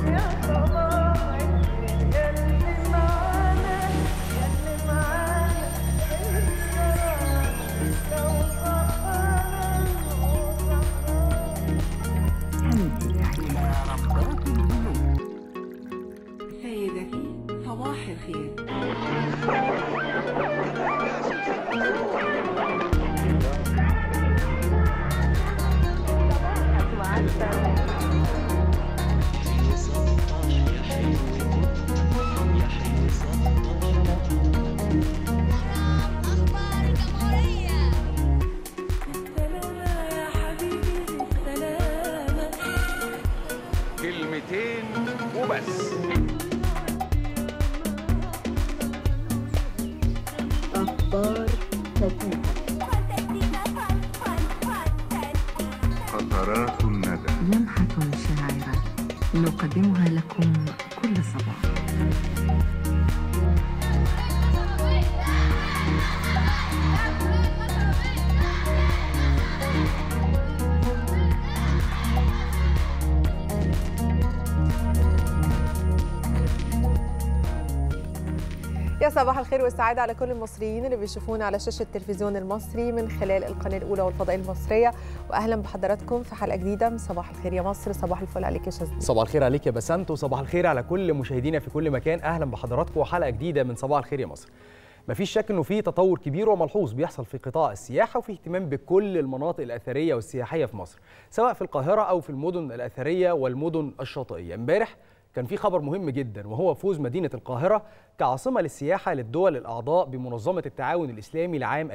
سيدتي صباح الخير أخبار الجمهورية سلامة يا حبيبي سلامة كلمتين وبس فانتستيكا فان فان فانتستيكا قطرات الندى لمحة شاعرة نقدمها لكم كل صباح يا صباح الخير والسعادة على كل المصريين اللي بيشوفونا على شاشة التلفزيون المصري من خلال القناة الأولى والفضائية المصرية وأهلا بحضراتكم في حلقة جديدة من صباح الخير يا مصر صباح الفل عليك يا شاذلي صباح الخير عليك يا بسنت وصباح الخير على كل مشاهدينا في كل مكان اهلا بحضراتكم وحلقه جديده من صباح الخير يا مصر مفيش شك انه في تطور كبير وملحوظ بيحصل في قطاع السياحه وفي اهتمام بكل المناطق الاثريه والسياحيه في مصر سواء في القاهره او في المدن الاثريه والمدن الشاطئيه امبارح كان في خبر مهم جدا وهو فوز مدينه القاهره كعاصمه للسياحه للدول الاعضاء بمنظمه التعاون الاسلامي لعام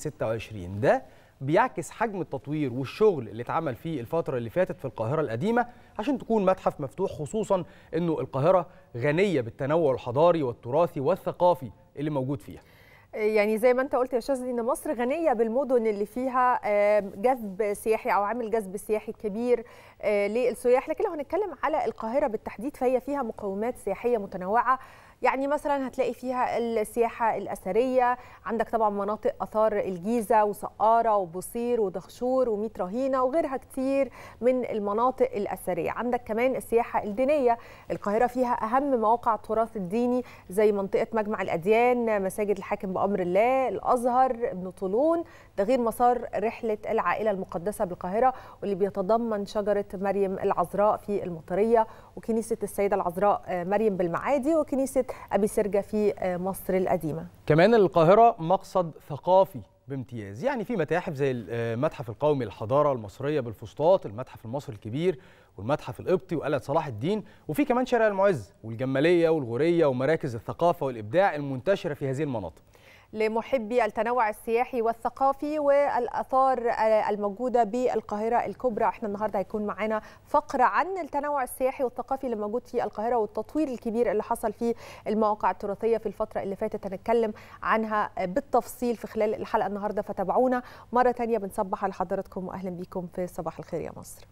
2026 ده بيعكس حجم التطوير والشغل اللي اتعمل فيه الفترة اللي فاتت في القاهرة القديمة عشان تكون متحف مفتوح خصوصا انه القاهرة غنية بالتنوع الحضاري والتراثي والثقافي اللي موجود فيها يعني زي ما انت قلت يا شاذلي ان مصر غنيه بالمدن اللي فيها آه، جذب سياحي او عامل جذب سياحي كبير آه، للسياح لكن لو هنتكلم على القاهره بالتحديد فهي فيها مقومات سياحيه متنوعه يعني مثلا هتلاقي فيها السياحه الاثريه عندك طبعا مناطق اثار الجيزه وسقاره وبوصير ودهشور وميت رهينه وغيرها كتير من المناطق الاثريه عندك كمان السياحه الدينيه القاهره فيها اهم مواقع التراث الديني زي منطقه مجمع الاديان مساجد الحاكم بامر الله الازهر ابن طولون ده غير مسار رحله العائله المقدسه بالقاهره واللي بيتضمن شجره مريم العذراء في المطريه وكنيسه السيده العذراء آه، مريم بالمعادي وكنيسه ابي سرجه في آه، مصر القديمه كمان القاهرة مقصد ثقافي بامتياز يعني في متاحف زي المتحف القومي للحضارة المصرية بالفسطاط المتحف المصري الكبير والمتحف القبطي وقلعة صلاح الدين وفي كمان شارع المعز والجمالية والغورية ومراكز الثقافة والإبداع المنتشرة في هذه المناطق لمحبي التنوع السياحي والثقافي والاثار آه، الموجوده بالقاهره الكبرى احنا النهارده هيكون معانا فقره عن التنوع السياحي والثقافي اللي موجود في القاهره والتطوير الكبير اللي حصل في المواقع التراثيه في الفتره اللي فاتت هنتكلم عنها بالتفصيل في خلال الحلقه النهارده فتابعونا مره تانية بنصبح على حضراتكم واهلا بيكم في صباح الخير يا مصر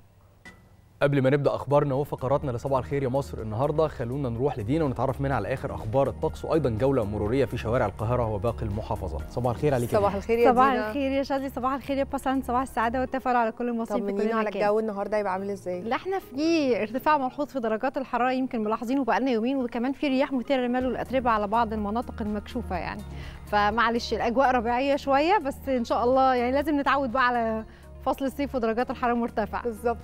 قبل ما نبدا اخبارنا وفقراتنا لصباح الخير يا مصر النهارده خلونا نروح لدينا ونتعرف منها على اخر اخبار الطقس وايضا جوله مروريه في شوارع القاهره وباقي المحافظات صباح الخير عليك يا صباح الخير يا صباح دينا الخير يا شادي صباح الخير يا بسنت صباح السعاده والتفاؤل على كل المصريين في كل طمنينا على مكان الجو النهارده هيبقى عامل ازاي لا احنا في ارتفاع ملحوظ في درجات الحراره يمكن ملاحظينه بقالنا يومين وكمان في رياح مثيره للمال والاتربه على بعض المناطق المكشوفه يعني فمعلش الاجواء ربيعيه شويه بس ان شاء الله يعني لازم نتعود بقى على فصل الصيف ودرجات الحراره مرتفعه بالظبط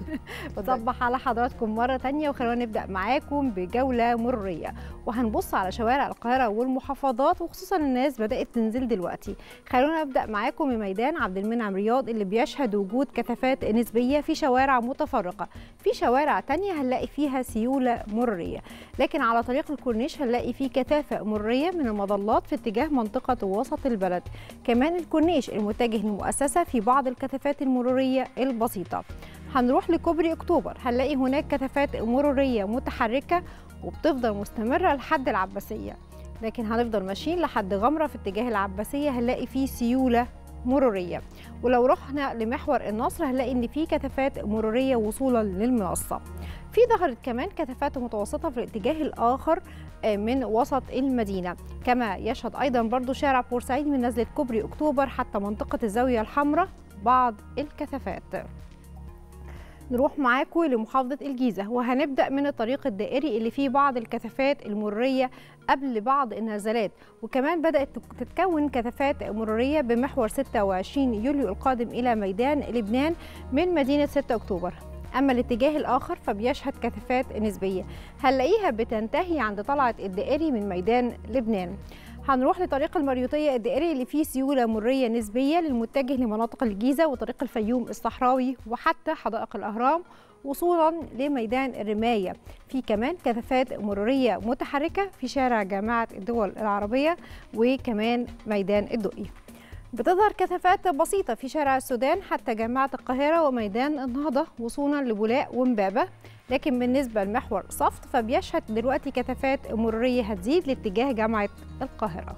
صبح على حضراتكم مرة تانية وخلونا نبدأ معاكم بجولة مرورية وهنبص على شوارع القاهرة والمحافظات وخصوصا الناس بدأت تنزل دلوقتي خلونا نبدأ معاكم بميدان عبد المنعم رياض اللي بيشهد وجود كثافات نسبية في شوارع متفرقة في شوارع تانية هنلاقي فيها سيولة مرورية لكن على طريق الكورنيش هنلاقي فيه كثافة مرورية من المظلات في اتجاه منطقة وسط البلد كمان الكورنيش المتجه للمؤسسة في بعض الكثافات المرورية البسيطة هنروح لكوبري اكتوبر هنلاقي هناك كثافات مروريه متحركه وبتفضل مستمره لحد العباسيه لكن هنفضل ماشيين لحد غمره في اتجاه العباسيه هنلاقي فيه سيوله مروريه ولو رحنا لمحور النصر هنلاقي ان في كثافات مروريه وصولا للمنصه في ظهرت كمان كثافات متوسطه في الاتجاه الاخر آه، من وسط المدينه كما يشهد ايضا برضو شارع بورسعيد من نزله كوبري اكتوبر حتى منطقه الزاويه الحمراء بعض الكثافات نروح معاكم لمحافظة الجيزة وهنبدأ من الطريق الدائري اللي فيه بعض الكثافات المرورية قبل بعض النزلات وكمان بدأت تتكون كثافات مرورية بمحور 26 يوليو القادم إلى ميدان لبنان من مدينة 6 أكتوبر أما الاتجاه الآخر فبيشهد كثافات نسبية هنلاقيها بتنتهي عند طلعة الدائري من ميدان لبنان هنروح لطريق المريوطية الدائري اللي فيه سيولة مرية نسبية للمتجه لمناطق الجيزة وطريق الفيوم الصحراوي وحتى حدائق الأهرام وصولا لميدان الرماية في كمان كثافات مرورية متحركة في شارع جامعة الدول العربية وكمان ميدان الدقي بتظهر كثافات بسيطة في شارع السودان حتى جامعة القاهرة وميدان النهضة وصولا لبولاق ومبابة لكن بالنسبة لمحور صفت فبيشهد دلوقتي كثافات مرورية هتزيد لاتجاه جامعة القاهرة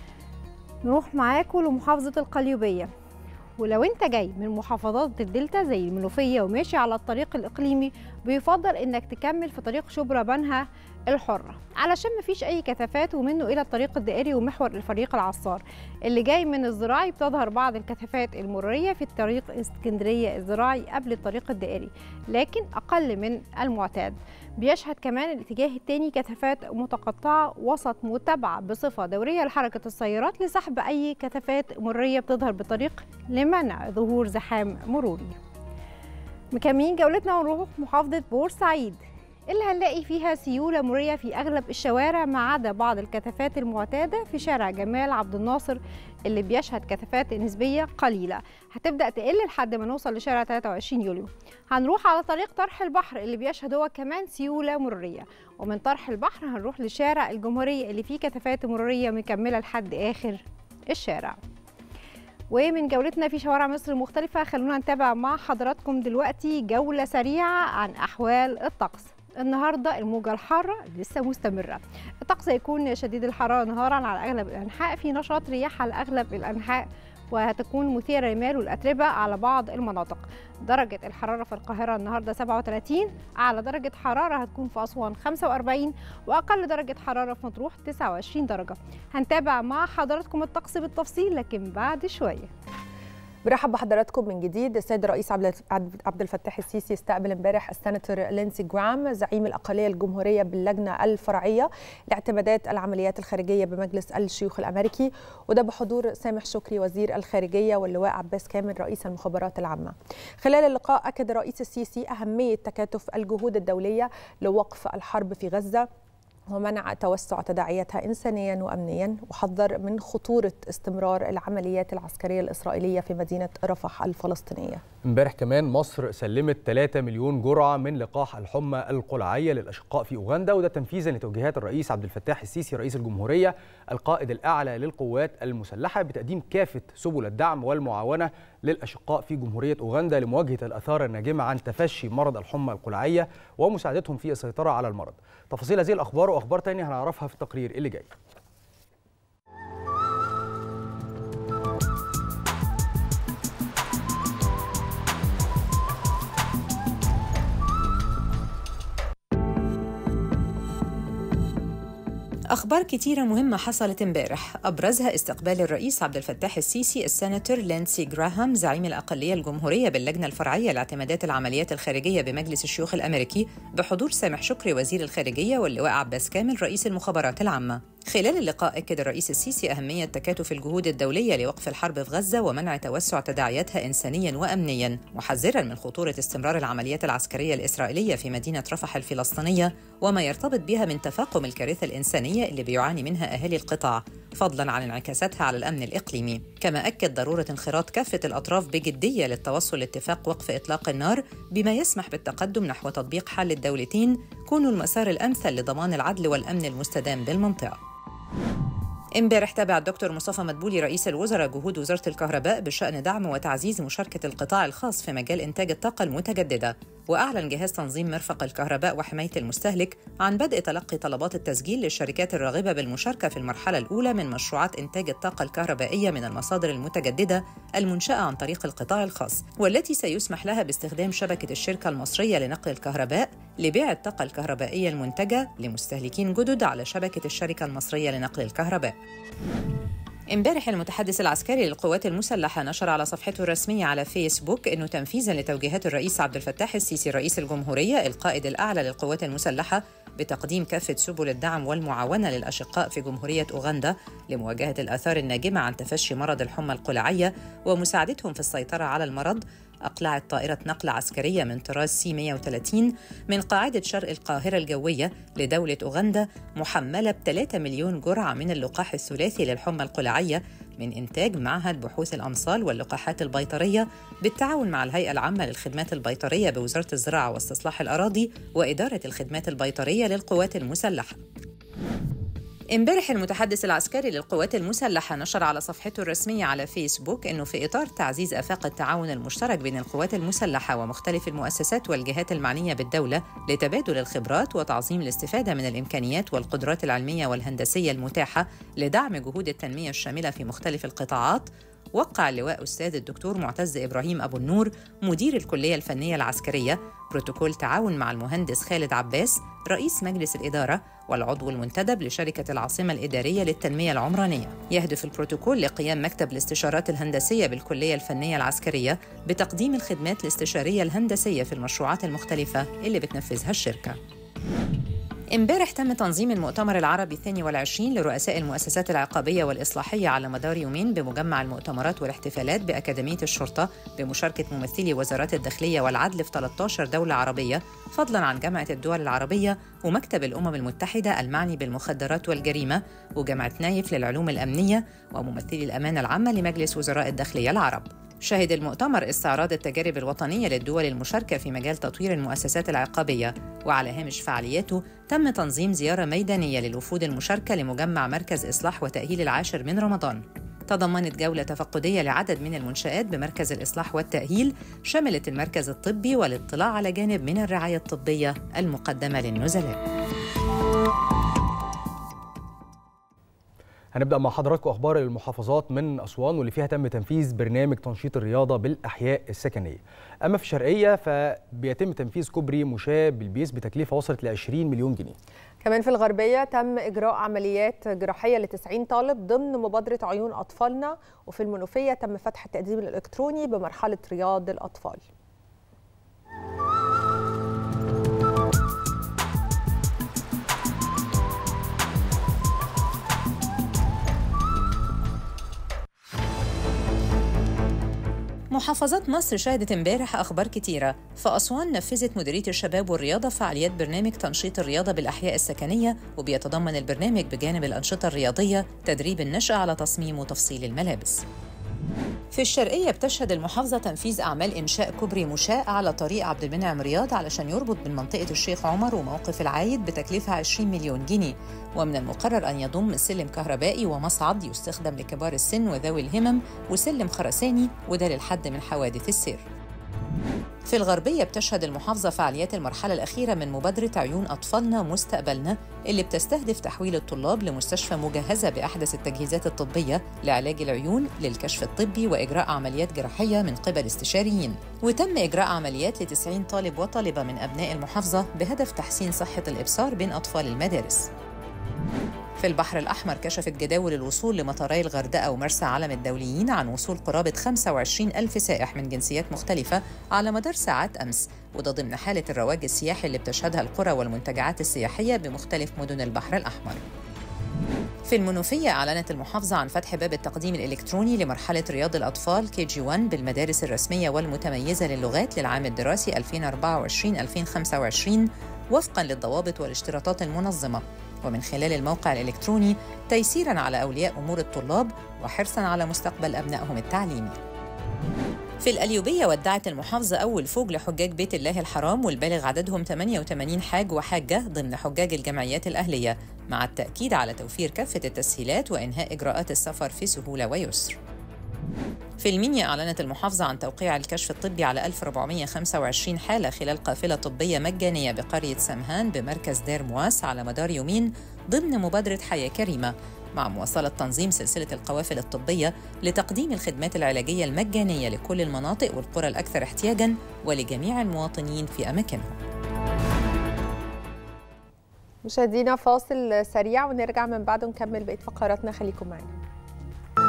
نروح معاكم لمحافظة القليوبية ولو انت جاي من محافظات الدلتا زي المنوفية وماشي على الطريق الإقليمي بيفضل انك تكمل في طريق شبرا بنها الحرة علشان مفيش أي كثافات ومنه إلى الطريق الدائري ومحور الفريق العصار اللي جاي من الزراعي بتظهر بعض الكثافات المرورية في الطريق اسكندرية الزراعي قبل الطريق الدائري لكن أقل من المعتاد بيشهد كمان الاتجاه الثاني كثافات متقطعة وسط متابعة بصفة دورية لحركة السيارات لسحب أي كثافات مرورية بتظهر بالطريق لمنع ظهور زحام مروري مكملين جولتنا ونروح محافظة بورسعيد اللي هنلاقي فيها سيولة مرورية في أغلب الشوارع ما عدا بعض الكثافات المعتادة في شارع جمال عبد الناصر اللي بيشهد كثافات نسبية قليلة هتبدأ تقل لحد ما نوصل لشارع 23 يوليو هنروح على طريق طرح البحر اللي بيشهد هو كمان سيولة مرورية ومن طرح البحر هنروح لشارع الجمهورية اللي فيه كثافات مرورية مكملة لحد آخر الشارع ومن جولتنا في شوارع مصر المختلفة خلونا نتابع مع حضراتكم دلوقتي جولة سريعة عن أحوال الطقس النهارده الموجة الحارة لسه مستمرة الطقس هيكون شديد الحرارة نهارا على أغلب الأنحاء في نشاط رياح على أغلب الأنحاء وهتكون مثيرة للمال والأتربة على بعض المناطق درجة الحرارة في القاهرة النهاردة 37 أعلى درجة حرارة هتكون في أسوان 45 وأقل درجة حرارة في مطروح 29 درجة هنتابع مع حضراتكم الطقس بالتفصيل لكن بعد شوية برحب بحضراتكم من جديد السيد الرئيس عبد عبد الفتاح السيسي استقبل امبارح السيناتور لينسي جرام زعيم الاقليه الجمهوريه باللجنه الفرعيه لاعتمادات العمليات الخارجيه بمجلس الشيوخ الامريكي وده بحضور سامح شكري وزير الخارجيه واللواء عباس كامل رئيس المخابرات العامه. خلال اللقاء اكد الرئيس السيسي اهميه تكاتف الجهود الدوليه لوقف الحرب في غزه ومنع توسع تداعياتها انسانيا وامنيا وحذر من خطوره استمرار العمليات العسكريه الاسرائيليه في مدينه رفح الفلسطينيه. امبارح كمان مصر سلمت 3 مليون جرعه من لقاح الحمى القلعيه للاشقاء في اوغندا وده تنفيذا لتوجيهات الرئيس عبد الفتاح السيسي رئيس الجمهوريه القائد الاعلى للقوات المسلحه بتقديم كافه سبل الدعم والمعاونه للاشقاء في جمهوريه اوغندا لمواجهه الاثار الناجمه عن تفشي مرض الحمى القلعيه ومساعدتهم في السيطره على المرض. تفاصيل هذه الاخبار واخبار تانية هنعرفها في التقرير اللي جاي. أخبار كتيرة مهمة حصلت امبارح أبرزها استقبال الرئيس عبد الفتاح السيسي السيناتور لينسي جراهام زعيم الأقلية الجمهورية باللجنة الفرعية لاعتمادات العمليات الخارجية بمجلس الشيوخ الأمريكي بحضور سامح شكري وزير الخارجية واللواء عباس كامل رئيس المخابرات العامة خلال اللقاء أكد الرئيس السيسي أهمية تكاتف الجهود الدولية لوقف الحرب في غزة ومنع توسع تداعياتها إنسانيا وأمنيا محذرا من خطورة استمرار العمليات العسكرية الإسرائيلية في مدينة رفح الفلسطينية وما يرتبط بها من تفاقم الكارثة الإنسانية اللي بيعاني منها أهالي القطاع فضلا عن انعكاساتها على الأمن الإقليمي كما أكد ضرورة انخراط كافة الأطراف بجدية للتوصل لاتفاق وقف إطلاق النار بما يسمح بالتقدم نحو تطبيق حل الدولتين كونوا المسار الأمثل لضمان العدل والأمن المستدام بالمنطقة امبارح تابع الدكتور مصطفى مدبولي رئيس الوزراء جهود وزاره الكهرباء بشان دعم وتعزيز مشاركه القطاع الخاص في مجال انتاج الطاقه المتجدده واعلن جهاز تنظيم مرفق الكهرباء وحمايه المستهلك عن بدء تلقي طلبات التسجيل للشركات الراغبه بالمشاركه في المرحله الاولى من مشروعات انتاج الطاقه الكهربائيه من المصادر المتجدده المنشاه عن طريق القطاع الخاص والتي سيسمح لها باستخدام شبكه الشركه المصريه لنقل الكهرباء لبيع الطاقه الكهربائيه المنتجه لمستهلكين جدد على شبكه الشركه المصريه لنقل الكهرباء امبارح المتحدث العسكري للقوات المسلحة نشر على صفحته الرسمية على فيسبوك أنه تنفيذا لتوجيهات الرئيس عبد الفتاح السيسي رئيس الجمهورية القائد الأعلى للقوات المسلحة بتقديم كافة سبل الدعم والمعاونة للأشقاء في جمهورية أوغندا لمواجهة الآثار الناجمة عن تفشي مرض الحمى القلعية ومساعدتهم في السيطرة على المرض أقلعت طائرة نقل عسكرية من طراز سي 130 من قاعدة شرق القاهرة الجوية لدولة أوغندا محملة ب 3 مليون جرعة من اللقاح الثلاثي للحمى القلعية من إنتاج معهد بحوث الأمصال واللقاحات البيطرية بالتعاون مع الهيئة العامة للخدمات البيطرية بوزارة الزراعة واستصلاح الأراضي وإدارة الخدمات البيطرية للقوات المسلحة امبارح المتحدث العسكري للقوات المسلحة نشر على صفحته الرسمية على فيسبوك أنه في إطار تعزيز آفاق التعاون المشترك بين القوات المسلحة ومختلف المؤسسات والجهات المعنية بالدولة لتبادل الخبرات وتعظيم الاستفادة من الإمكانيات والقدرات العلمية والهندسية المتاحة لدعم جهود التنمية الشاملة في مختلف القطاعات وقع اللواء أستاذ الدكتور معتز إبراهيم أبو النور مدير الكلية الفنية العسكرية بروتوكول تعاون مع المهندس خالد عباس رئيس مجلس الإدارة والعضو المنتدب لشركة العاصمة الإدارية للتنمية العمرانية يهدف البروتوكول لقيام مكتب الاستشارات الهندسية بالكلية الفنية العسكرية بتقديم الخدمات الاستشارية الهندسية في المشروعات المختلفة اللي بتنفذها الشركة امبارح تم تنظيم المؤتمر العربي الثاني والعشرين لرؤساء المؤسسات العقابية والإصلاحية على مدار يومين بمجمع المؤتمرات والاحتفالات بأكاديمية الشرطة بمشاركة ممثلي وزارات الداخلية والعدل في 13 دولة عربية فضلا عن جامعة الدول العربية ومكتب الأمم المتحدة المعني بالمخدرات والجريمة وجامعة نايف للعلوم الأمنية وممثلي الأمانة العامة لمجلس وزراء الداخلية العرب شهد المؤتمر استعراض التجارب الوطنية للدول المشاركة في مجال تطوير المؤسسات العقابية وعلى هامش فعالياته تم تنظيم زيارة ميدانية للوفود المشاركة لمجمع مركز إصلاح وتأهيل العاشر من رمضان تضمنت جولة تفقدية لعدد من المنشآت بمركز الإصلاح والتأهيل شملت المركز الطبي والاطلاع على جانب من الرعاية الطبية المقدمة للنزلاء هنبدا مع حضراتكم اخبار المحافظات من اسوان واللي فيها تم تنفيذ برنامج تنشيط الرياضه بالاحياء السكنيه اما في الشرقيه فبيتم تنفيذ كوبري مشاة بالبيس بتكلفه وصلت ل 20 مليون جنيه كمان في الغربية تم إجراء عمليات جراحية ل 90 طالب ضمن مبادرة عيون أطفالنا وفي المنوفية تم فتح التقديم الإلكتروني بمرحلة رياض الأطفال محافظات مصر شهدت امبارح اخبار كتيره فاسوان نفذت مديريه الشباب والرياضه فعاليات برنامج تنشيط الرياضه بالاحياء السكنيه وبيتضمن البرنامج بجانب الانشطه الرياضيه تدريب النشأ على تصميم وتفصيل الملابس في الشرقية بتشهد المحافظة تنفيذ أعمال إنشاء كوبري مشاة على طريق عبد المنعم رياض علشان يربط بين منطقة الشيخ عمر وموقف العايد بتكلفة 20 مليون جنيه ومن المقرر أن يضم سلم كهربائي ومصعد يستخدم لكبار السن وذوي الهمم وسلم خرساني وده للحد من حوادث السير في الغربية بتشهد المحافظة فعاليات المرحلة الأخيرة من مبادرة عيون أطفالنا مستقبلنا اللي بتستهدف تحويل الطلاب لمستشفى مجهزة بأحدث التجهيزات الطبية لعلاج العيون للكشف الطبي وإجراء عمليات جراحية من قبل استشاريين وتم إجراء عمليات ل 90 طالب وطالبة من أبناء المحافظة بهدف تحسين صحة الإبصار بين أطفال المدارس في البحر الأحمر كشفت جداول الوصول لمطاري الغردقة ومرسى علم الدوليين عن وصول قرابة 25 ألف سائح من جنسيات مختلفة على مدار ساعات أمس وده ضمن حالة الرواج السياحي اللي بتشهدها القرى والمنتجعات السياحية بمختلف مدن البحر الأحمر في المنوفية أعلنت المحافظة عن فتح باب التقديم الإلكتروني لمرحلة رياض الأطفال كي جي 1 بالمدارس الرسمية والمتميزة للغات للعام الدراسي 2024-2025 وفقاً للضوابط والاشتراطات المنظمة ومن خلال الموقع الإلكتروني تيسيراً على أولياء أمور الطلاب وحرصاً على مستقبل أبنائهم التعليمي في القليوبية ودعت المحافظة أول فوج لحجاج بيت الله الحرام والبالغ عددهم 88 حاج وحاجة ضمن حجاج الجمعيات الأهلية مع التأكيد على توفير كافة التسهيلات وإنهاء إجراءات السفر في سهولة ويسر في المنيا أعلنت المحافظة عن توقيع الكشف الطبي على 1425 حالة خلال قافلة طبية مجانية بقرية سمهان بمركز دير مواس على مدار يومين ضمن مبادرة حياة كريمة مع مواصلة تنظيم سلسلة القوافل الطبية لتقديم الخدمات العلاجية المجانية لكل المناطق والقرى الأكثر احتياجاً ولجميع المواطنين في أماكنهم مشاهدينا فاصل سريع ونرجع من بعده نكمل بقية فقراتنا خليكم معنا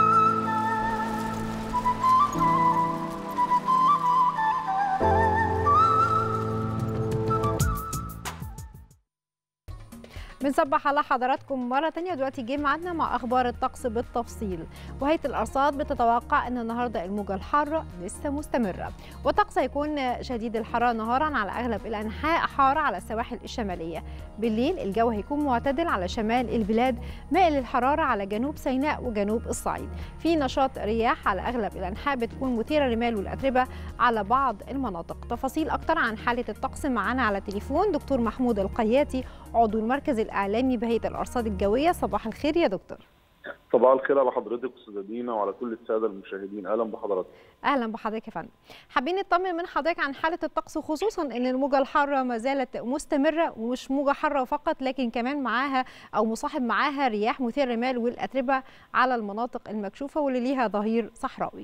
بنصبح على حضراتكم مرة تانية ودلوقتي جه ميعادنا مع أخبار الطقس بالتفصيل وهيئة الأرصاد بتتوقع أن النهاردة الموجة الحارة لسه مستمرة والطقس هيكون شديد الحرارة نهارا على أغلب الأنحاء حارة على السواحل الشمالية بالليل الجو هيكون معتدل على شمال البلاد مائل الحرارة على جنوب سيناء وجنوب الصعيد في نشاط رياح على أغلب الأنحاء بتكون مثيرة للمال والأتربة على بعض المناطق تفاصيل أكتر عن حالة الطقس معانا على التليفون دكتور محمود القياتي عضو المركز الإعلامي بهيئة الأرصاد الجوية صباح الخير يا دكتور صباح الخير على حضرتك استاذه دينا وعلى كل الساده المشاهدين اهلا بحضرتك اهلا بحضرتك يا فندم حابين نطمن من حضرتك عن حاله الطقس خصوصا ان الموجه الحاره ما زالت مستمره ومش موجه حاره فقط لكن كمان معاها او مصاحب معاها رياح مثيره للمال والاتربه على المناطق المكشوفه واللي ليها ظهير صحراوي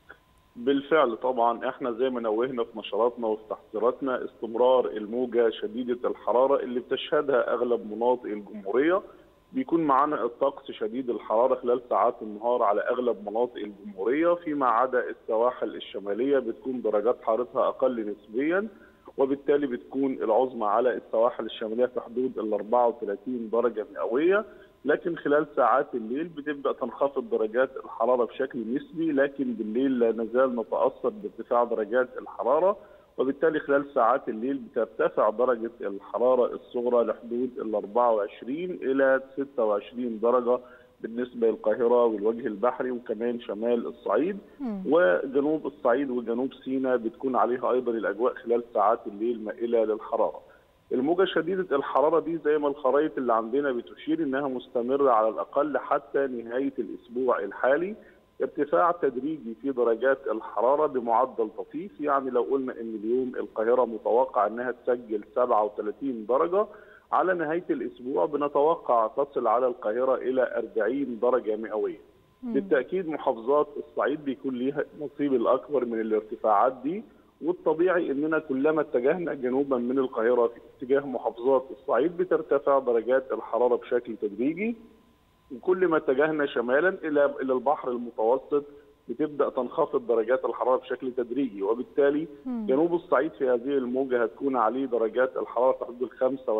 بالفعل طبعا احنا زي ما نوهنا في نشراتنا وفي تحذيراتنا استمرار الموجه شديده الحراره اللي بتشهدها اغلب مناطق الجمهوريه بيكون معانا الطقس شديد الحراره خلال ساعات النهار على اغلب مناطق الجمهوريه فيما عدا السواحل الشماليه بتكون درجات حرارتها اقل نسبيا وبالتالي بتكون العظمى على السواحل الشماليه في حدود ال 34 درجه مئويه لكن خلال ساعات الليل بتبدا تنخفض درجات الحراره بشكل نسبي لكن بالليل لا نزال نتاثر بارتفاع درجات الحراره وبالتالي خلال ساعات الليل بترتفع درجة الحرارة الصغرى لحدود ال 24 إلى 26 درجة بالنسبة للقاهرة والوجه البحري وكمان شمال الصعيد وجنوب الصعيد وجنوب سيناء بتكون عليها أيضا الأجواء خلال ساعات الليل مائلة للحرارة الموجة شديدة الحرارة دي زي ما الخرائط اللي عندنا بتشير إنها مستمرة على الأقل حتى نهاية الأسبوع الحالي ارتفاع تدريجي في درجات الحراره بمعدل طفيف يعني لو قلنا ان اليوم القاهره متوقع انها تسجل 37 درجه على نهايه الاسبوع بنتوقع تصل على القاهره الى 40 درجه مئويه. بالتاكيد محافظات الصعيد بيكون ليها النصيب الاكبر من الارتفاعات دي والطبيعي اننا كلما اتجهنا جنوبا من القاهره في اتجاه محافظات الصعيد بترتفع درجات الحراره بشكل تدريجي وكل ما اتجهنا شمالا الى الى البحر المتوسط بتبدا تنخفض درجات الحراره بشكل تدريجي وبالتالي مم. جنوب الصعيد في هذه الموجه هتكون عليه درجات الحراره في حدود ال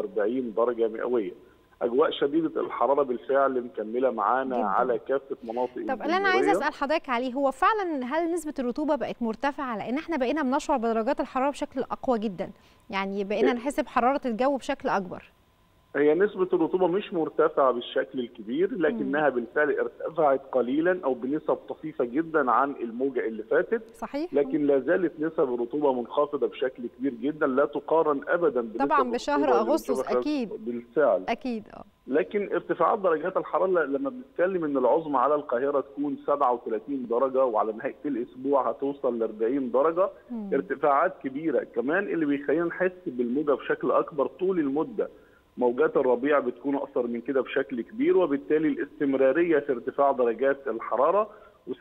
45 درجه مئويه. اجواء شديده الحراره بالفعل مكمله معانا جداً. على كافه مناطق طب اللي انا عايزه الجمهورية. اسال حضرتك عليه هو فعلا هل نسبه الرطوبه بقت مرتفعه لان احنا بقينا بنشعر بدرجات الحراره بشكل اقوى جدا يعني بقينا نحس بحراره الجو بشكل اكبر هي نسبة الرطوبة مش مرتفعة بالشكل الكبير لكنها بالفعل ارتفعت قليلا أو بنسب طفيفة جدا عن الموجة اللي فاتت صحيح لكن لا زالت نسب الرطوبة منخفضة بشكل كبير جدا لا تقارن أبدا بنسب طبعاً الرطوبة بشهر اللي أغسطس بنشوفها خلال- أكيد. بالفعل اكيد اه لكن ارتفاعات درجات الحرارة لما بنتكلم ان العظمى على القاهرة تكون 37 درجة وعلى نهاية الاسبوع هتوصل ل 40 درجة مم. ارتفاعات كبيرة كمان اللي بيخلينا نحس بالموجة بشكل اكبر طول المدة موجات الربيع بتكون اكثر من كده بشكل كبير وبالتالي الاستمرارية في ارتفاع درجات الحرارة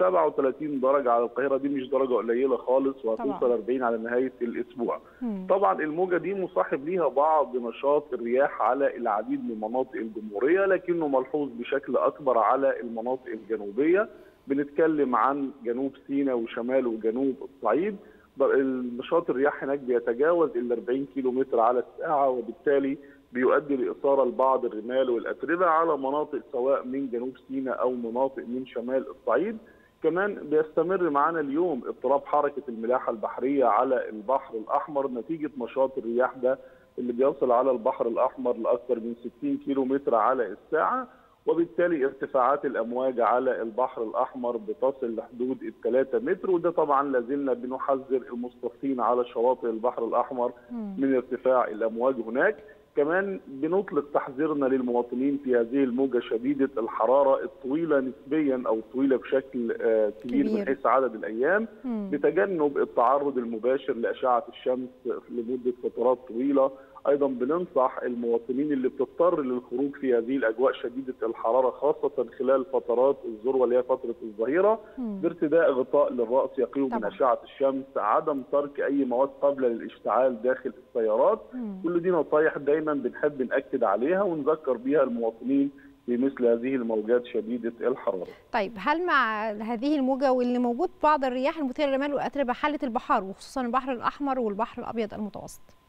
و37 درجة على القاهرة دي مش درجة قليلة خالص وهتوصل طبعاً. 40 على نهاية الاسبوع مم. طبعا الموجة دي مصاحب ليها بعض نشاط الرياح على العديد من مناطق الجمهورية لكنه ملحوظ بشكل أكبر على المناطق الجنوبية بنتكلم عن جنوب سيناء وشمال وجنوب الصعيد النشاط الرياح هناك بيتجاوز ال 40 كيلو متر على الساعة وبالتالي بيؤدي لإثارة لبعض الرمال والأتربة على مناطق سواء من جنوب سيناء أو مناطق من شمال الصعيد كمان بيستمر معانا اليوم اضطراب حركة الملاحة البحرية على البحر الأحمر نتيجة نشاط الرياح ده اللي بيصل على البحر الأحمر لأكثر من 60 كيلو متر على الساعة وبالتالي ارتفاعات الأمواج على البحر الأحمر بتصل لحدود الثلاثة متر وده طبعا لازلنا بنحذر المصطفين على شواطئ البحر الأحمر مم. من ارتفاع الأمواج هناك كمان بنطلق تحذيرنا للمواطنين في هذه الموجة شديدة الحرارة الطويلة نسبيا أو الطويلة بشكل آه، كبير كبير. من حيث عدد الأيام مم. بتجنب التعرض المباشر لأشعة الشمس لمدة فترات طويلة أيضا بننصح المواطنين اللي بتضطر للخروج في هذه الأجواء شديدة الحرارة خاصة خلال فترات الذروة اللي هي فترة الظهيرة مم. بارتداء غطاء للرأس يقيه من طبعا. أشعة الشمس عدم ترك أي مواد قابلة للاشتعال داخل السيارات مم. كل دي نصايح دايما بنحب نأكد عليها ونذكر بيها المواطنين في مثل هذه الموجات شديدة الحرارة طيب هل مع هذه الموجه واللي موجود بعض الرياح المثيره للرمال والاتربه حاله البحار وخصوصا البحر الاحمر والبحر الابيض المتوسط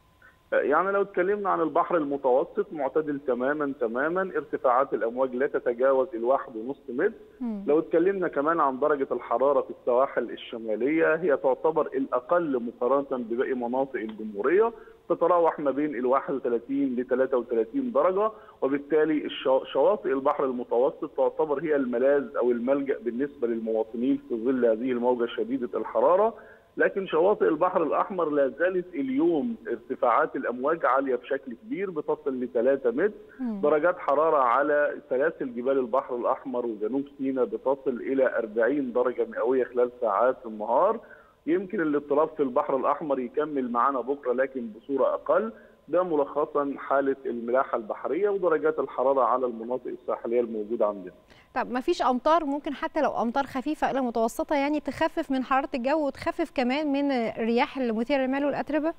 يعني لو اتكلمنا عن البحر المتوسط معتدل تماما تماما ارتفاعات الامواج لا تتجاوز الواحد ونص متر لو اتكلمنا كمان عن درجه الحراره في السواحل الشماليه هي تعتبر الاقل مقارنه بباقي مناطق الجمهوريه تتراوح ما بين ال 31 ل 33 درجه وبالتالي الشا- شواطئ البحر المتوسط تعتبر هي الملاذ او الملجا بالنسبه للمواطنين في ظل هذه الموجه شديده الحراره لكن شواطئ البحر الاحمر لا زالت اليوم ارتفاعات الامواج عاليه بشكل كبير بتصل ل 3 متر درجات حراره على سلاسل جبال البحر الاحمر وجنوب سيناء بتصل الى 40 درجه مئويه خلال ساعات النهار يمكن الاضطراب في البحر الاحمر يكمل معانا بكره لكن بصوره اقل ده ملخصا حاله الملاحه البحريه ودرجات الحراره على المناطق الساحليه الموجوده عندنا طب ما فيش امطار ممكن حتى لو امطار خفيفه الى متوسطه يعني تخفف من حراره الجو وتخفف كمان من الرياح المثيره للمال والاتربه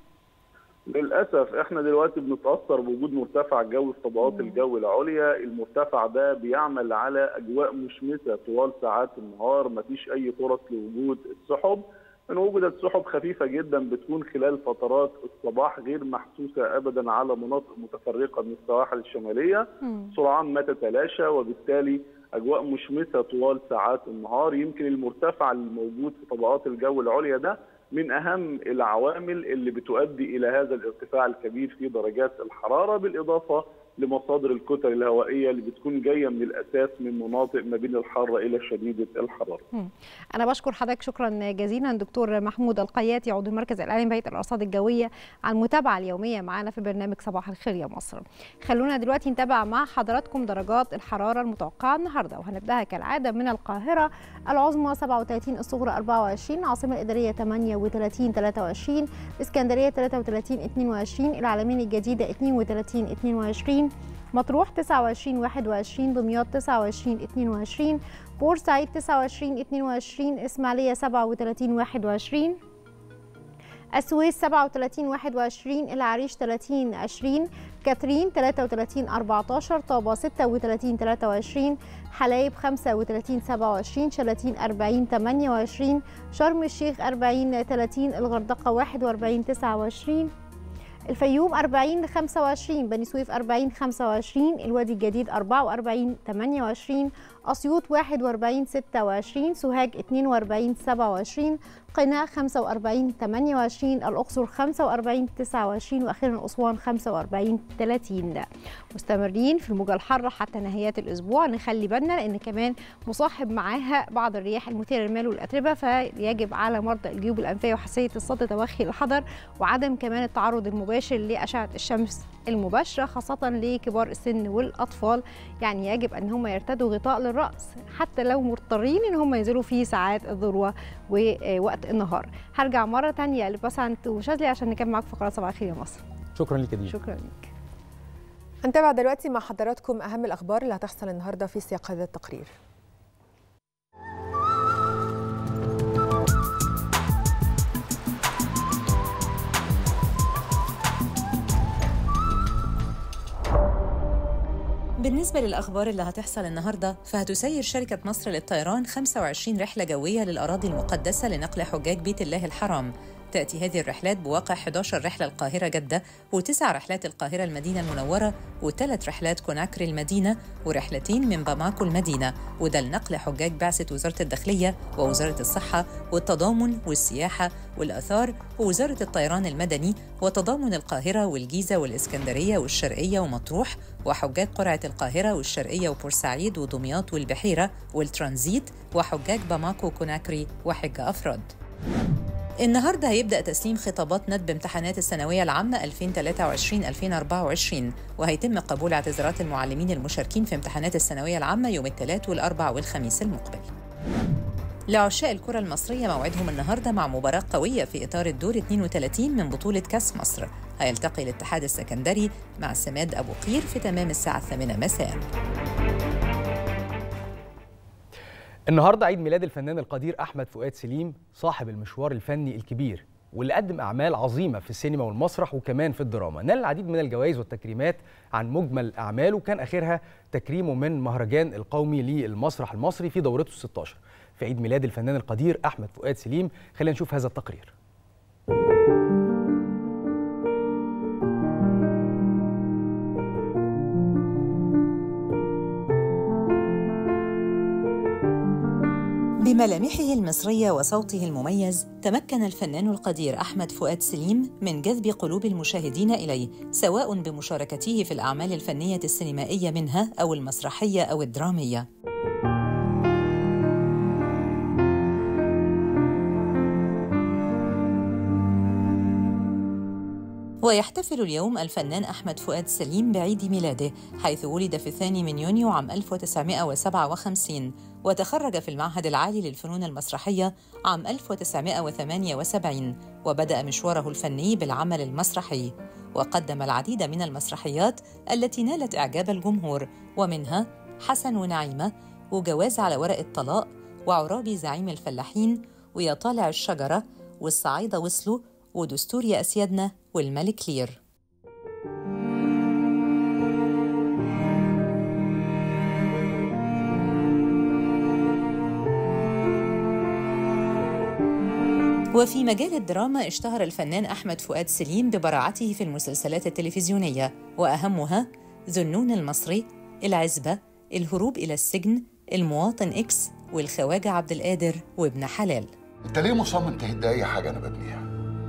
للاسف احنا دلوقتي بنتاثر بوجود مرتفع جوي في طبقات الجو العليا المرتفع ده بيعمل على اجواء مشمسه طوال ساعات النهار مفيش اي فرص لوجود السحب ان وجدت سحب خفيفه جدا بتكون خلال فترات الصباح غير محسوسه ابدا على مناطق متفرقه من السواحل الشماليه سرعان ما تتلاشى وبالتالي اجواء مشمسه طوال ساعات النهار يمكن المرتفع الموجود في طبقات الجو العليا ده من اهم العوامل اللي بتؤدي الى هذا الارتفاع الكبير في درجات الحراره بالاضافه لمصادر الكتل الهوائيه اللي بتكون جايه من الاساس من مناطق ما بين الحاره الى شديده الحراره. انا بشكر حضرتك شكرا جزيلا دكتور محمود القياتي عضو المركز الاعلامي بهيئه الارصاد الجويه على المتابعه اليوميه معنا في برنامج صباح الخير يا مصر. خلونا دلوقتي نتابع مع حضراتكم درجات الحراره المتوقعه النهارده وهنبداها كالعاده من القاهره العظمى 37 الصغرى 24 العاصمه الاداريه 38 23 اسكندريه 33 22 العلمين الجديده 32 22 مطروح 29 21 دمياط 29 22 بورسعيد 29 22 اسماعيليه 37 21 السويس 37 21 العريش 30 20 كاترين 33 14 طابة 36 23 حلايب 35 27 شلاتين 40 28 شرم الشيخ 40 30 الغردقة 41 29 الفيوم 40 25 بني سويف 40 25 الوادي الجديد 44 28 أسيوط 41 26 سوهاج 42 27 قنا 45 28 الأقصر 45 29 وأخيرا أسوان 45 30 مستمرين في الموجة الحارة حتى نهايات الأسبوع نخلي بالنا لأن كمان مصاحب معاها بعض الرياح المثيرة للمال والأتربة فيجب على مرضى الجيوب الأنفية وحساسية الصدر توخي الحذر وعدم كمان التعرض المباشر لأشعة الشمس المباشرة خاصة لكبار السن والأطفال يعني يجب أن هم يرتدوا غطاء للرأس حتى لو مضطرين أن هم ينزلوا في ساعات الذروة ووقت النهار هرجع مرة تانية لبسنت وشاذلي عشان نكمل معاكم فقرات صباح الخير يا مصر شكرا لك يا دينا شكرا لك هنتابع دلوقتي مع حضراتكم أهم الأخبار اللي هتحصل النهاردة في سياق هذا التقرير بالنسبة للأخبار اللي هتحصل النهاردة فهتسير شركة مصر للطيران 25 رحلة جوية للأراضي المقدسة لنقل حجاج بيت الله الحرام تأتي هذه الرحلات بواقع 11 رحلة القاهرة جدة وتسع رحلات القاهرة المدينة المنورة وثلاث رحلات كوناكري المدينة ورحلتين من باماكو المدينة وده لنقل حجاج بعثة وزارة الداخلية ووزارة الصحة والتضامن والسياحة والآثار ووزارة الطيران المدني وتضامن القاهرة والجيزة والإسكندرية والشرقية ومطروح وحجاج قرعة القاهرة والشرقية وبورسعيد ودمياط والبحيرة والترانزيت وحجاج باماكو وكوناكري وحجة أفراد النهارده هيبدأ تسليم خطابات ندب امتحانات الثانوية العامة 2023-2024 وهيتم قبول اعتذارات المعلمين المشاركين في امتحانات الثانوية العامة يوم الثلاث والأربع والخميس المقبل. لعشاق الكرة المصرية موعدهم النهارده مع مباراة قوية في إطار الدور 32 من بطولة كأس مصر. هيلتقي الاتحاد السكندري مع سماد أبو قير في تمام الساعة الثامنة مساءً. النهارده عيد ميلاد الفنان القدير احمد فؤاد سليم صاحب المشوار الفني الكبير واللي قدم اعمال عظيمه في السينما والمسرح وكمان في الدراما نال العديد من الجوائز والتكريمات عن مجمل اعماله كان اخرها تكريمه من مهرجان القومي للمسرح المصري في دورته 16 في عيد ميلاد الفنان القدير احمد فؤاد سليم خلينا نشوف هذا التقرير بملامحه المصرية وصوته المميز تمكن الفنان القدير أحمد فؤاد سليم من جذب قلوب المشاهدين إليه سواء بمشاركته في الأعمال الفنية السينمائية منها أو المسرحية أو الدرامية ويحتفل اليوم الفنان أحمد فؤاد سليم بعيد ميلاده حيث ولد في الثاني من يونيو عام 1957 وتخرج في المعهد العالي للفنون المسرحية عام 1978 وبدأ مشواره الفني بالعمل المسرحي وقدم العديد من المسرحيات التي نالت إعجاب الجمهور ومنها حسن ونعيمة وجواز على ورق الطلاق وعرابي زعيم الفلاحين ويا طالع الشجرة والصعايدة وصلوا ودستور يا أسيادنا والملك لير وفي مجال الدراما اشتهر الفنان أحمد فؤاد سليم ببراعته في المسلسلات التلفزيونية وأهمها ذنون المصري العزبة الهروب إلى السجن المواطن إكس والخواجة عبد القادر وابن حلال انت ليه مصمم تهد اي حاجه انا ببنيها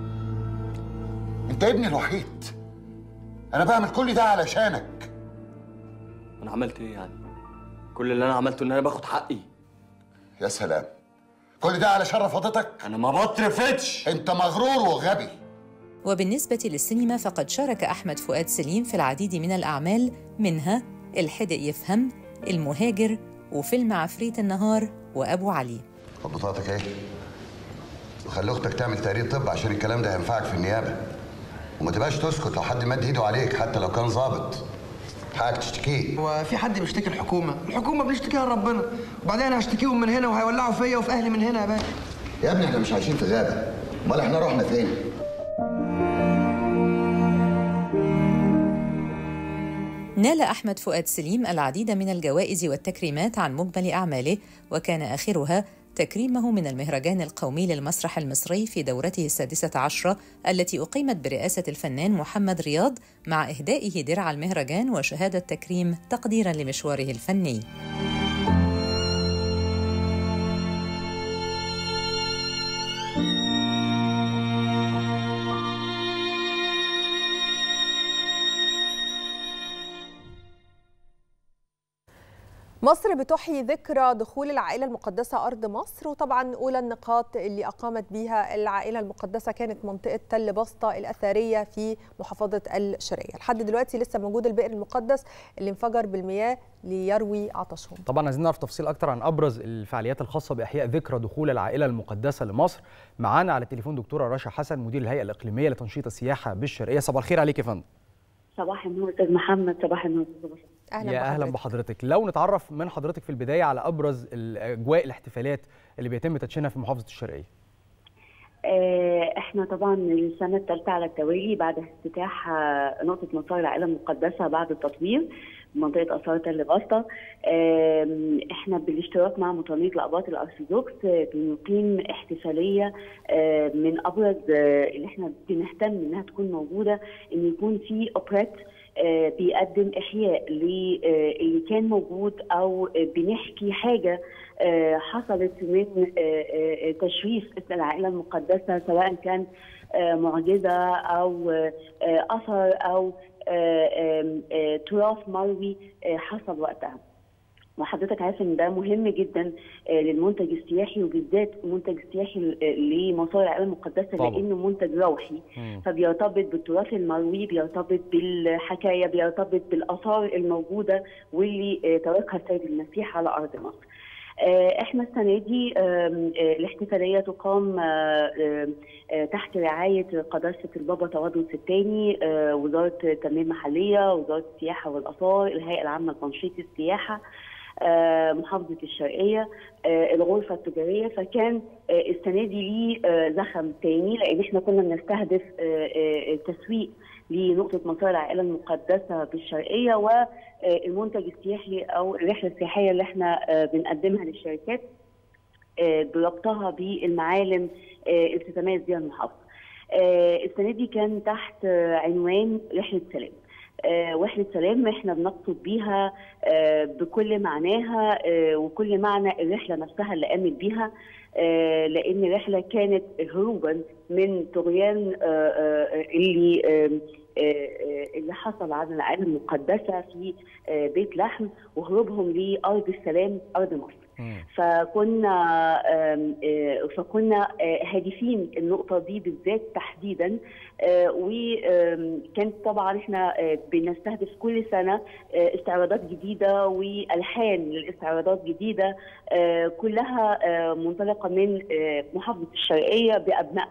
انت ابني الوحيد انا بعمل كل ده علشانك انا عملت ايه يعني كل اللي انا عملته ان انا باخد حقي يا سلام كل ده علشان رفضتك انا ما بترفدش انت مغرور وغبي وبالنسبة للسينما فقد شارك أحمد فؤاد سليم في العديد من الأعمال منها الحدق يفهم المهاجر وفيلم عفريت النهار وأبو علي خد بطاقتك ايه وخلي اختك تعمل تقرير طب عشان الكلام ده هينفعك في النيابه وما تبقاش تسكت لو حد مد ايده عليك حتى لو كان ظابط حقك تشتكيه هو في حد بيشتكي الحكومه الحكومه بنشتكيها لربنا وبعدين هشتكيهم من هنا وهيولعوا فيا وفي اهلي من هنا يا باشا يا ابني احنا مش عايشين في غابه امال احنا رحنا فين نال أحمد فؤاد سليم العديد من الجوائز والتكريمات عن مجمل أعماله وكان آخرها تكريمه من المهرجان القومي للمسرح المصري في دورته السادسة عشرة التي أقيمت برئاسة الفنان محمد رياض مع إهدائه درع المهرجان وشهادة تكريم تقديراً لمشواره الفني مصر بتحيي ذكرى دخول العائلة المقدسة أرض مصر وطبعا أولى النقاط اللي أقامت بها العائلة المقدسة كانت منطقة تل بسطة الأثرية في محافظة الشرقية لحد دلوقتي لسه موجود البئر المقدس اللي انفجر بالمياه ليروي عطشهم طبعا عايزين نعرف تفصيل اكتر عن ابرز الفعاليات الخاصه باحياء ذكرى دخول العائله المقدسه لمصر معانا على التليفون دكتوره رشا حسن مدير الهيئه الاقليميه لتنشيط السياحه بالشرقيه صباح الخير عليك يا فندم صباح النور استاذ محمد صباح النور استاذ بشر أهلا يا اهلا بحضرتك لو نتعرف من حضرتك في البدايه على ابرز الاجواء الاحتفالات اللي بيتم تدشينها في محافظه الشرقيه آه، احنا طبعا السنه الثالثه على التوالي بعد افتتاح آه، نقطه مسار العائله المقدسه بعد التطوير منطقه اثار تل بسطه آم، احنا بالاشتراك مع مطرنيه الاباط الارثوذكس آه، بنقيم احتفاليه آه، من ابرز آه، اللي احنا بنهتم انها تكون موجوده ان يكون في اوبريت آه، بيقدم احياء للي كان موجود او آه، بنحكي حاجه آه، حصلت من آه، آه، تشريف اسم العائله المقدسه سواء كان آه، معجزه او آه، آه، اثر او آه، آم، آه، تراث مروي آه، حصل وقتها. وحضرتك عارف ان ده مهم جدا آه، للمنتج السياحي وبالذات المنتج السياحي آه، لمسار العائله المقدسه طبعاً. لانه منتج روحي فبيرتبط بالتراث المروي بيرتبط بالحكايه بيرتبط بالاثار الموجوده واللي آه، تركها السيد المسيح على ارض مصر. آه، احنا السنه دي آم، آه، الاحتفاليه تقام آه، آه، آه، تحت رعايه قداسه البابا تواضع الثاني آه، وزاره التنميه المحليه وزاره السياحه والاثار الهيئه العامه لتنشيط السياحه آه، محافظه الشرقيه آه، الغرفه التجاريه فكان آه، السنه دي ليه آه، زخم تاني لان احنا كنا بنستهدف آه، آه، التسويق لنقطه مسار العائله المقدسه بالشرقيه والمنتج السياحي او الرحله السياحيه اللي احنا آه، بنقدمها للشركات آه، بربطها بالمعالم آه، اللي بتتميز بها المحافظه. آه، السنه دي كان تحت آه، عنوان رحله سلام. آه، وحدة سلام احنا بنقصد بيها آه، بكل معناها آه، وكل معنى الرحلة نفسها اللي قامت بيها آه، لأن الرحلة كانت هروبا من طغيان آه، آه، اللي آم، آه، آه، اللي حصل على العائلة المقدسة في آه، بيت لحم وهروبهم لأرض السلام أرض مصر فكنا آم، آه، فكنا آه، هادفين النقطة دي بالذات تحديدا وكانت طبعا احنا آه، بنستهدف كل سنة آه، استعراضات جديدة والحان للاستعراضات جديدة آه، كلها آه، منطلقة من آه، محافظة الشرقية بأبنائها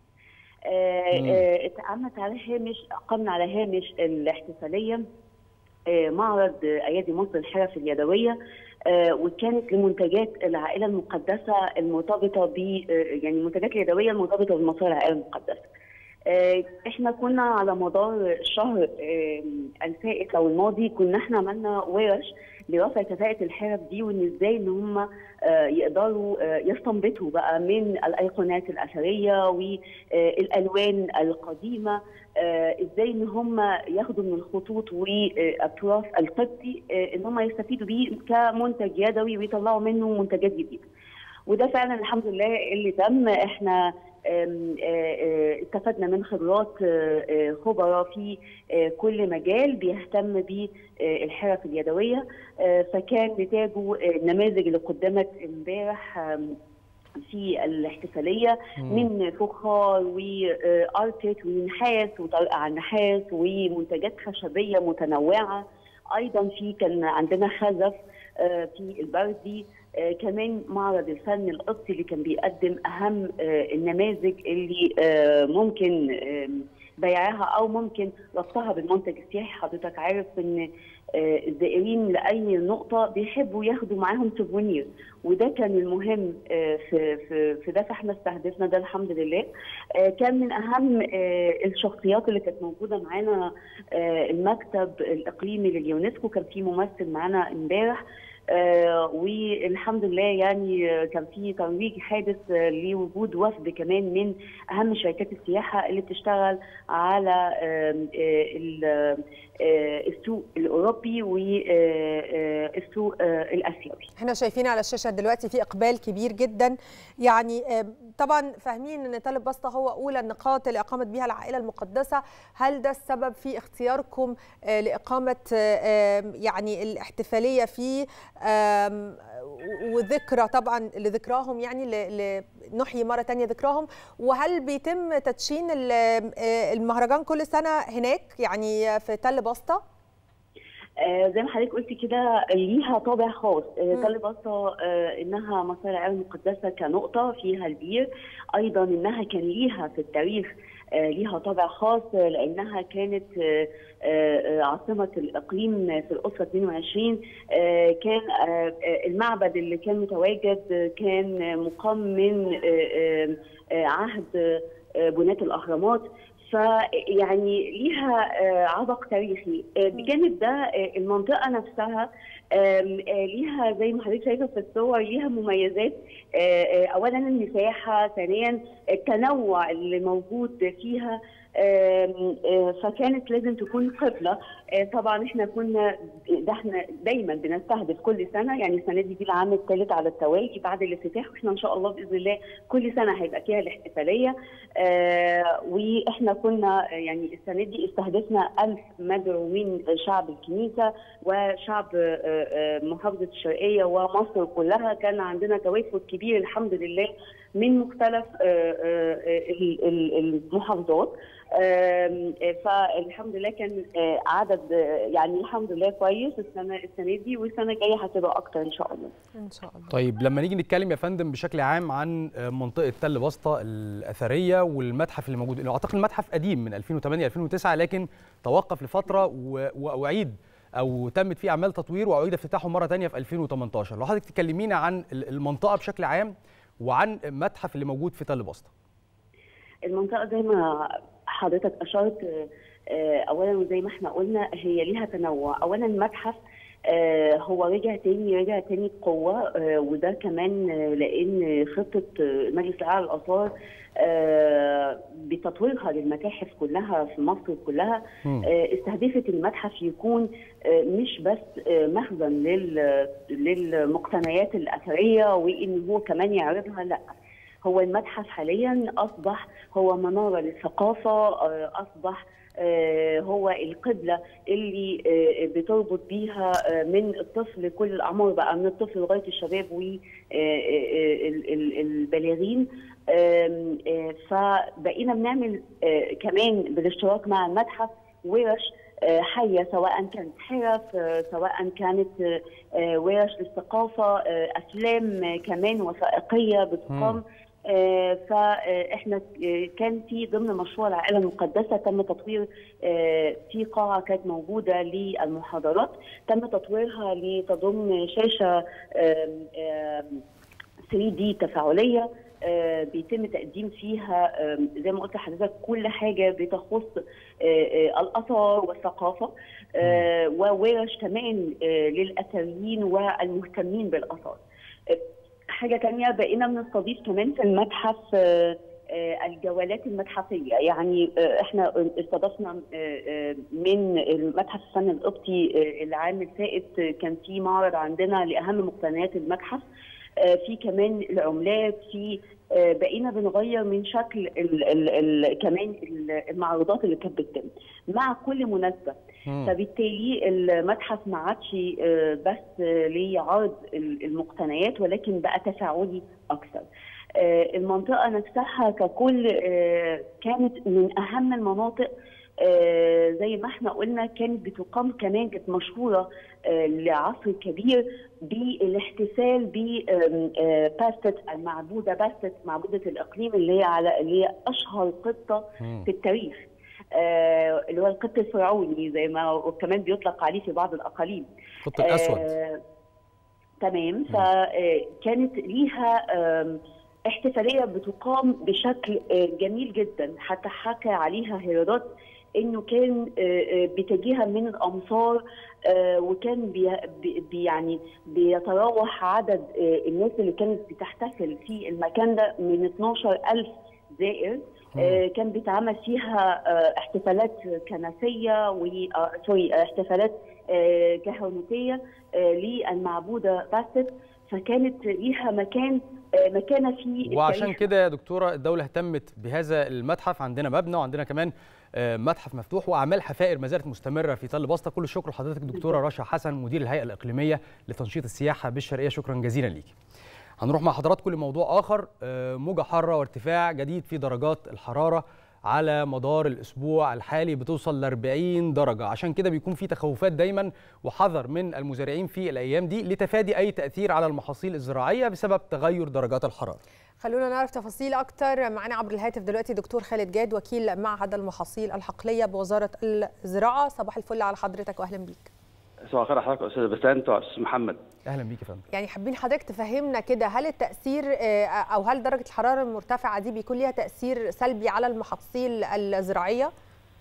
آه، مم. آه، اتعملت على هامش قمنا على هامش الاحتفالية آه، معرض آه، ايادي مصر الحرف اليدويه آه، وكانت لمنتجات العائله المقدسه المرتبطه ب آه، يعني المنتجات اليدويه المرتبطه بمصائر العائله المقدسه. آه، احنا كنا على مدار الشهر آه، الفائت او الماضي كنا احنا عملنا ورش لرفع كفاءة الحرف دي وان ازاي ان هم آه، يقدروا آه، يستنبطوا بقى من الايقونات الاثريه والالوان القديمه آه، ازاي ان هم ياخدوا من الخطوط والتراث القبطي آه، ان هم يستفيدوا بيه كمنتج يدوي ويطلعوا منه منتجات جديده. وده فعلا الحمد لله اللي تم احنا آم، آه، آه، استفدنا من خبرات آه، آه، خبراء في آه، كل مجال بيهتم بالحرف اليدويه آه، فكان نتاجه آه، النماذج اللي قدمت امبارح آم، في الاحتفاليه مم. من فخار وارتت ونحاس وطرق على النحاس ومنتجات خشبيه متنوعه ايضا في كان عندنا خزف آه، في البردي آه، كمان معرض الفن القبطي اللي كان بيقدم اهم آه، النماذج اللي آه، ممكن آم، بيعها او ممكن ربطها بالمنتج السياحي حضرتك عارف ان آه، الزائرين لاي نقطه بيحبوا ياخدوا معاهم سوفونير وده كان المهم آه، في في في ده فاحنا استهدفنا ده الحمد لله آه، كان من اهم آه، الشخصيات اللي كانت موجوده معانا آه، المكتب الاقليمي لليونسكو كان في ممثل معانا امبارح آه، والحمد لله يعني آه، كان في ترويج حادث آه، لوجود وفد كمان من اهم شركات السياحه اللي بتشتغل على آم، آه، ال- آه، السوق الاوروبي والسوق الاسيوي احنا شايفين على الشاشه دلوقتي في اقبال كبير جدا يعني آم، طبعا فاهمين ان طالب بسطه هو اولى النقاط اللي اقامت بها العائله المقدسه هل ده السبب في اختياركم آه، لاقامه آه، آم، يعني الاحتفاليه فيه آم، وذكرى طبعا لذكراهم يعني ل- لنحيي مره تانية ذكراهم وهل بيتم تدشين ال- آه، المهرجان كل سنه هناك يعني في تل بسطه آه، زي ما حضرتك قلتي كده ليها طابع خاص آه، تل بسطة آه، انها مصاري العالم المقدسه كنقطه فيها البير ايضا انها كان ليها في التاريخ آه، ليها طابع خاص آه، لانها كانت آه، آه، عاصمه الاقليم في الاسره 22 آه، كان آه، آه، المعبد اللي كان متواجد آه، كان مقام من آه، آه، آه، عهد آه، بناة الاهرامات فيعني ليها آه، عبق تاريخي آه، بجانب ده آه، المنطقه نفسها آم، آه، ليها زي ما حضرتك شايفه في الصور ليها مميزات آه، آه، اولا المساحه ثانيا التنوع اللي موجود فيها آم، آه، فكانت لازم تكون قبله آه، طبعا احنا كنا ده احنا دايما بنستهدف كل سنه يعني السنه دي دي العام الثالث على التوالي بعد الافتتاح واحنا ان شاء الله باذن الله كل سنه هيبقى فيها الاحتفاليه آه، واحنا كنا آه، يعني السنه دي استهدفنا ألف مدعو من شعب الكنيسه وشعب آه، آه، محافظه الشرقيه ومصر كلها كان عندنا توافد كبير الحمد لله من مختلف آه، آه، ال- ال- المحافظات آم، آه، فالحمد لله كان آه، عدد آه، يعني الحمد لله كويس السنه السنه دي والسنه الجايه هتبقى اكتر ان شاء الله ان شاء الله طيب لما نيجي نتكلم يا فندم بشكل عام عن منطقه تل بسطه الاثريه والمتحف اللي موجود اعتقد المتحف قديم من 2008 2009 لكن توقف لفتره و- واعيد او تمت فيه اعمال تطوير واعيد افتتاحه مره ثانيه في 2018 لو حضرتك تكلمينا عن المنطقه بشكل عام وعن المتحف اللي موجود في تل بسطه المنطقه زي ما حضرتك اشرت آه، آه، اولا وزي ما احنا قلنا هي ليها تنوع اولا متحف آه، هو رجع تاني رجع تاني بقوه آه، وده كمان آه، لان خطه آه، مجلس الاعلى للاثار آه، بتطويرها للمتاحف كلها في مصر كلها مم. آه، استهدفت المتحف يكون آه، مش بس آه، مخزن لل- للمقتنيات الاثريه وان هو كمان يعرضها لا هو المتحف حاليا اصبح هو مناره للثقافه آه، اصبح آه، هو القبله اللي آه، بتربط بيها آه، من الطفل كل الاعمار بقى من الطفل لغايه الشباب والبالغين فبقينا بنعمل آه، كمان بالاشتراك مع المتحف ورش آه، حيه سواء كانت حرف آه، سواء كانت آه، آه، ورش للثقافه آه، افلام آه، كمان وثائقيه بتقام آه، فاحنا آه، كان في ضمن مشروع العائله المقدسه تم تطوير آه، في قاعه كانت موجوده للمحاضرات تم تطويرها لتضم شاشه آم، آم، 3 دي تفاعليه آه، بيتم تقديم فيها آم، زي ما قلت لحضرتك كل حاجه بتخص آه، آه، الاثار والثقافه آه، وورش كمان آه، للاثريين والمهتمين بالاثار. آه، حاجه تانية بقينا بنستضيف كمان في المتحف آه، آه، الجولات المتحفيه يعني آه، احنا استضفنا آه، آه، من المتحف الفن القبطي آه، العام الفائت آه، كان في معرض عندنا لاهم مقتنيات المتحف آه، في كمان العملات في آه، بقينا بنغير من شكل ال ال ال كمان ال- المعروضات اللي كانت بتتم مع كل مناسبه مم. فبالتالي المتحف ما عادش آه، بس آه، لعرض ال- المقتنيات ولكن بقى تفاعلي اكثر آه، المنطقه نفسها ككل آه، كانت من اهم المناطق آه، زي ما احنا قلنا كانت بتقام كمان كانت مشهوره آه، لعصر كبير بالاحتفال بباستة المعبوده باستة معبوده الاقليم اللي هي على اللي هي اشهر قطه مم. في التاريخ آه، اللي هو القط الفرعوني زي ما وكمان بيطلق عليه في بعض الاقاليم القط الأسود. آه، تمام فكانت ليها آم، احتفاليه بتقام بشكل آه، جميل جدا حتى حكى عليها هيرودوت انه كان آه، آه، بتجيها من الامصار آه، وكان بي بي- بي- يعني بيتراوح عدد آه، الناس اللي كانت بتحتفل في المكان ده من 12000 زائر آه، كان بيتعمل فيها آه، احتفالات كنسيه و آه، سوري آه، احتفالات آه، كهنوتيه آه، للمعبوده باست فكانت ليها مكان آه، مكانه في وعشان التاريخ. كده يا دكتوره الدوله اهتمت بهذا المتحف عندنا مبنى وعندنا كمان آه، متحف مفتوح واعمال حفائر ما زالت مستمره في تل بسطه كل الشكر لحضرتك دكتوره رشا حسن مدير الهيئه الاقليميه لتنشيط السياحه بالشرقيه شكرا جزيلا ليكي هنروح مع حضراتكم لموضوع اخر آه، موجه حاره وارتفاع جديد في درجات الحراره على مدار الاسبوع الحالي بتوصل ل 40 درجه عشان كده بيكون في تخوفات دايما وحذر من المزارعين في الايام دي لتفادي اي تاثير على المحاصيل الزراعيه بسبب تغير درجات الحراره خلونا نعرف تفاصيل اكتر معنا عبر الهاتف دلوقتي دكتور خالد جاد وكيل معهد المحاصيل الحقليه بوزاره الزراعه صباح الفل على حضرتك واهلا بيك صباح الخير حضرتك يا استاذ بسنت واستاذ محمد اهلا بيك يا فندم يعني حابين حضرتك تفهمنا كده هل التاثير آه، او هل درجه الحراره المرتفعه دي بيكون ليها تاثير سلبي على المحاصيل الزراعيه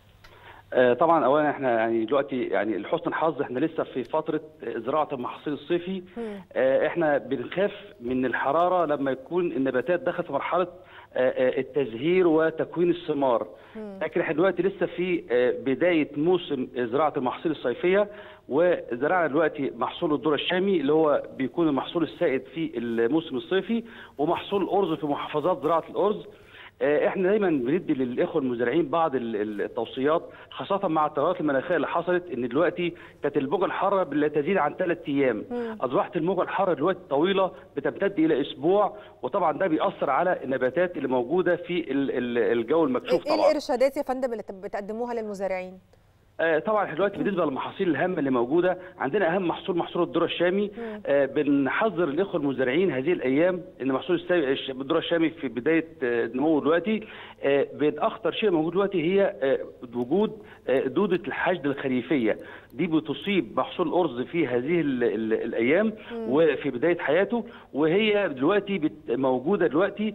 آه، طبعا اولا احنا يعني دلوقتي يعني لحسن الحظ احنا لسه في فتره زراعه المحاصيل الصيفي آه، احنا بنخاف من الحراره لما يكون النباتات دخلت في مرحله آه، آه، التزهير وتكوين الثمار لكن احنا دلوقتي لسه في آه، بدايه موسم زراعه المحاصيل الصيفيه وزرعنا دلوقتي محصول الذره الشامي اللي هو بيكون المحصول السائد في الموسم الصيفي ومحصول الارز في محافظات زراعه الارز آه، احنا دايما بندي للاخوه المزارعين بعض ال- ال- التوصيات خاصه مع التغيرات المناخيه اللي حصلت ان دلوقتي كانت الموجه الحاره لا تزيد عن ثلاث ايام اصبحت الموجه الحاره دلوقتي طويله بتمتد الى اسبوع وطبعا ده بيأثر على النباتات اللي موجوده في ال- ال- الجو المكشوف ايه طبعا الارشادات يا فندم اللي بتقدموها للمزارعين آه، طبعا احنا دلوقتي بالنسبه للمحاصيل الهامه اللي موجوده عندنا اهم محصول محصول الذره الشامي آه، بنحذر الاخوه المزارعين هذه الايام ان محصول السا- الش- الذره الشامي في بدايه آه، نموه دلوقتي آه، بين اخطر شيء موجود دلوقتي هي آه، وجود آه، دوده الحشد الخريفيه دي بتصيب محصول الارز في هذه ال ال الايام وفي بدايه حياته وهي دلوقتي بت موجوده دلوقتي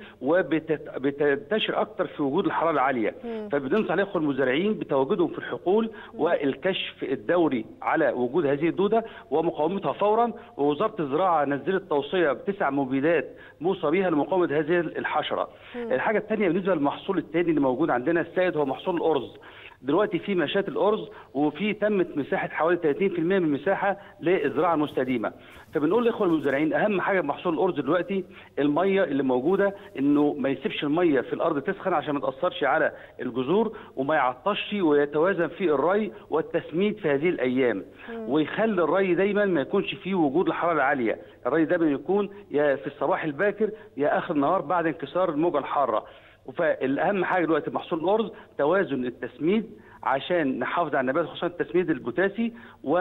وبتنتشر اكتر في وجود الحراره العاليه مم. فبننصح الاخوه المزارعين بتواجدهم في الحقول والكشف الدوري على وجود هذه الدوده ومقاومتها فورا ووزاره الزراعه نزلت توصيه بتسع مبيدات موصى بها لمقاومه هذه الحشره. مم. الحاجه الثانيه بالنسبه للمحصول الثاني اللي موجود عندنا السائد هو محصول الارز. دلوقتي في مشات الارز وفي تمت مساحه حوالي 30% من المساحه للزراعه المستديمه. فبنقول للاخوه المزارعين اهم حاجه في محصول الارز دلوقتي الميه اللي موجوده انه ما يسيبش الميه في الارض تسخن عشان ما تاثرش على الجذور وما يعطش ويتوازن في الري والتسميد في هذه الايام ويخلي الري دايما ما يكونش فيه وجود الحراره العاليه الري دايما يكون يا في الصباح الباكر يا اخر النهار بعد انكسار الموجه الحاره فالاهم حاجه دلوقتي محصول الارز توازن التسميد عشان نحافظ على النبات خصوصا التسميد البوتاسي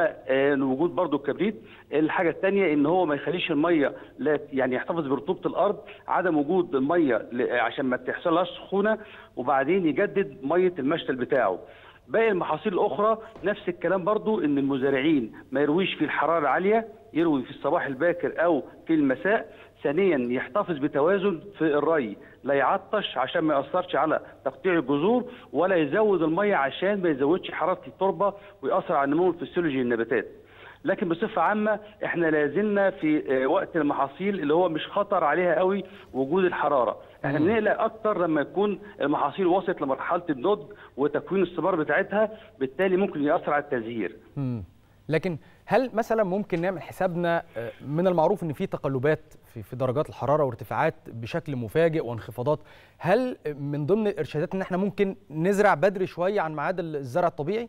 ووجود برضو الكبريت الحاجه الثانيه ان هو ما يخليش الميه لا يعني يحتفظ برطوبه الارض عدم وجود الميه ل- عشان ما تحصلهاش سخونه وبعدين يجدد ميه المشتل بتاعه باقي المحاصيل الاخرى نفس الكلام برضو ان المزارعين ما يرويش في الحراره العاليه يروي في الصباح الباكر او في المساء ثانيا يحتفظ بتوازن في الري لا يعطش عشان ما ياثرش على تقطيع الجذور ولا يزود الميه عشان ما يزودش حراره التربه وياثر على النمو الفسيولوجي للنباتات لكن بصفه عامه احنا لازلنا في آه، وقت المحاصيل اللي هو مش خطر عليها قوي وجود الحراره احنا بنقلق اكتر لما يكون المحاصيل وصلت لمرحله النضج وتكوين الثمار بتاعتها بالتالي ممكن ياثر على التزهير مم. لكن هل مثلا ممكن نعمل حسابنا آه، من المعروف ان في تقلبات في في درجات الحراره وارتفاعات بشكل مفاجئ وانخفاضات هل من ضمن الارشادات ان احنا ممكن نزرع بدري شويه عن ميعاد الزرع الطبيعي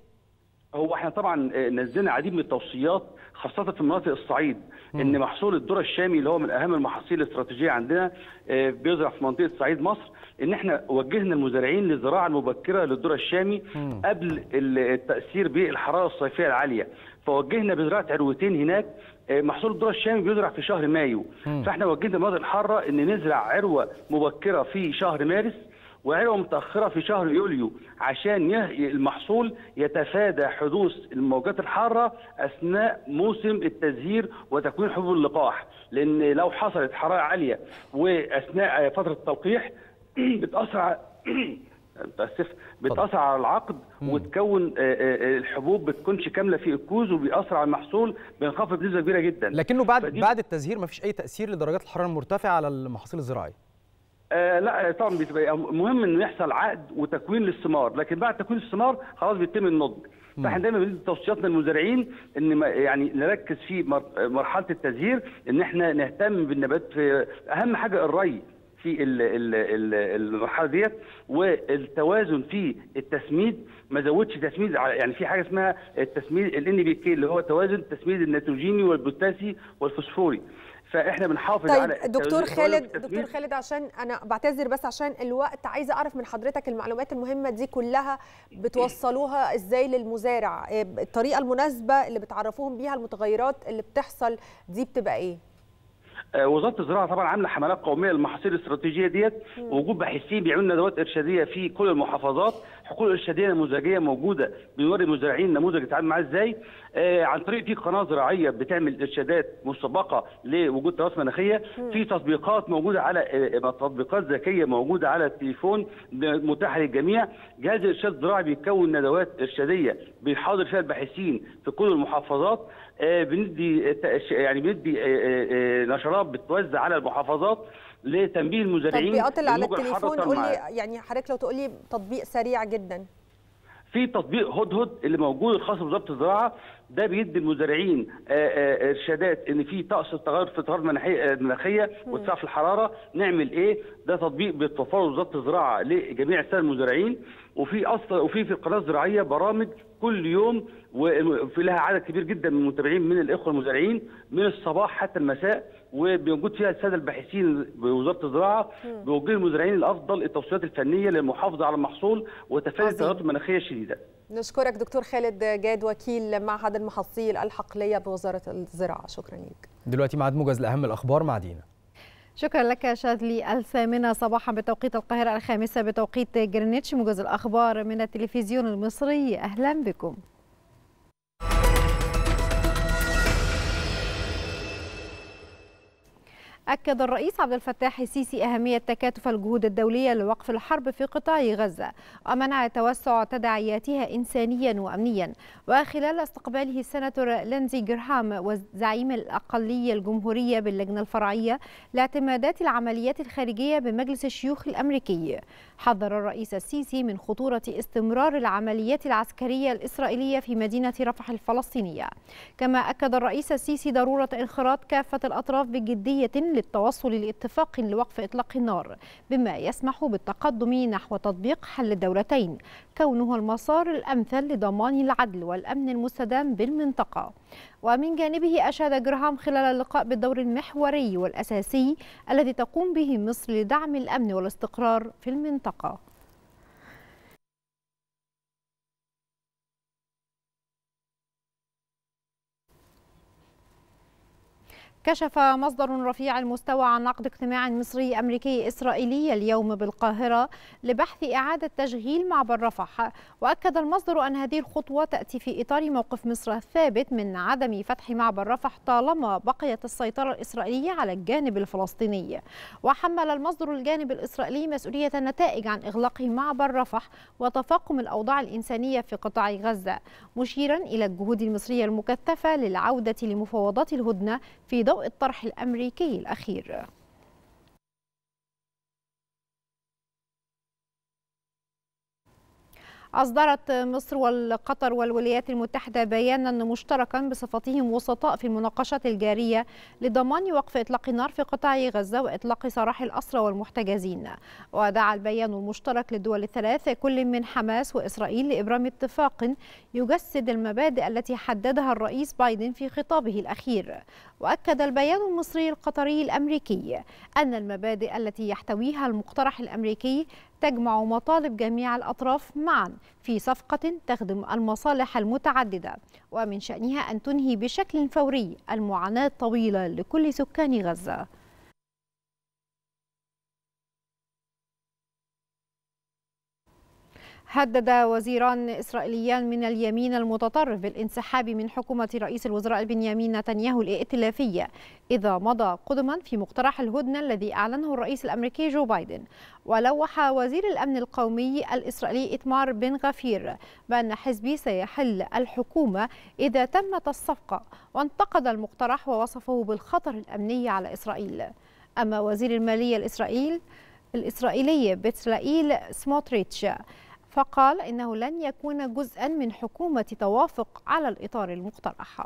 هو احنا طبعا آه، نزلنا عديد من التوصيات خاصة في مناطق الصعيد ان محصول الذرة الشامي اللي هو من اهم المحاصيل الاستراتيجية عندنا آه، بيزرع في منطقة صعيد مصر ان احنا وجهنا المزارعين للزراعة المبكرة للذرة الشامي قبل ال- التأثير بالحرارة الصيفية العالية فوجهنا بزراعة عروتين هناك آه، محصول الذرة الشامي بيزرع في شهر مايو مم. فاحنا وجهنا المناطق الحارة ان نزرع عروة مبكرة في شهر مارس وعروة متأخرة في شهر يوليو عشان يه- المحصول يتفادى حدوث الموجات الحارة أثناء موسم التزهير وتكوين حبوب اللقاح لأن لو حصلت حرارة عالية وأثناء فترة التلقيح بتأثر على متأسف بتأثر على العقد وتكون آه، آه، الحبوب بتكونش كاملة في الكوز وبيأثر على المحصول بينخفض بنسبة كبيرة جدا لكنه بعد فدي- بعد التزهير مفيش اي تاثير لدرجات الحراره المرتفعه على المحاصيل الزراعيه آه لا طبعا بتبقى مهم انه يحصل عقد وتكوين للثمار لكن بعد تكوين الثمار خلاص بيتم النضج فاحنا دايما بندي توصياتنا للمزارعين ان ما يعني نركز في مر- مرحله التزهير ان احنا نهتم بالنبات في اهم حاجه الري في ال- ال- ال- المرحله ديت والتوازن في التسميد ما زودش تسميد على- يعني في حاجه اسمها التسميد الان بي كي اللي هو توازن التسميد النيتروجيني والبوتاسي والفوسفوري فاحنا بنحافظ على طيب دكتور التوازن- خالد التسميد. دكتور خالد عشان انا بعتذر بس عشان الوقت عايزه اعرف من حضرتك المعلومات المهمه دي كلها بتوصلوها ازاي للمزارع إيه الطريقه المناسبه اللي بتعرفوهم بيها المتغيرات اللي بتحصل دي بتبقى ايه آه، وزاره الزراعه طبعا عامله حملات قوميه للمحاصيل الاستراتيجيه ديت ووجود باحثين بيعملوا ندوات ارشاديه في كل المحافظات حقول ارشاديه نموذجيه موجوده بنوري المزارعين نموذج يتعامل معاه ازاي آه، عن طريق في قناه زراعيه بتعمل ارشادات مسبقه لوجود تراث مناخيه في تطبيقات موجوده على آه، تطبيقات ذكيه موجوده على التليفون متاحه للجميع جهاز الارشاد الزراعي بيكون ندوات ارشاديه بيحاضر فيها الباحثين في كل المحافظات آه، بندي آه، تأش- يعني بندي آه، آه، آه، نشرات بتوزع على المحافظات لتنبيه المزارعين التطبيقات اللي على الموجة الحارة التليفون صار قول لي معاها. يعني حضرتك لو تقول لي تطبيق سريع جدا في تطبيق هدهد اللي موجود الخاص بوزاره الزراعه ده بيدي المزارعين آه، آه، ارشادات ان في طقس تغير في التغير المناخيه آه، المناخيه وارتفاع في الحراره نعمل ايه؟ ده تطبيق بتوفره وزاره الزراعه لجميع الساده المزارعين وفي اصلا وفي في القناه الزراعيه برامج كل يوم وفي لها عدد كبير جدا من المتابعين من الاخوه المزارعين من الصباح حتى المساء وبيوجد فيها الساده الباحثين بوزاره الزراعه بيوجهوا المزارعين الافضل التوصيات الفنيه للمحافظه على المحصول وتفادي التغيرات المناخيه الشديده. نشكرك دكتور خالد جاد وكيل معهد المحاصيل الحقليه بوزاره الزراعه شكرا لك دلوقتي ميعاد موجز لاهم الاخبار مع دينا شكرا لك شاذلي الثامنة صباحا بتوقيت القاهرة الخامسة بتوقيت جرينتش موجز الأخبار من التلفزيون المصري أهلا بكم أكد الرئيس عبد الفتاح السيسي أهمية تكاتف الجهود الدولية لوقف الحرب في قطاع غزة ومنع توسع تداعياتها إنسانيا وأمنيا وخلال استقباله السناتور لينزي جرهام وزعيم الأقلية الجمهورية باللجنة الفرعية لاعتمادات العمليات الخارجية بمجلس الشيوخ الأمريكي حذر الرئيس السيسي من خطورة استمرار العمليات العسكرية الإسرائيلية في مدينة رفح الفلسطينية كما أكد الرئيس السيسي ضرورة انخراط كافة الأطراف بجدية للتوصل لاتفاق لوقف إطلاق النار بما يسمح بالتقدم نحو تطبيق حل الدولتين كونه المسار الأمثل لضمان العدل والأمن المستدام بالمنطقة ومن جانبه أشاد جراهام خلال اللقاء بالدور المحوري والأساسي الذي تقوم به مصر لدعم الأمن والاستقرار في المنطقة كشف مصدر رفيع المستوى عن عقد اجتماع مصري أمريكي إسرائيلي اليوم بالقاهرة لبحث إعادة تشغيل معبر رفح وأكد المصدر أن هذه الخطوة تأتي في إطار موقف مصر الثابت من عدم فتح معبر رفح طالما بقيت السيطرة الإسرائيلية على الجانب الفلسطيني وحمل المصدر الجانب الإسرائيلي مسؤولية النتائج عن إغلاق معبر رفح وتفاقم الأوضاع الإنسانية في قطاع غزة مشيرا إلى الجهود المصرية المكثفة للعودة لمفاوضات الهدنة في ضوء الطرح الأمريكي الأخير أصدرت مصر والقطر والولايات المتحدة بيانا مشتركا بصفتهم وسطاء في المناقشات الجارية لضمان وقف إطلاق النار في قطاع غزة وإطلاق سراح الأسرى والمحتجزين ودعا البيان المشترك للدول الثلاث كل من حماس وإسرائيل لإبرام اتفاق يجسد المبادئ التي حددها الرئيس بايدن في خطابه الأخير وأكد البيان المصري القطري الأمريكي أن المبادئ التي يحتويها المقترح الأمريكي تجمع مطالب جميع الأطراف معا في صفقة تخدم المصالح المتعددة ومن شأنها أن تنهي بشكل فوري المعاناة الطويلة لكل سكان غزة هدد وزيران إسرائيليان من اليمين المتطرف بالانسحاب من حكومة رئيس الوزراء بنيامين نتنياهو الائتلافية إذا مضى قدما في مقترح الهدنة الذي أعلنه الرئيس الأمريكي جو بايدن ولوح وزير الأمن القومي الإسرائيلي إتمار بن غفير بأن حزبه سيحل الحكومة إذا تمت الصفقة وانتقد المقترح ووصفه بالخطر الأمني على إسرائيل أما وزير المالية الإسرائيل الإسرائيلي بتسرائيل سموتريتش فقال إنه لن يكون جزءا من حكومة توافق على الإطار المقترح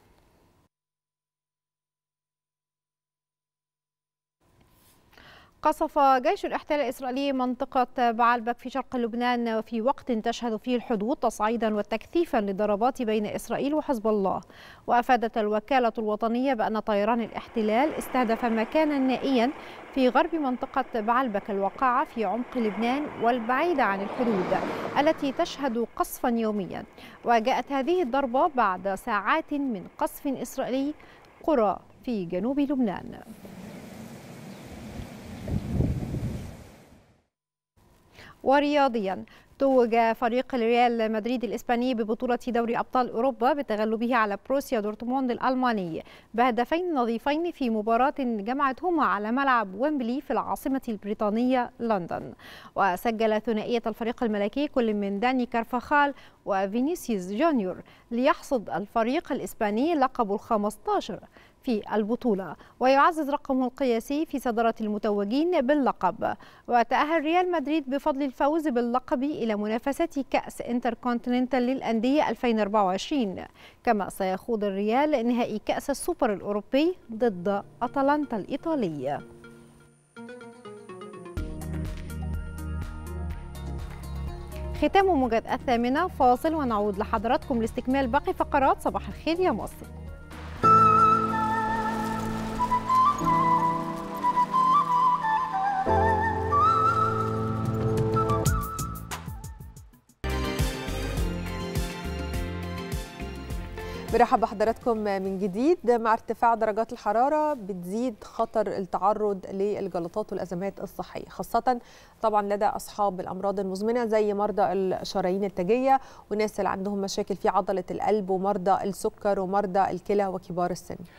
قصف جيش الاحتلال الإسرائيلي منطقة بعلبك في شرق لبنان في وقت تشهد فيه الحدود تصعيدا وتكثيفا للضربات بين إسرائيل وحزب الله وأفادت الوكالة الوطنية بأن طيران الاحتلال استهدف مكانا نائيا في غرب منطقة بعلبك الواقعة في عمق لبنان والبعيدة عن الحدود التي تشهد قصفا يوميا وجاءت هذه الضربة بعد ساعات من قصف إسرائيلي قرى في جنوب لبنان ورياضيا توج فريق ريال مدريد الإسباني ببطولة دوري أبطال أوروبا بتغلبه على بروسيا دورتموند الألماني بهدفين نظيفين في مباراة جمعتهما على ملعب ويمبلي في العاصمة البريطانية لندن وسجل ثنائية الفريق الملكي كل من داني كارفاخال وفينيسيوس جونيور ليحصد الفريق الإسباني لقب الخمستاشر في البطولة ويعزز رقمه القياسي في صدارة المتوجين باللقب وتأهل ريال مدريد بفضل الفوز باللقب إلى منافسة كأس انتركونتيننتال للأندية 2024 كما سيخوض الريال نهائي كأس السوبر الأوروبي ضد أتلانتا الإيطالي ختام موجة الثامنة فاصل ونعود لحضراتكم لاستكمال باقي فقرات صباح الخير يا مصر برحب بحضراتكم من جديد مع ارتفاع درجات الحرارة بتزيد خطر التعرض للجلطات والأزمات الصحية خاصة طبعا لدى أصحاب الأمراض المزمنة زي مرضى الشرايين التاجية والناس اللي عندهم مشاكل في عضلة القلب ومرضى السكر ومرضى الكلى وكبار السن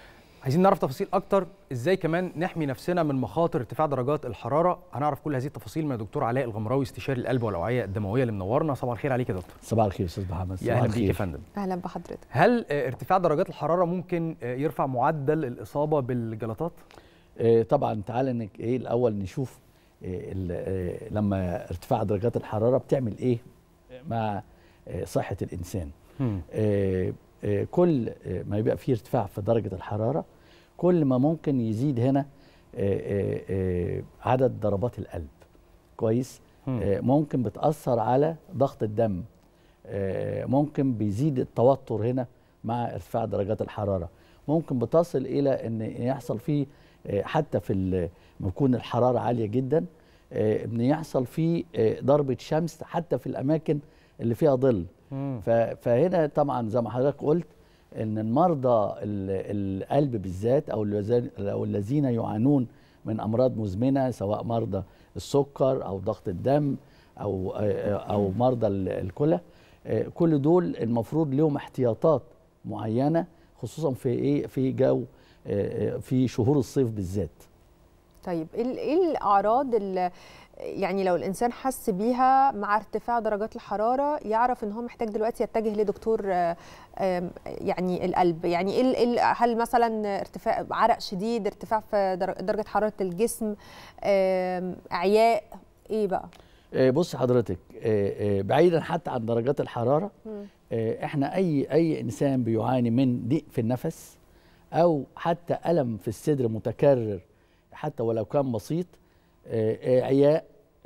عايزين نعرف تفاصيل اكتر ازاي كمان نحمي نفسنا من مخاطر ارتفاع درجات الحراره هنعرف كل هذه التفاصيل من دكتور علاء الغمراوي استشاري القلب والاوعيه الدمويه اللي منورنا صباح الخير عليك يا دكتور صباح الخير استاذ محمد يا صباح اهلا بيك يا الخير. فندم اهلا بحضرتك هل آه، ارتفاع درجات الحراره ممكن آه، يرفع معدل الاصابه بالجلطات آه، طبعا تعالى نك ايه الاول نشوف آه، ال- آه، لما ارتفاع درجات الحراره بتعمل ايه مع آه، صحه الانسان مم. آه، آه، كل آه، ما يبقى فيه ارتفاع في درجه الحراره كل ما ممكن يزيد هنا آه، آه، آه، عدد ضربات القلب كويس مم. آه، ممكن بتاثر على ضغط الدم آه، ممكن بيزيد التوتر هنا مع ارتفاع درجات الحراره ممكن بتصل الى ان يحصل فيه آه، حتى في ال- لما يكون الحراره عاليه جدا آه، ان يحصل فيه آه، ضربه شمس حتى في الاماكن اللي فيها ظل مم. ف- فهنا طبعا زي ما حضرتك قلت ان المرضى ال- القلب بالذات او الذين- او الذين يعانون من امراض مزمنه سواء مرضى السكر او ضغط الدم او او مرضى ال- الكلى آه، كل دول المفروض لهم احتياطات معينه خصوصا في ايه في جو آه، آه، في شهور الصيف بالذات طيب ايه ال- ايه الاعراض اللي يعني لو الانسان حس بيها مع ارتفاع درجات الحراره يعرف ان هو محتاج دلوقتي يتجه لدكتور آه، آم، يعني القلب يعني ايه ال- إيه ال- هل مثلا ارتفاع عرق شديد ارتفاع في در- درجه حراره الجسم آم، اعياء ايه بقى آه، بص حضرتك آه، آه، بعيدا حتى عن درجات الحراره آه، احنا اي اي انسان بيعاني من ضيق في النفس او حتى الم في الصدر متكرر حتى ولو كان بسيط آه، آه، عياء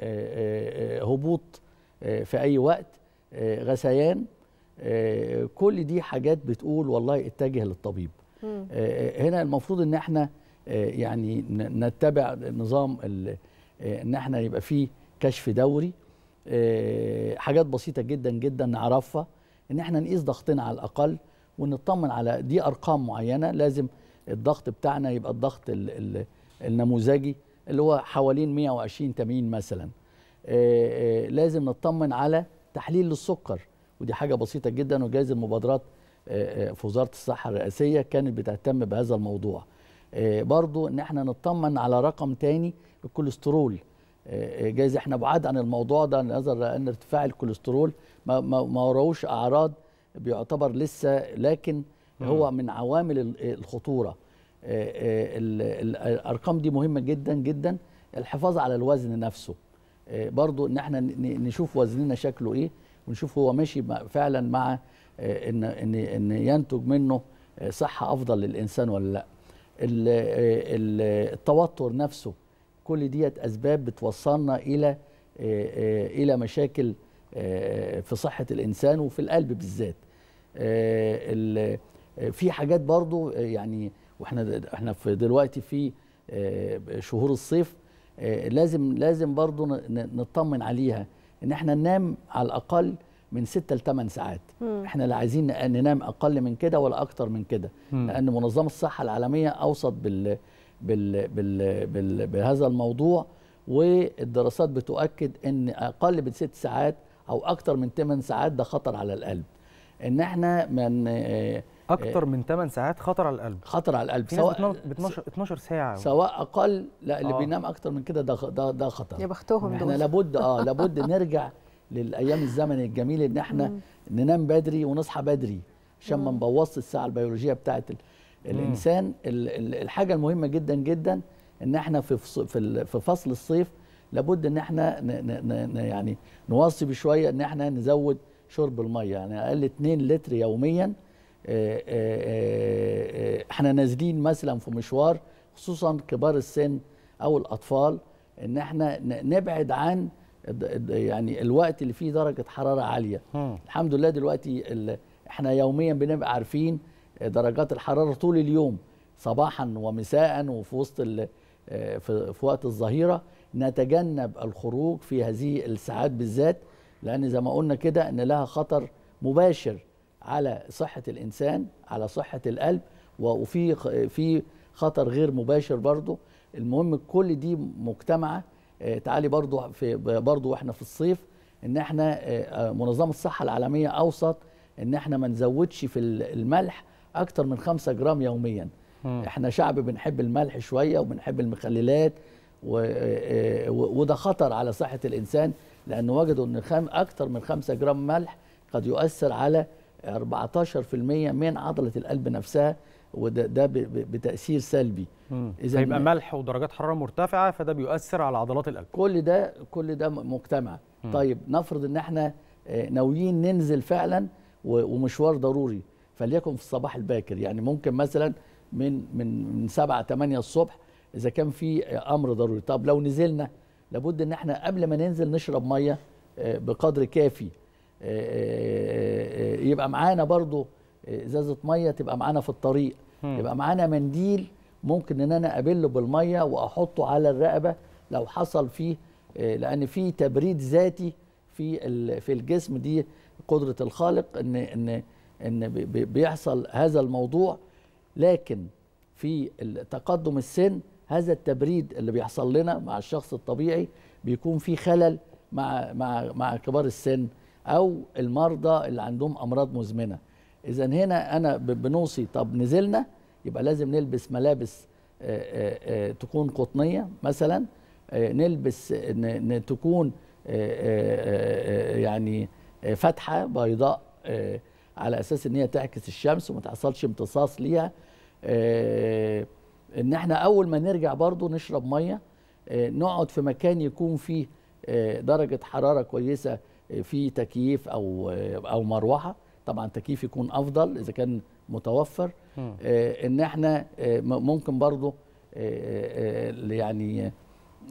آه، آه، آه، هبوط آه، في اي وقت آه، غثيان آه، كل دي حاجات بتقول والله اتجه للطبيب مم. آه، هنا المفروض ان احنا آه، يعني ن- نتبع نظام ال- آه، ان احنا يبقى فيه كشف دوري آه، حاجات بسيطه جدا جدا نعرفها ان احنا نقيس ضغطنا على الاقل ونطمن على دي ارقام معينه لازم الضغط بتاعنا يبقى الضغط ال ال النموذجي اللي هو حوالين 120 80 مثلا آه، آه، لازم نطمن على تحليل للسكر ودي حاجه بسيطه جدا وجايز المبادرات آه، آه، في وزاره الصحه الرئاسيه كانت بتهتم بهذا الموضوع آه، برضو ان احنا نطمن على رقم تاني الكوليسترول آه، آه، جايز احنا بعاد عن الموضوع ده نظرا ان ارتفاع الكوليسترول ما ما ما وراهوش اعراض بيعتبر لسه لكن هو من عوامل ال- الخطوره آه، آه، ال- ال- الارقام دي مهمه جدا جدا الحفاظ على الوزن نفسه آه، برضو ان احنا ن- نشوف وزننا شكله ايه ونشوف هو ماشي مع- فعلا مع آه، ان ان ان ينتج منه آه، صحه افضل للانسان ولا لا ال- آه، ال- التوتر نفسه كل ديت اسباب بتوصلنا الى آه، آه، الى مشاكل آه، في صحه الانسان وفي القلب بالذات آه، ال- آه، في حاجات برضو آه، يعني واحنا احنا في دلوقتي في آه، شهور الصيف آه، لازم لازم برضو ن- ن- نطمن عليها ان احنا ننام على الاقل من 6 ل 8 ساعات مم. احنا لا عايزين ن- ننام اقل من كده ولا اكتر من كده مم. لان منظمه الصحه العالميه اوصت بال بال بال بال بهذا الموضوع والدراسات بتؤكد ان اقل من ست ساعات او اكتر من 8 ساعات ده خطر على القلب ان احنا من آه، اكتر من 8 ساعات خطر على القلب خطر على القلب في ناس سواء بتنام ب 12 12 ساعه سواء اقل لا اللي آه. بينام اكتر من كده ده خ- ده ده خطر يا بختهم احنا دول. لابد اه لابد نرجع للايام الزمن الجميل ان احنا مم. ننام بدري ونصحى بدري عشان ما مم. نبوظش الساعه البيولوجيه بتاعت ال- الانسان ال- ال- الحاجه المهمه جدا جدا ان احنا في فص- في ال- في فصل الصيف لابد ان احنا ن ن ن يعني نوصي بشويه ان احنا نزود شرب الميه يعني اقل 2 لتر يوميا آه، آه، آه، آه، احنا نازلين مثلا في مشوار خصوصا كبار السن او الاطفال ان احنا ن- نبعد عن الد- الد- يعني الوقت اللي فيه درجه حراره عاليه الحمد لله دلوقتي ال- احنا يوميا بنبقى عارفين درجات الحراره طول اليوم صباحا ومساء وفي وسط ال- آه، في في وقت الظهيره نتجنب الخروج في هذه الساعات بالذات لان زي ما قلنا كده ان لها خطر مباشر على صحه الانسان على صحه القلب و- وفي خ- في خطر غير مباشر برضه المهم كل دي مجتمعه آه، تعالي برضه في برضه واحنا في الصيف ان احنا آه، آه، منظمه الصحه العالميه اوصت ان احنا ما نزودش في ال- الملح اكتر من 5 جرام يوميا مم. احنا شعب بنحب الملح شويه وبنحب المخللات و... آه، و- وده خطر على صحه الانسان لان وجدوا ان خم... اكثر من 5 جرام ملح قد يؤثر على 14% من عضله القلب نفسها وده ده ب... ب... بتاثير سلبي إذا فيبقى ملح ودرجات حراره مرتفعه فده بيؤثر على عضلات القلب كل ده كل ده م- مجتمع مم. طيب نفرض ان احنا آه، ناويين ننزل فعلا و- ومشوار ضروري فليكن في الصباح الباكر يعني ممكن مثلا من من من 7 8 الصبح اذا كان في آه، امر ضروري طب لو نزلنا لابد ان احنا قبل ما ننزل نشرب ميه آه، بقدر كافي آه، آه، آه، يبقى معانا برضو آه، ازازه ميه تبقى معانا في الطريق مم. يبقى معانا منديل ممكن ان انا ابله بالميه واحطه على الرقبه لو حصل فيه آه، لان في تبريد ذاتي في ال- في الجسم دي قدره الخالق ان ان ان بي- بي- بيحصل هذا الموضوع لكن في ال- تقدم السن هذا التبريد اللي بيحصل لنا مع الشخص الطبيعي بيكون في خلل مع مع مع كبار السن او المرضى اللي عندهم امراض مزمنه اذا هنا انا ب- بنوصي طب نزلنا يبقى لازم نلبس ملابس آه، آه، آه، تكون قطنيه مثلا آه، نلبس ن- ن- تكون آه، آه، آه، يعني آه، فاتحه بيضاء آه، على اساس ان هي تعكس الشمس وما تحصلش امتصاص ليها آه، ان احنا اول ما نرجع برضو نشرب ميه آه، نقعد في مكان يكون فيه آه، درجه حراره كويسه آه، فيه تكييف او آه، او مروحه طبعا تكييف يكون افضل اذا كان متوفر مم. آه، ان احنا آه، م- ممكن برضو آه، آه، يعني آه،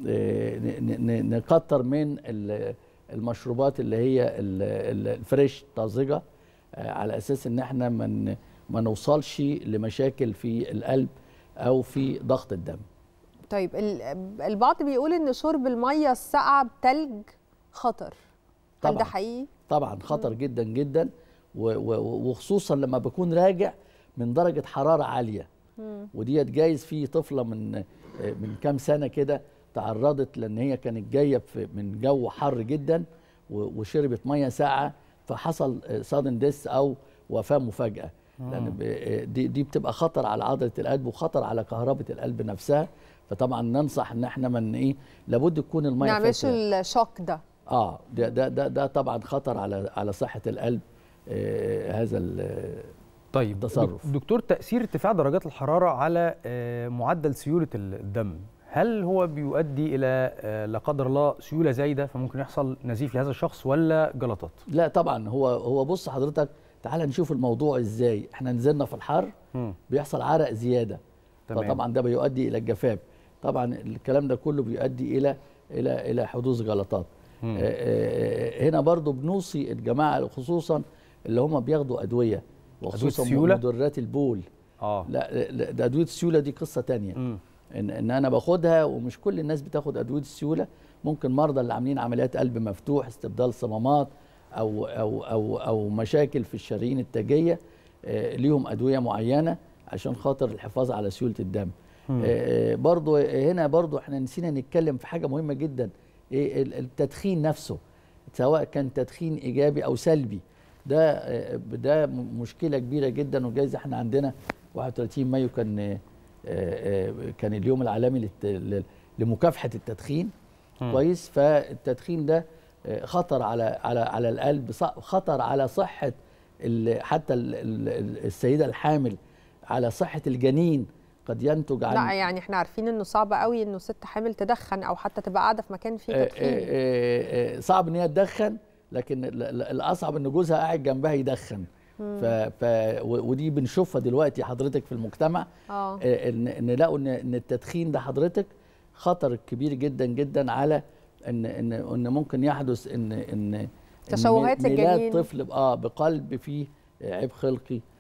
ن- ن- نكتر من ال- المشروبات اللي هي ال- ال- الفريش طازجه آه، على اساس ان احنا ما ن- ما نوصلش لمشاكل في القلب او في ضغط الدم طيب ال- البعض بيقول ان شرب الميه الساقعه بتلج خطر هل ده طبعاً. حقيقي طبعا خطر جدا جدا و- و- وخصوصا لما بكون راجع من درجه حراره عاليه مم. وديت جايز في طفله من من كام سنه كده تعرضت لان هي كانت جايه في- من جو حر جدا و- وشربت ميه ساقعه فحصل سادن ديس او وفاه مفاجاه لان ب- دي دي بتبقى خطر على عضله القلب وخطر على كهربه القلب نفسها فطبعا ننصح ان احنا من ايه لابد تكون الميه نعملش فاترة. الشوك ده اه ده ده ده, ده طبعا خطر على على صحه القلب آه هذا ال- طيب التصرف دك- دكتور تاثير ارتفاع درجات الحراره على آه، معدل سيوله الدم هل هو بيؤدي الى آه، لا قدر الله سيوله زايده فممكن يحصل نزيف لهذا الشخص ولا جلطات لا طبعا هو هو بص حضرتك تعال نشوف الموضوع ازاي احنا نزلنا في الحر مم. بيحصل عرق زياده تمام. فطبعا ده بيؤدي الى الجفاف طبعا الكلام ده كله بيؤدي الى الى الى حدوث جلطات مم. آه، آه، هنا برضو بنوصي الجماعه خصوصا اللي هم بياخدوا ادويه وخصوصا السيولة؟ مدرات البول اه لا لا، ده ادويه السيوله دي قصه تانية مم. ان ان انا باخدها ومش كل الناس بتاخد ادويه السيوله ممكن مرضى اللي عاملين عمليات قلب مفتوح استبدال صمامات او او او او مشاكل في الشرايين التاجيه آه، ليهم ادويه معينه عشان خاطر الحفاظ على سيوله الدم مم. آه، برضو هنا برضو احنا نسينا نتكلم في حاجه مهمه جدا إيه ال- التدخين نفسه سواء كان تدخين ايجابي او سلبي ده آه، ده م- مشكله كبيره جدا وجايز احنا عندنا 31 مايو كان آه، آه، كان اليوم العالمي للت- ل- لمكافحه التدخين مم. كويس فالتدخين ده آه، خطر على على على القلب ص- خطر على صحه ال- حتى ال- ال- السيده الحامل على صحه الجنين قد ينتج عن لا يعني احنا عارفين انه صعب قوي انه ست حامل تدخن او حتى تبقى قاعده في مكان فيه آه، تدخين آه، آه، آه، صعب ان هي تدخن لكن ال- ال- الاصعب ان جوزها قاعد جنبها يدخن مم. ف... ف... و- ودي بنشوفها دلوقتي حضرتك في المجتمع اه آه، ان ان لقوا ان ان التدخين ده حضرتك خطر كبير جدا جدا على ان ان ان ممكن يحدث ان ان إن تشوهات ميلاد للجنين. طفل ب- اه بقلب فيه عيب خلقي آه،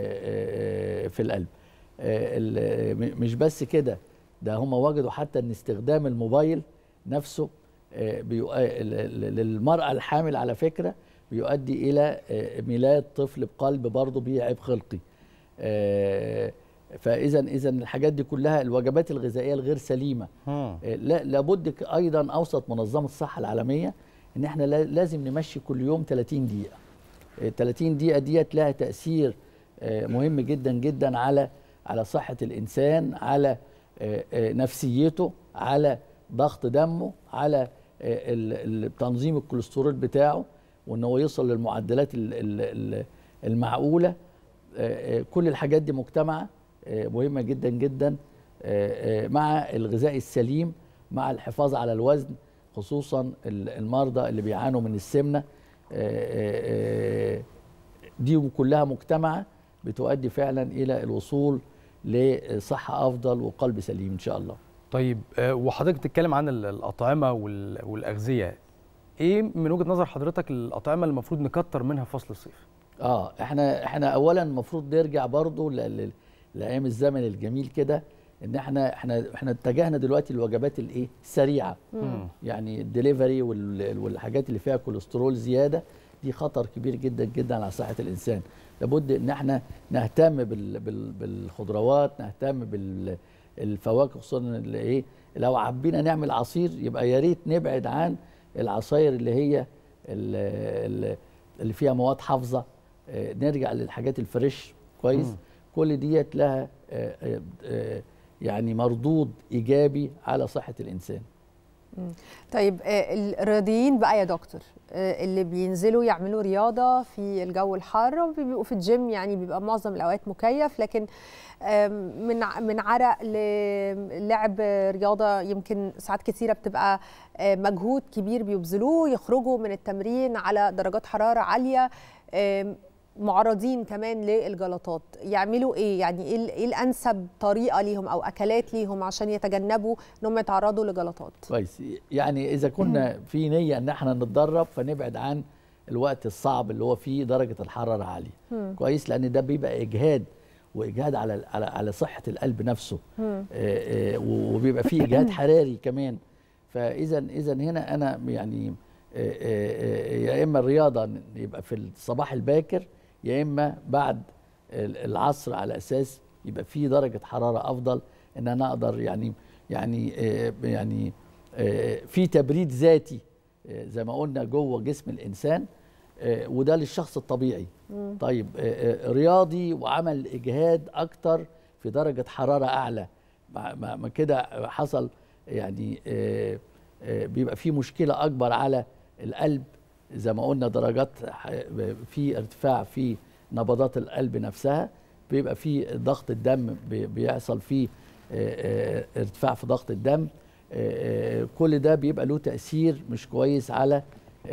آه، في القلب آه، ال- م- مش بس كده ده هم وجدوا حتى ان استخدام الموبايل نفسه آه، بيؤ- ال- ال- للمرأة الحامل على فكرة بيؤدي إلى آه، ميلاد طفل بقلب برضه بيه عيب خلقي آه، فإذا إذا الحاجات دي كلها الوجبات الغذائية الغير سليمة مم. آه، لا لابد ك- أيضا أوسط منظمة الصحة العالمية إن إحنا لا- لازم نمشي كل يوم 30 دقيقة آه، 30 دقيقة ديت لها تأثير آه، مهم جدا جدا على على صحه الانسان على آه، آه، نفسيته على ضغط دمه على آه، ال- ال- تنظيم الكوليسترول بتاعه وان هو يوصل للمعدلات ال- ال- ال- المعقوله آه، آه، كل الحاجات دي مجتمعه آه، مهمه جدا جدا آه، آه، مع الغذاء السليم مع الحفاظ على الوزن خصوصا ال- المرضى اللي بيعانوا من السمنه آه، آه، آه، دي كلها مجتمعه بتؤدي فعلا الى الوصول لصحه افضل وقلب سليم ان شاء الله طيب آه، وحضرتك بتتكلم عن ال- الأطعمة وال- والأغذية إيه من وجهة نظر حضرتك الأطعمة اللي المفروض نكتر منها في فصل الصيف؟ اه احنا احنا اولا المفروض نرجع برضو ل- ل- لايام الزمن الجميل كده ان احنا احنا احنا اتجهنا دلوقتي للوجبات الايه السريعه مم. يعني الدليفري وال- والحاجات اللي فيها كوليسترول زياده دي خطر كبير جدا جدا على صحه الانسان لابد ان احنا نهتم بال بال بالخضروات نهتم بالفواكه خصوصا اللي ايه لو حبينا نعمل عصير يبقى يا ريت نبعد عن العصاير اللي هي ال- ال- اللي فيها مواد حافظه آه، نرجع للحاجات الفريش كويس مم. كل ديت لها آه، آه، آه، يعني مردود ايجابي على صحه الانسان مم. طيب آه، الرياضيين بقى يا دكتور آه، اللي بينزلوا يعملوا رياضة في الجو الحار وبيبقوا في الجيم يعني بيبقى معظم الأوقات مكيف لكن آم، من ع- من عرق للعب رياضة يمكن ساعات كثيرة بتبقى آه، مجهود كبير بيبذلوه يخرجوا من التمرين على درجات حرارة عالية آم، معرضين كمان للجلطات يعملوا ايه يعني ايه ال- ايه الانسب طريقه ليهم او اكلات ليهم عشان يتجنبوا انهم يتعرضوا لجلطات كويس يعني اذا كنا في نيه ان احنا نتدرب فنبعد عن الوقت الصعب اللي هو فيه درجه الحراره عاليه مم. كويس لان ده بيبقى اجهاد واجهاد على على على صحه القلب نفسه مم. آه، آه، وبيبقى فيه اجهاد حراري كمان فاذا اذا هنا انا يعني آه، آه، آه، يا اما الرياضه يبقى في الصباح الباكر يا اما بعد ال- العصر على اساس يبقى في درجه حراره افضل ان انا اقدر يعني يعني آه، يعني آه، في تبريد ذاتي آه، زي ما قلنا جوه جسم الانسان آه، وده للشخص الطبيعي مم. طيب آه، آه، رياضي وعمل اجهاد اكتر في درجه حراره اعلى ما- ما ما كده حصل يعني آه، آه، بيبقى في مشكله اكبر على القلب زي ما قلنا درجات ح- في ارتفاع في نبضات القلب نفسها بيبقى في ضغط الدم بي- بيحصل فيه آه، آه، ارتفاع في ضغط الدم آه، آه، كل ده بيبقى له تاثير مش كويس على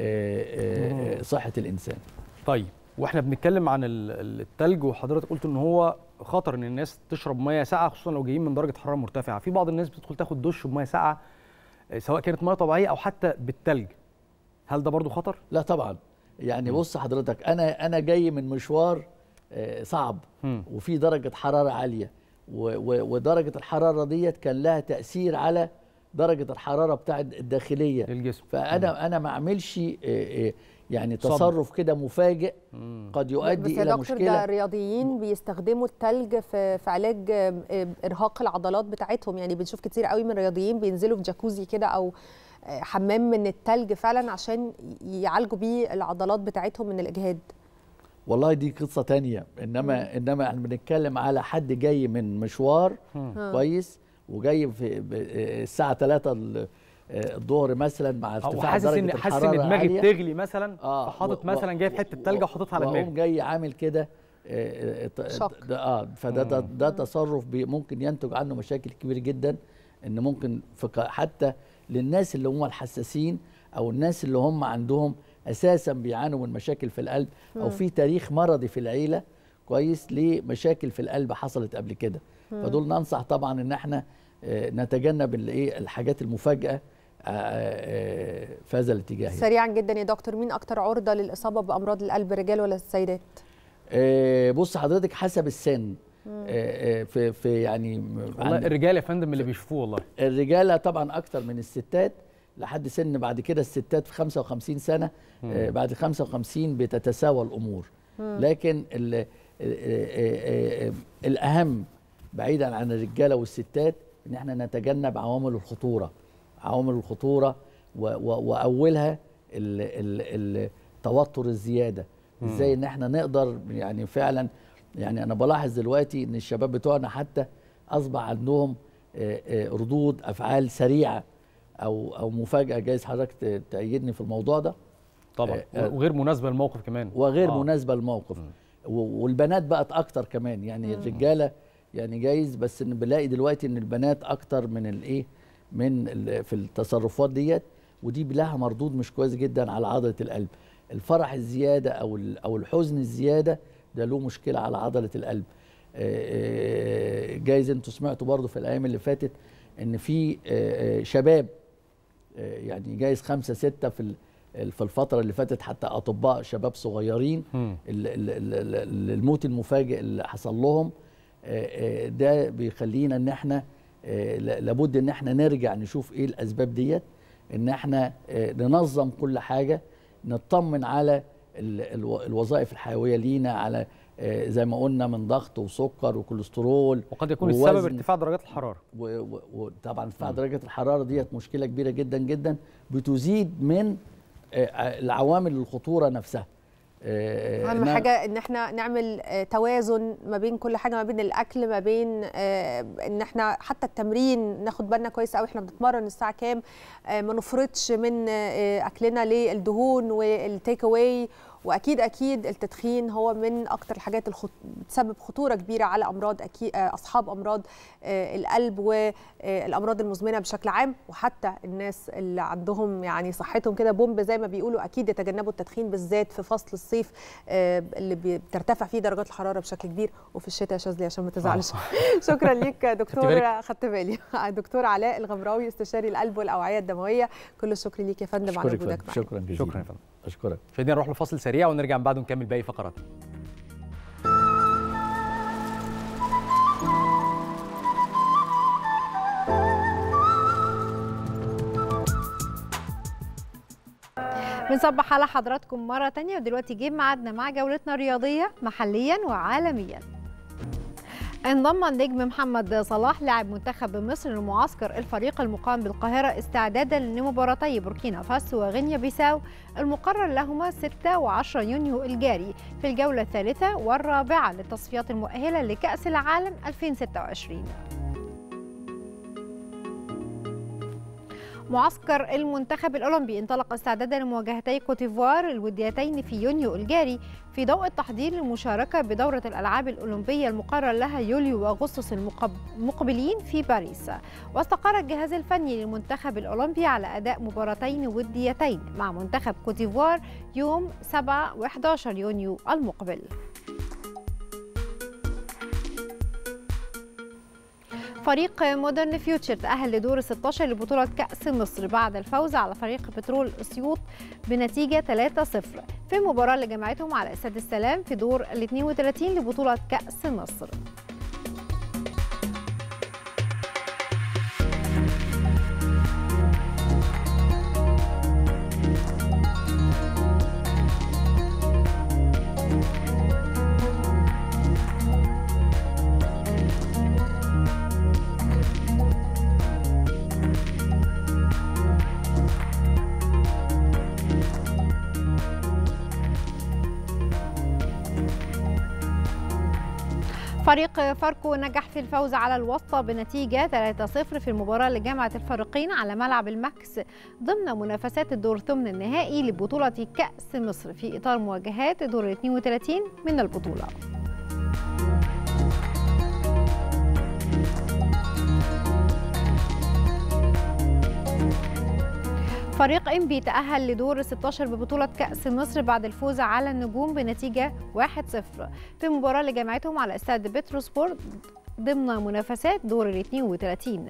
آه، آه، صحه الانسان طيب واحنا بنتكلم عن ال- ال- التلج وحضرتك قلت ان هو خطر ان الناس تشرب ميه ساقعه خصوصا لو جايين من درجه حراره مرتفعه في بعض الناس بتدخل تاخد دش بميه ساقعه آه، سواء كانت ميه طبيعيه او حتى بالتلج هل ده برضو خطر لا طبعا يعني بص حضرتك انا انا جاي من مشوار آه، صعب مم. وفي درجه حراره عاليه و- و- ودرجه الحراره ديت كان لها تاثير على درجه الحراره بتاعت الداخليه للجسم فانا انا ما اعملش آه، آه، يعني صبر. تصرف كده مفاجئ قد بس يؤدي يا الى دكتور ده مشكله الرياضيين بيستخدموا التلج في في علاج آم، آم، ارهاق العضلات بتاعتهم يعني بنشوف كتير قوي من الرياضيين بينزلوا في جاكوزي كده او آه، حمام من التلج فعلا عشان يعالجوا بيه العضلات بتاعتهم من الاجهاد والله دي قصه تانية انما انما احنا بنتكلم على حد جاي من مشوار مم. كويس وجاي في ب- آه، الساعه 3 ال- آه، الظهر مثلا مع او ارتفاع حاسس درجه ان حاسس الحراره ان دماغي عالية. بتغلي مثلا آه، فحاطط و- مثلا و- جايب حته تلج وحاططها على واقوم دماغي جاي عامل كده آه، آه، ت- شوك. ده اه فده ده, ده تصرف بي- ممكن ينتج عنه مشاكل كبيره جدا ان ممكن في ق- حتى للناس اللي هم الحساسين او الناس اللي هم عندهم اساسا بيعانوا من مشاكل في القلب او مم. في تاريخ مرضي في العيله كويس لمشاكل في القلب حصلت قبل كده مم. فدول ننصح طبعا ان احنا آه، نتجنب الايه الحاجات المفاجاه آه، آه، في هذا الاتجاه يعني. سريعا جدا يا دكتور مين اكتر عرضه للاصابه بامراض القلب الرجال ولا السيدات آه، بص حضرتك حسب السن مم. آه، آه، في في يعني والله الرجال يا فندم اللي بيشوفوه والله الرجاله طبعا اكتر من الستات لحد سن بعد كده الستات في 55 سنه مم. آه، بعد 55 بتتساوى الامور مم. لكن ال ال ال الاهم بعيدا عن الرجاله والستات ان احنا نتجنب عوامل الخطوره عوامل الخطوره و- و- واولها ال- ال- التوتر الزياده مم. ازاي ان احنا نقدر يعني فعلا يعني انا بلاحظ دلوقتي ان الشباب بتوعنا حتى اصبح عندهم آه، آه، ردود افعال سريعه او او مفاجاه جايز حضرتك ت- تأيدني في الموضوع ده طبعا آه، آه، وغير مناسبه للموقف كمان وغير آه. مناسبه للموقف و- والبنات بقت اكتر كمان يعني مم. الرجاله يعني جايز بس ان بلاقي دلوقتي ان البنات اكتر من الايه من ال- في التصرفات ديت ودي لها مردود مش كويس جدا على عضله القلب الفرح الزياده او ال- او الحزن الزياده ده له مشكله على عضله القلب آه، آه، جايز انتوا سمعتوا برضو في الايام اللي فاتت ان في آه، آه، شباب آه، يعني جايز خمسة ستة في ال- ال- في الفترة اللي فاتت حتى أطباء شباب صغيرين ال- ال- ال- ال- الموت المفاجئ اللي حصل لهم آه، آه، ده بيخلينا ان احنا آه، ل- لابد ان احنا نرجع نشوف ايه الاسباب ديت ان احنا آه، ننظم كل حاجة نطمن على ال- الو- الوظائف الحيوية لينا على آه، زي ما قلنا من ضغط وسكر وكوليسترول وقد يكون السبب ووزن. ارتفاع درجات الحراره و- و- وطبعا ارتفاع درجه الحراره ديت مشكله كبيره جدا جدا بتزيد من آه، العوامل الخطوره نفسها آه، اهم إنها- حاجه ان احنا نعمل آه، توازن ما بين كل حاجه ما بين الاكل ما بين آه، ان احنا حتى التمرين ناخد بالنا كويس قوي احنا بنتمرن الساعه كام آه، ما نفرطش من آه، اكلنا للدهون والتيك اواي واكيد اكيد التدخين هو من اكتر الحاجات اللي بتسبب خطوره كبيره على امراض اكيد اصحاب امراض آه، القلب والامراض المزمنه بشكل عام وحتى الناس اللي عندهم يعني صحتهم كده بومب زي ما بيقولوا اكيد يتجنبوا التدخين بالذات في فصل الصيف آه، اللي بترتفع فيه درجات الحراره بشكل كبير وفي الشتاء يا شاذلي عشان ما تزعلش شكرا ليك دكتور بالك. خدت بالي دكتور علاء الغمراوي استشاري القلب والاوعيه الدمويه كل الشكر ليك يا فندم على أشكرك وجودك فندم. معانا شكرا جزيلا شكرا يا فندم اشكرك مشاهدينا نروح لفاصل سريع ونرجع من بعده نكمل باقي فقراتنا بنصبح على حضراتكم مرة تانية ودلوقتي جه ميعادنا مع جولتنا الرياضية محليا وعالميا انضم النجم محمد صلاح لاعب منتخب مصر لمعسكر الفريق المقام بالقاهرة استعدادا لمباراتي بوركينا فاسو وغينيا بيساو المقرر لهما 6 و10 يونيو الجاري في الجولة الثالثة والرابعة للتصفيات المؤهلة لكأس العالم 2026 معسكر المنتخب الأولمبي انطلق استعدادا لمواجهتي كوتيفوار الوديتين في يونيو الجاري في ضوء التحضير للمشاركة بدورة الألعاب الأولمبية المقرر لها يوليو وأغسطس المقب- المقبلين في باريس واستقر الجهاز الفني للمنتخب الأولمبي على أداء مباراتين وديتين مع منتخب كوتيفوار يوم 7 و11 يونيو المقبل فريق مودرن فيوتشر تأهل لدور 16 لبطولة كأس مصر بعد الفوز على فريق بترول أسيوط بنتيجة 3-0 في المباراة اللي جمعتهم على استاد السلام في دور ال 32 لبطولة كأس مصر فريق فاركو نجح في الفوز على الوسطى بنتيجة 3-0 في المباراة اللي جمعت الفريقين على ملعب الماكس ضمن منافسات الدور ثمن النهائي لبطولة كأس مصر في إطار مواجهات دور ال 32 من البطولة فريق انبي تأهل لدور 16 ببطولة كأس مصر بعد الفوز على النجوم بنتيجة 1-0 في المباراة اللي جمعتهم على استاد بتروسبورت ضمن منافسات دور ال 32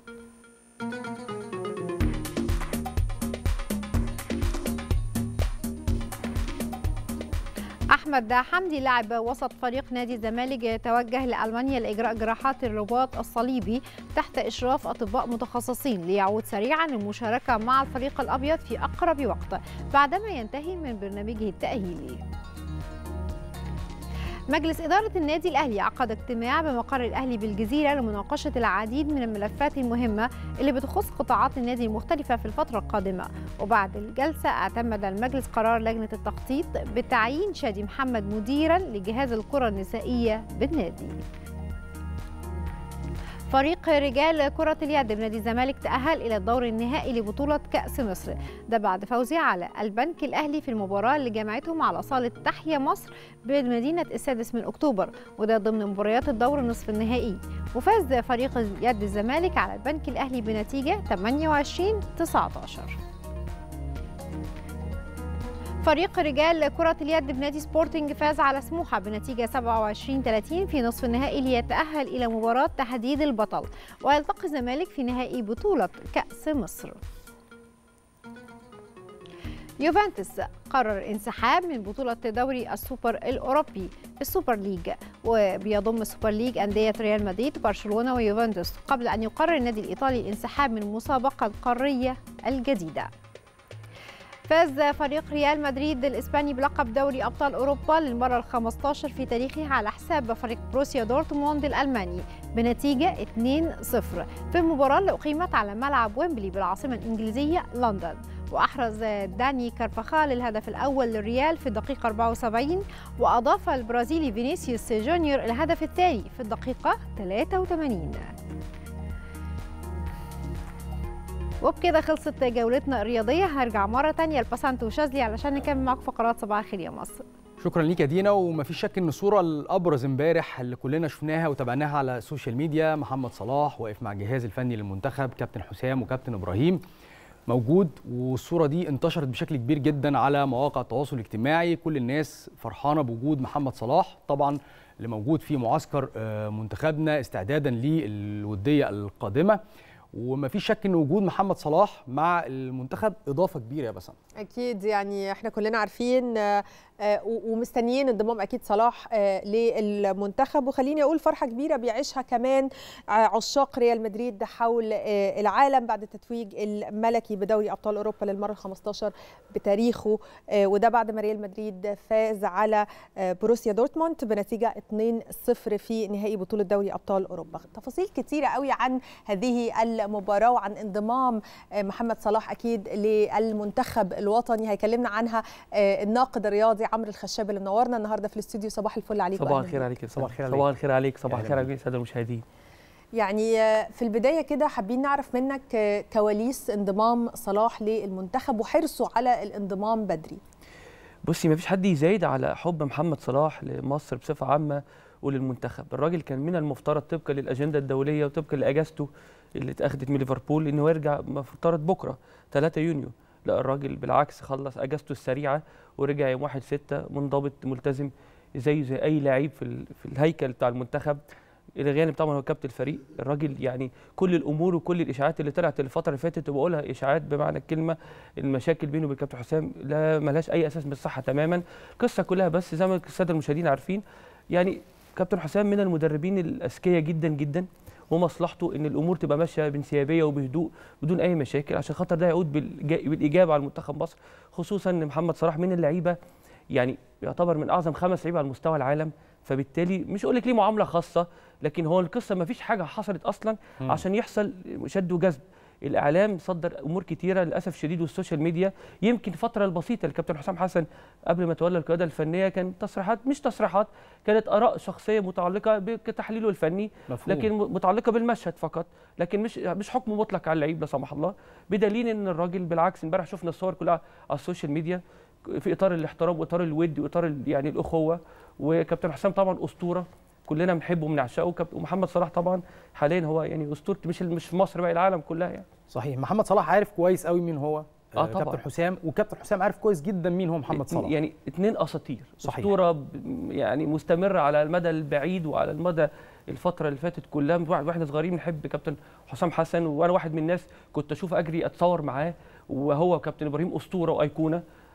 احمد حمدي لاعب وسط فريق نادي الزمالك يتوجه لالمانيا لاجراء جراحات الرباط الصليبي تحت اشراف اطباء متخصصين ليعود سريعا للمشاركه مع الفريق الابيض في اقرب وقت بعدما ينتهي من برنامجه التاهيلي مجلس إدارة النادي الأهلي عقد اجتماع بمقر الأهلي بالجزيرة لمناقشة العديد من الملفات المهمة اللي بتخص قطاعات النادي المختلفة في الفترة القادمة وبعد الجلسة اعتمد المجلس قرار لجنة التخطيط بتعيين شادي محمد مديرا لجهاز الكرة النسائية بالنادي فريق رجال كرة اليد بنادي الزمالك تأهل إلى الدور النهائي لبطولة كأس مصر ده بعد فوزه على البنك الأهلي في المباراة اللي جمعتهم على صالة تحيا مصر بمدينة السادس من أكتوبر وده ضمن مباريات الدور النصف النهائي وفاز فريق يد الزمالك على البنك الأهلي بنتيجة 28 19 فريق رجال كرة اليد بنادي سبورتنج فاز على سموحة بنتيجة 27 30 في نصف النهائي ليتأهل إلى مباراة تحديد البطل ويلتقي الزمالك في نهائي بطولة كأس مصر يوفنتوس قرر انسحاب من بطولة دوري السوبر الأوروبي السوبر ليج وبيضم السوبر ليج أندية ريال مدريد برشلونة ويوفنتوس قبل أن يقرر النادي الإيطالي الانسحاب من المسابقة القارية الجديدة فاز فريق ريال مدريد الإسباني بلقب دوري أبطال أوروبا للمرة ال15 في تاريخه على حساب فريق بروسيا دورتموند الألماني بنتيجة 2-0 في المباراة اللي أقيمت على ملعب ويمبلي بالعاصمة الإنجليزية لندن وأحرز داني كارفاخال الهدف الأول للريال في الدقيقة 74 وأضاف البرازيلي فينيسيوس جونيور الهدف الثاني في الدقيقة 83 وبكده خلصت جولتنا الرياضية هرجع مرة تانية لباسانتو وشاذلي علشان نكمل معاكم فقرات صباح الخير يا مصر شكرا ليك يا دينا ومفيش شك ان الصوره الابرز امبارح اللي كلنا شفناها وتابعناها على السوشيال ميديا محمد صلاح واقف مع الجهاز الفني للمنتخب كابتن حسام وكابتن ابراهيم موجود والصوره دي انتشرت بشكل كبير جدا على مواقع التواصل الاجتماعي كل الناس فرحانه بوجود محمد صلاح طبعا اللي موجود في معسكر آه، منتخبنا استعدادا للوديه القادمه ومفيش شك ان وجود محمد صلاح مع المنتخب اضافه كبيره يا بسام اكيد يعني احنا كلنا عارفين آه، آه، و- ومستنيين انضمام اكيد صلاح آه، للمنتخب وخليني اقول فرحه كبيره بيعيشها كمان آه، عشاق ريال مدريد حول آه، العالم بعد التتويج الملكي بدوري ابطال اوروبا للمره ال15 بتاريخه آه، وده بعد ما ريال مدريد فاز على آه، بروسيا دورتموند بنتيجه 2-0 في نهائي بطوله دوري ابطال اوروبا تفاصيل كتيره قوي عن هذه المباراه وعن انضمام آه، محمد صلاح اكيد للمنتخب الوطني هيكلمنا عنها آه، الناقد الرياضي عمرو الخشاب اللي منورنا النهارده في الاستوديو صباح الفل عليك صباح وأهلاً الخير بيك. عليك يا صباح فندم. الخير عليك. صباح الخير عليك صباح أهلاً الخير بيك. عليك الساده المشاهدين يعني آه، في البدايه كده حابين نعرف منك آه، كواليس انضمام صلاح للمنتخب وحرصه على الانضمام بدري بصي ما فيش حد يزايد على حب محمد صلاح لمصر بصفه عامه وللمنتخب الراجل كان من المفترض طبقا للاجنده الدوليه وطبقا لاجازته اللي اتاخدت من ليفربول انه يرجع مفترض بكره 3 يونيو لا الراجل بالعكس خلص اجازته السريعه ورجع يوم 1 6 منضبط ملتزم زيه زي اي لعيب في ال- في الهيكل بتاع المنتخب الى جانب طبعا هو كابتن الفريق الراجل يعني كل الامور وكل الاشاعات اللي طلعت الفتره اللي فاتت وبقولها اشاعات بمعنى الكلمه المشاكل بينه وبين كابتن حسام لا ملهاش اي اساس من الصحه تماما القصه كلها بس زي ما الساده المشاهدين عارفين يعني كابتن حسام من المدربين الاذكياء جدا جدا ومصلحته ان الامور تبقى ماشيه بانسيابيه وبهدوء بدون اي مشاكل عشان خاطر ده يعود بالإجا- بالايجاب على منتخب مصر خصوصا ان محمد صلاح من اللعيبه يعني يعتبر من اعظم خمس لعيبه على مستوى العالم فبالتالي مش اقول لك ليه معامله خاصه لكن هو القصه ما فيش حاجه حصلت اصلا مم. عشان يحصل شد وجذب الاعلام صدر امور كتيره للاسف الشديد والسوشيال ميديا يمكن الفتره البسيطه للكابتن حسام حسن قبل ما تولى القياده الفنيه كان تصريحات مش تصريحات كانت اراء شخصيه متعلقه بتحليله الفني مفهوم. لكن م- متعلقه بالمشهد فقط لكن مش مش حكم مطلق على اللعيب لا سمح الله بدليل ان الراجل بالعكس امبارح شفنا الصور كلها على السوشيال ميديا في اطار الاحترام واطار الود واطار ال- يعني الاخوه وكابتن حسام طبعا اسطوره كلنا بنحبه وبنعشقه كاب- ومحمد صلاح طبعا حاليا هو يعني اسطوره مش مش في مصر بقى العالم كلها يعني صحيح محمد صلاح عارف كويس قوي مين هو آه طبعاً. كابتن حسام وكابتن حسام عارف كويس جدا مين هو محمد اتنين- صلاح يعني اثنين اساطير صحيح. اسطوره ب- يعني مستمره على المدى البعيد وعلى المدى الفتره اللي فاتت كلها من واحد- واحنا صغيرين بنحب كابتن حسام حسن وانا واحد من الناس كنت اشوف اجري اتصور معاه وهو كابتن ابراهيم اسطوره وايقونه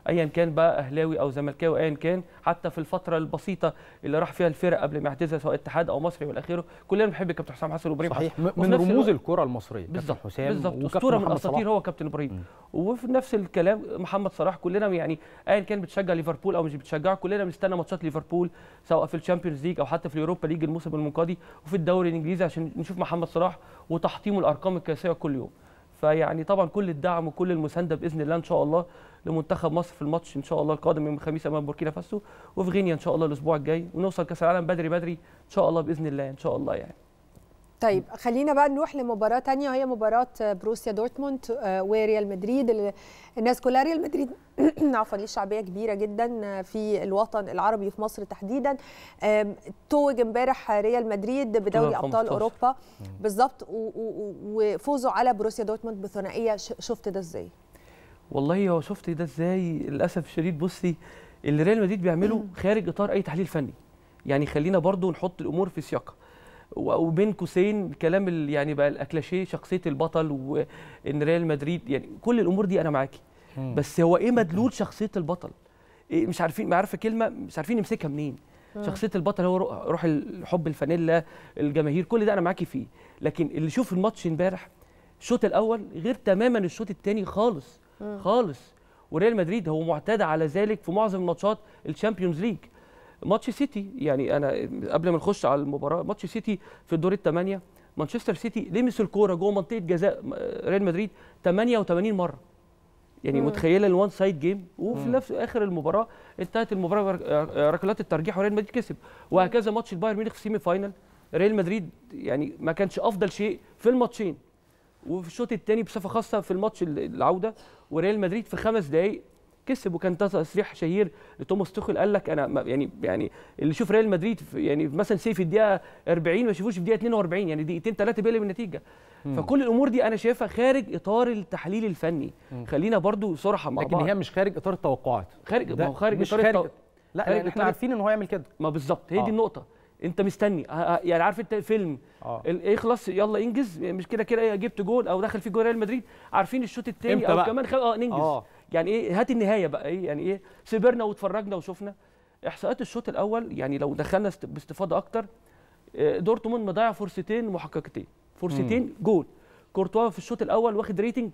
ايا كان بقى اهلاوي او زملكاوي ايا كان حتى في الفتره البسيطه اللي راح فيها الفرق قبل ما يعتزل سواء اتحاد او مصري والى اخره كلنا بنحب كابتن حسام حسن وابراهيم صحيح حسن م- وفي من نفس رموز الوقت- الكره المصريه كابتن بالظبط حسام بالظبط وكابتن اسطوره من محمد الاساطير صلاح. هو كابتن ابراهيم وفي نفس الكلام محمد صلاح كلنا يعني ايا كان بتشجع ليفربول او مش بتشجعه كلنا بنستنى ماتشات ليفربول سواء في الشامبيونز ليج او حتى في اليوروبا ليج الموسم المنقضي وفي الدوري الانجليزي عشان نشوف محمد صلاح وتحطيمه الارقام القياسيه كل يوم فيعني طبعا كل الدعم وكل المسانده باذن الله ان شاء الله لمنتخب مصر في الماتش ان شاء الله القادم يوم الخميس امام بوركينا فاسو وفي غينيا ان شاء الله الاسبوع الجاي ونوصل كاس العالم بدري بدري ان شاء الله باذن الله ان شاء الله يعني طيب خلينا بقى نروح لمباراة تانية وهي مباراة بروسيا دورتموند آه، وريال مدريد اللي الناس كلها ريال مدريد عفوا ليه شعبية كبيرة جدا في الوطن العربي في مصر تحديدا آم، توج امبارح ريال مدريد بدوري ابطال 15. اوروبا بالظبط و- و- و- وفوزوا على بروسيا دورتموند بثنائية ش- شفت ده ازاي؟ والله هو شفت ده ازاي للاسف الشديد بصي اللي ريال مدريد بيعمله خارج اطار اي تحليل فني يعني خلينا برضو نحط الامور في سياقها و- وبين قوسين كلام ال- يعني بقى الاكلاشيه شخصيه البطل وان ريال مدريد يعني كل الامور دي انا معاكي مم. بس هو ايه مدلول شخصيه البطل إيه مش عارفين ما عارفه كلمه مش عارفين نمسكها منين مم. شخصيه البطل هو رو- روح الحب الفانيلا الجماهير كل ده انا معاكي فيه لكن اللي شوف الماتش امبارح الشوط الاول غير تماما الشوط الثاني خالص مم. خالص وريال مدريد هو معتاد على ذلك في معظم ماتشات الشامبيونز ليج ماتش سيتي يعني انا قبل ما نخش على المباراه ماتش سيتي في الدور الثمانيه مانشستر سيتي لمس الكوره جوه منطقه جزاء ريال مدريد 88 مره يعني مم. متخيله الوان سايد جيم وفي مم. نفس اخر المباراه انتهت المباراه برك- آه، ركلات الترجيح وريال مدريد كسب وهكذا ماتش البايرن ميونخ في سيمي فاينل ريال مدريد يعني ما كانش افضل شيء في الماتشين وفي الشوط الثاني بصفه خاصه في الماتش ال- العوده وريال مدريد في خمس دقائق كسب وكان ده تصريح شهير لتوماس توخيل قال لك انا ما- يعني يعني اللي يشوف ريال مدريد في يعني مثلا سي في الدقيقه 40 ما يشوفوش في الدقيقه 42 يعني دقيقتين ثلاثه بيقلب النتيجه مم. فكل الامور دي انا شايفها خارج اطار التحليل الفني مم. خلينا برضو صراحه مع لكن بعض هي مش خارج اطار التوقعات خارج ده ما هو خارج مش اطار خارج التو- لا خارج لان احنا إطار- عارفين ان هو يعمل كده ما بالظبط هي آه. دي النقطه انت مستني ه- ه- يعني عارف انت فيلم آه. ال- يخلص يلا انجز مش كده كده إيه، جبت جول او دخل في جول ريال مدريد عارفين الشوط الثاني إمتى او بقى؟ كمان خل... اه ننجز آه. يعني ايه هات النهايه بقى ايه يعني ايه سبرنا واتفرجنا وشفنا احصاءات الشوط الاول يعني لو دخلنا است- باستفاضه اكتر آه، دورتموند مضيع فرصتين محققتين فرصتين جول كورتوا في الشوط الاول واخد ريتنج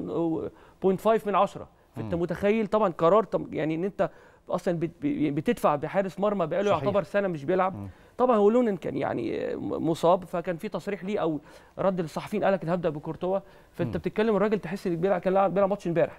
8.5 من 10 فانت مم. متخيل طبعا قرار طب يعني ان انت اصلا بت- بتدفع بحارس مرمى بقاله صحيح. يعتبر سنه مش بيلعب طبعا هو لونن كان يعني مصاب فكان في تصريح ليه او رد للصحفيين قال لك أنا هبدا بكورتوا فانت مم. بتتكلم الراجل تحس انك بيلعب كان لاعب- بيلعب ماتش امبارح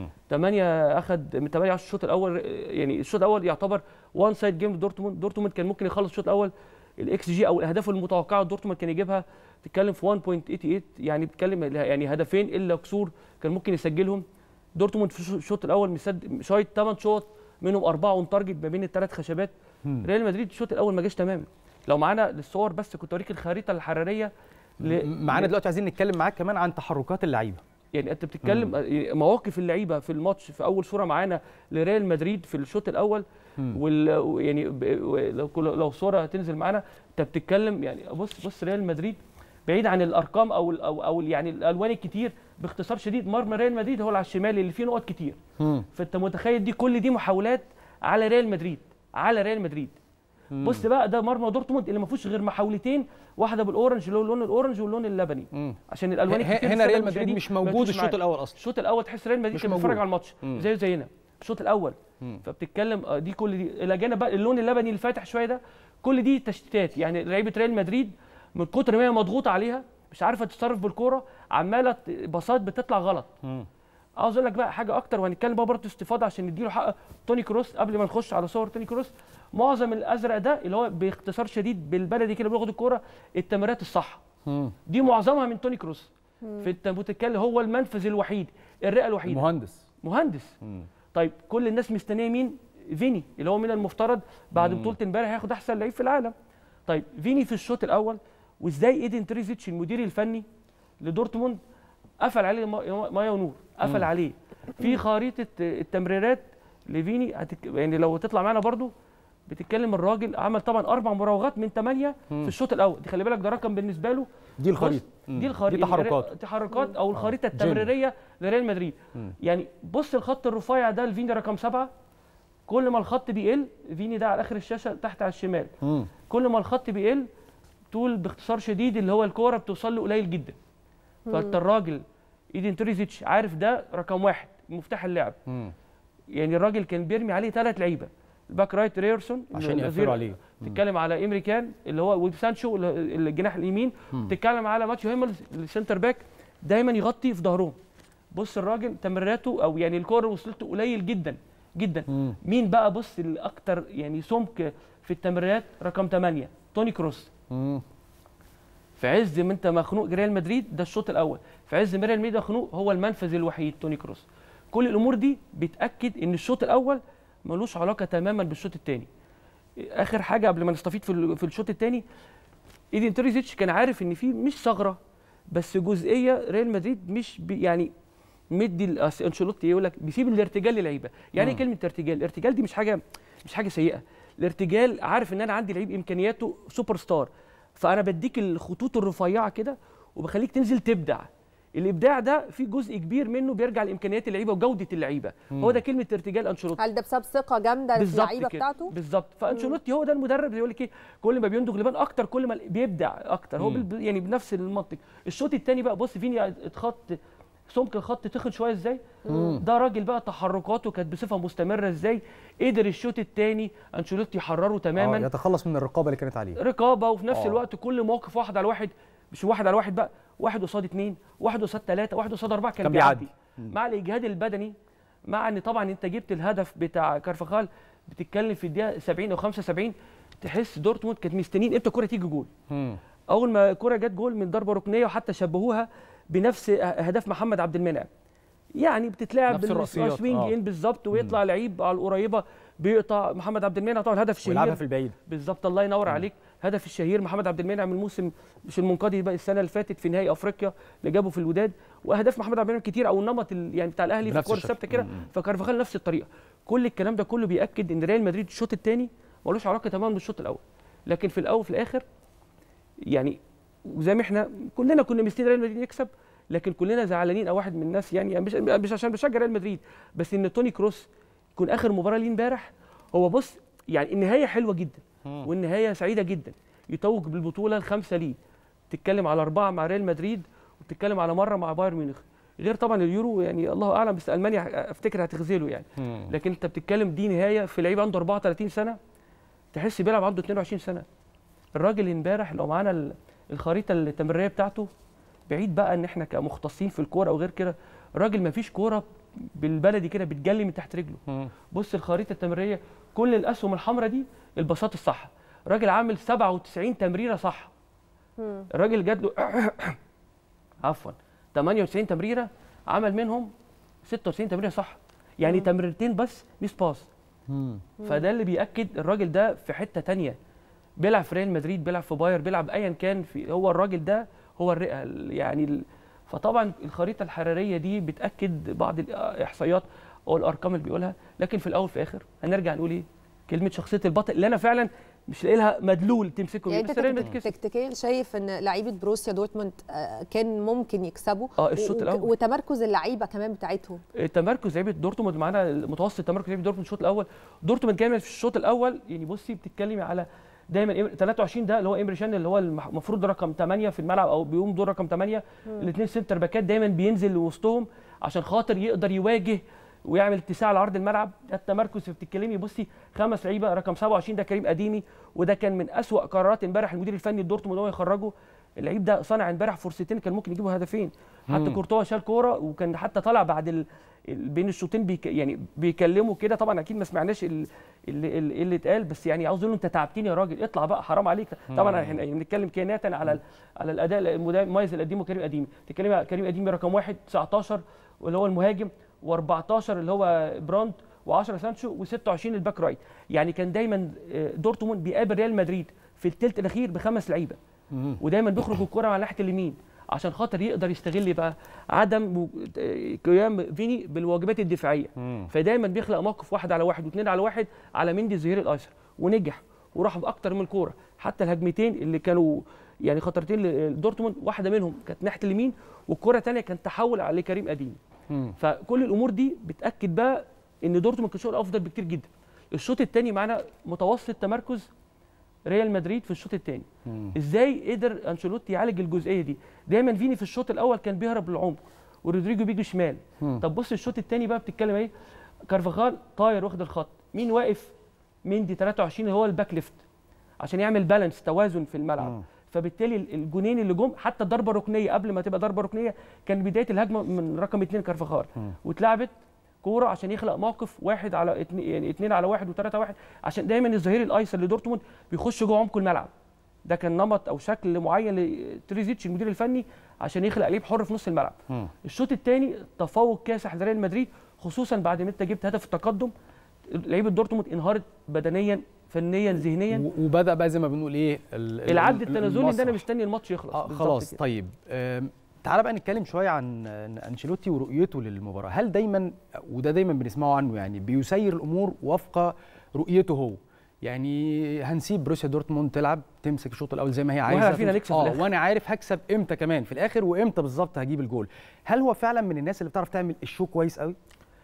8 اخد من 8 على الشوط الاول يعني الشوط الاول يعتبر وان سايد جيم لدورتموند دورتموند كان ممكن يخلص الشوط الاول الاكس جي او الاهداف المتوقعه دورتموند كان يجيبها تتكلم في 1.88 يعني بتتكلم يعني هدفين الا كسور كان ممكن يسجلهم دورتموند في الشوط الاول مسد شايط 8 شوط منهم اربعه اون تارجت ما بين الثلاث خشبات مم. ريال مدريد الشوط الاول ما جاش تماما لو معانا الصور بس كنت اوريك الخريطه الحراريه ل... معانا دلوقتي عايزين نتكلم معاك كمان عن تحركات اللعيبه يعني انت بتتكلم مواقف اللعيبه في الماتش في اول صوره معانا لريال مدريد في الشوط الاول مم. وال يعني ب- لو لو صوره هتنزل معانا انت بتتكلم يعني بص بص ريال مدريد بعيد عن الارقام او ال- او او يعني الالوان الكتير باختصار شديد مرمى ريال مدريد هو اللي على الشمال اللي فيه نقط كتير مم. فانت متخيل دي كل دي محاولات على ريال مدريد على ريال مدريد مم. بص بقى ده مرمى دورتموند اللي ما فيهوش غير محاولتين واحده بالاورنج اللي هو اللون الاورنج واللون اللبني مم. عشان الالوان ه- الكتير هنا في ريال السادة مدريد المشاهدين مش ما موجود يركزوش الشوط معانا. الأول أصلاً. الشوط الاول تحس ريال مدريد مش كان موجود. بيتفرج على الماتش مم. زيه زينا الشوط الاول مم. فبتتكلم آه، دي كل دي الى جانب بقى اللون اللبني الفاتح شويه ده كل دي تشتيتات يعني لعيبه ريال مدريد من كتر ما هي مضغوطه عليها مش عارفه تتصرف بالكوره عماله ت- باصات بتطلع غلط مم. عاوز اقول لك بقى حاجه اكتر وهنتكلم بقى برضه استفاضه عشان نديله حق توني كروس قبل ما نخش على صور توني كروس معظم الازرق ده اللي هو باختصار شديد بالبلدي كده بياخد الكوره التمريرات الصح مم. دي معظمها من توني كروس مم. فانت بتتكلم هو المنفذ الوحيد الرئه الوحيده المهندس مهندس مم. طيب كل الناس مستنيه مين فيني اللي هو من المفترض بعد مم. بطوله امبارح هياخد احسن لعيب في العالم طيب فيني في الشوط الاول وازاي ايدن تريزيتش المدير الفني لدورتموند قفل عليه ما- مايا ونور قفل مم. عليه في خريطه التمريرات لفيني هتك... يعني لو تطلع معانا برضو بتتكلم الراجل عمل طبعا اربع مراوغات من ثمانيه مم. في الشوط الاول دي خلي بالك ده رقم بالنسبه له دي الخريطة. بص، مم. دي الخريطه دي تحركات. تحركات او آه. الخريطه جيم. التمريريه لريال مدريد مم. يعني بص الخط الرفيع ده لفيني رقم سبعة كل ما الخط بيقل فيني ده على اخر الشاشه تحت على الشمال مم. كل ما الخط بيقل طول باختصار شديد اللي هو الكوره بتوصل له قليل جدا مم. فانت الراجل ايدين توريزيتش عارف ده رقم واحد مفتاح اللعب مم. يعني الراجل كان بيرمي عليه ثلاث لعيبه الباك رايت ريرسون عشان اللي هو يقفلوا الظهير- عليه. مم. تتكلم على امريكان اللي هو وسانشو اللي- الجناح اليمين مم. تتكلم على ماتيو هيملز السنتر باك دايما يغطي في ظهرهم بص الراجل تمريراته او يعني الكوره وصلته قليل جدا جدا مم. مين بقى بص الاكتر يعني سمك في التمريرات رقم 8 توني كروس مم. في عز ما انت مخنوق ريال مدريد ده الشوط الاول في عز ما ريال مدريد مخنوق هو المنفذ الوحيد توني كروس كل الامور دي بتاكد ان الشوط الاول ملوش علاقه تماما بالشوط الثاني اخر حاجه قبل ما نستفيد في ال- في الشوط الثاني ايدين تريزيتش كان عارف ان في مش ثغره بس جزئيه ريال مدريد مش بي يعني مدي ال- أصل انشيلوتي يقول لك بيسيب الارتجال للعيبه يعني ايه مم. كلمه ارتجال الارتجال دي مش حاجه مش حاجه سيئه الارتجال عارف ان انا عندي لعيب امكانياته سوبر ستار فانا بديك الخطوط الرفيعه كده وبخليك تنزل تبدع الابداع ده في جزء كبير منه بيرجع لامكانيات اللعيبه وجوده اللعيبه مم. هو ده كلمه ارتجال انشيلوتي هل ده بسبب ثقه جامده في بالظبط اللعيبه كده، بتاعته بالظبط فانشيلوتي هو ده المدرب اللي يقول لك ايه كل ما بيندغ لبان اكتر كل ما بيبدع اكتر هو مم. بال- يعني بنفس المنطق الشوط الثاني بقى بص فيني اتخط سمك الخط تخن شويه ازاي مم. ده راجل بقى تحركاته كانت بصفه مستمره ازاي قدر الشوط الثاني انشيلوتي يحرره تماما آه يتخلص من الرقابه اللي كانت عليه رقابه وفي نفس آه. الوقت كل موقف واحد على واحد مش واحد على واحد بقى واحد قصاد اثنين واحد قصاد ثلاثه واحد قصاد اربعه كان, كان بيعدي بيعدي. مع الاجهاد البدني مع ان طبعا انت جبت الهدف بتاع كارفخال بتتكلم في الدقيقه 70 او 75 تحس دورتموند كانت مستنيين امتى الكوره تيجي جول مم. اول ما الكوره جت جول من ضربه ركنيه وحتى شبهوها بنفس اهداف محمد عبد المنعم يعني بتتلعب نفس الرأسيات، بالسوينج آه. ان بالظبط ويطلع لعيب على القريبه بيقطع محمد عبد المنعم طبعا الهدف الشهير ويلعبها في البعيد بالظبط الله ينور عليك هدف الشهير محمد عبد المنعم الموسم مش المنقضي بقى السنه اللي فاتت في نهائي افريقيا اللي جابه في الوداد واهداف محمد عبد المنعم كتير او النمط ال- يعني بتاع الاهلي في بنفس الكوره الشكل. الثابته كده مم. فكارفاخال نفس الطريقه كل الكلام ده كله بياكد ان ريال مدريد الشوط الثاني ملوش علاقه تماما بالشوط الاول لكن في الاول وفي الاخر يعني زي ما احنا كلنا كنا مستنيين ريال مدريد يكسب لكن كلنا زعلانين او واحد من الناس يعني مش مش عشان بشجع ريال مدريد بس ان توني كروس يكون اخر مباراه ليه امبارح هو بص يعني النهايه حلوه جدا مم. والنهايه سعيده جدا يتوج بالبطوله الخامسه ليه تتكلم على اربعه مع ريال مدريد وتتكلم على مره مع بايرن ميونخ غير طبعا اليورو يعني الله اعلم بس المانيا افتكر هتغزله يعني مم. لكن انت بتتكلم دي نهايه في لعيب عنده 34 سنه تحس بيلعب عنده 22 سنه الراجل امبارح لو معانا ال- الخريطه التمريريه بتاعته بعيد بقى ان احنا كمختصين في الكوره او غير كده الراجل ما فيش كوره بالبلدي كده بتجلي من تحت رجله مم. بص الخريطه التمريريه كل الاسهم الحمراء دي البساط الصح الراجل عامل 97 تمريره صح الراجل جات له عفوا 98 تمريره عمل منهم 96 تمريره صح يعني تمريرتين بس ميس باس مم. فده اللي بياكد الراجل ده في حته تانية بيلعب في ريال مدريد بيلعب في باير بيلعب ايا كان في هو الراجل ده هو الرئه ال- يعني ال- فطبعا الخريطه الحراريه دي بتاكد بعض الاحصائيات او الارقام اللي بيقولها لكن في الاول في الاخر هنرجع نقول ايه كلمه شخصيه البطل اللي انا فعلا مش لاقي لها مدلول تمسكه يعني بيه. انت بس ريال تك- مدريد كسب. تكتيكيا شايف ان لعيبه بروسيا دورتموند آه، كان ممكن يكسبوا اه، الشوط و- الأول. وتمركز اللعيبه كمان بتاعتهم تمركز لعيبه دورتموند معانا متوسط تمركز لعيبه دورتموند الشوط الاول دورتموند كامل في الشوط الاول يعني بصي بتتكلمي على دايما إم- 23 ده اللي هو امري شان اللي هو المح- المفروض رقم 8 في الملعب او بيقوم دور رقم 8 مم. الاثنين سنتر باكات دايما بينزل وسطهم عشان خاطر يقدر يواجه ويعمل اتساع على ارض الملعب ده التمركز بتتكلمي بصي خمس لعيبه رقم 27 ده كريم اديمي وده كان من اسوا قرارات امبارح المدير الفني لدورتموند ان هو يخرجه اللعيب ده صنع امبارح فرصتين كان ممكن يجيبوا هدفين حتى مم. كورتوا شال كوره وكان حتى طلع بعد ال... ال- بين الشوطين بيك... يعني بيكلموا كده طبعا اكيد ما سمعناش ال- اللي, اللي, اللي اتقال بس يعني عاوز اقول له انت تعبتني يا راجل اطلع بقى حرام عليك طبعا مم. احنا بنتكلم كيانيا على ال... على الاداء المدا- المميز اللي قدمه كريم اديمي تتكلمي على كريم اديمي رقم واحد 19 واللي هو المهاجم و14 اللي هو براند و10 سانشو و26 الباك رايت يعني كان دايما آه، دورتموند بيقابل ريال مدريد في الثلث الاخير بخمس لعيبه مم. ودايما بيخرج الكره على ناحيه اليمين عشان خاطر يقدر يستغل بقى عدم و- آه، قيام فيني بالواجبات الدفاعيه مم. فدايما بيخلق موقف واحد على واحد واثنين على واحد على مندي الظهير الايسر ونجح وراحوا باكتر من كوره حتى الهجمتين اللي كانوا يعني خطرتين لدورتموند واحده منهم كانت ناحيه اليمين والكره الثانيه كان تحول على كريم اديم فكل الامور دي بتاكد بقى ان دورتموند كان شغل افضل بكتير جدا الشوط الثاني معانا متوسط تمركز ريال مدريد في الشوط الثاني ازاي قدر انشيلوتي يعالج الجزئيه دي دايما فيني في الشوط الاول كان بيهرب للعمق ورودريجو بيجي شمال مم. طب بص الشوط الثاني بقى بتتكلم ايه كارفاخال طاير واخد الخط مين واقف مندي 23 هو الباك ليفت عشان يعمل بالانس توازن في الملعب فبالتالي ال- الجونين اللي جم حتى الضربه الركنيه قبل ما تبقى ضربه ركنيه كان بدايه الهجمه من رقم اثنين كارفاخال واتلعبت كوره عشان يخلق موقف واحد على اتنين يعني اثنين على واحد وثلاثه واحد عشان دايما الظهير الايسر لدورتموند بيخش جوه عمق الملعب ده كان نمط او شكل معين لتريزيتش المدير الفني عشان يخلق لعيب حر في نص الملعب الشوط الثاني تفوق كاسح لريال مدريد خصوصا بعد ما انت جبت هدف التقدم لعيبه دورتموند انهارت بدنيا فنيا ذهنيا و- وبدا بقى زي ما بنقول ايه ال- ال- العد ال- التنازلي ده انا المسرح. مستني الماتش يخلص آه بالظبط خلاص كده. طيب آم، تعالى بقى نتكلم شويه عن عن انشيلوتي ورؤيته للمباراه هل دايما وده دايما بنسمعه عنه يعني بيسير الامور وفق رؤيته هو يعني هنسيب بروسيا دورتموند تلعب تمسك الشوط الاول زي ما هي وإحنا عايزه عارفين هنكسب في اه الآخر. وانا عارف هكسب امتى كمان في الاخر وامتى بالظبط هجيب الجول هل هو فعلا من الناس اللي بتعرف تعمل الشو كويس قوي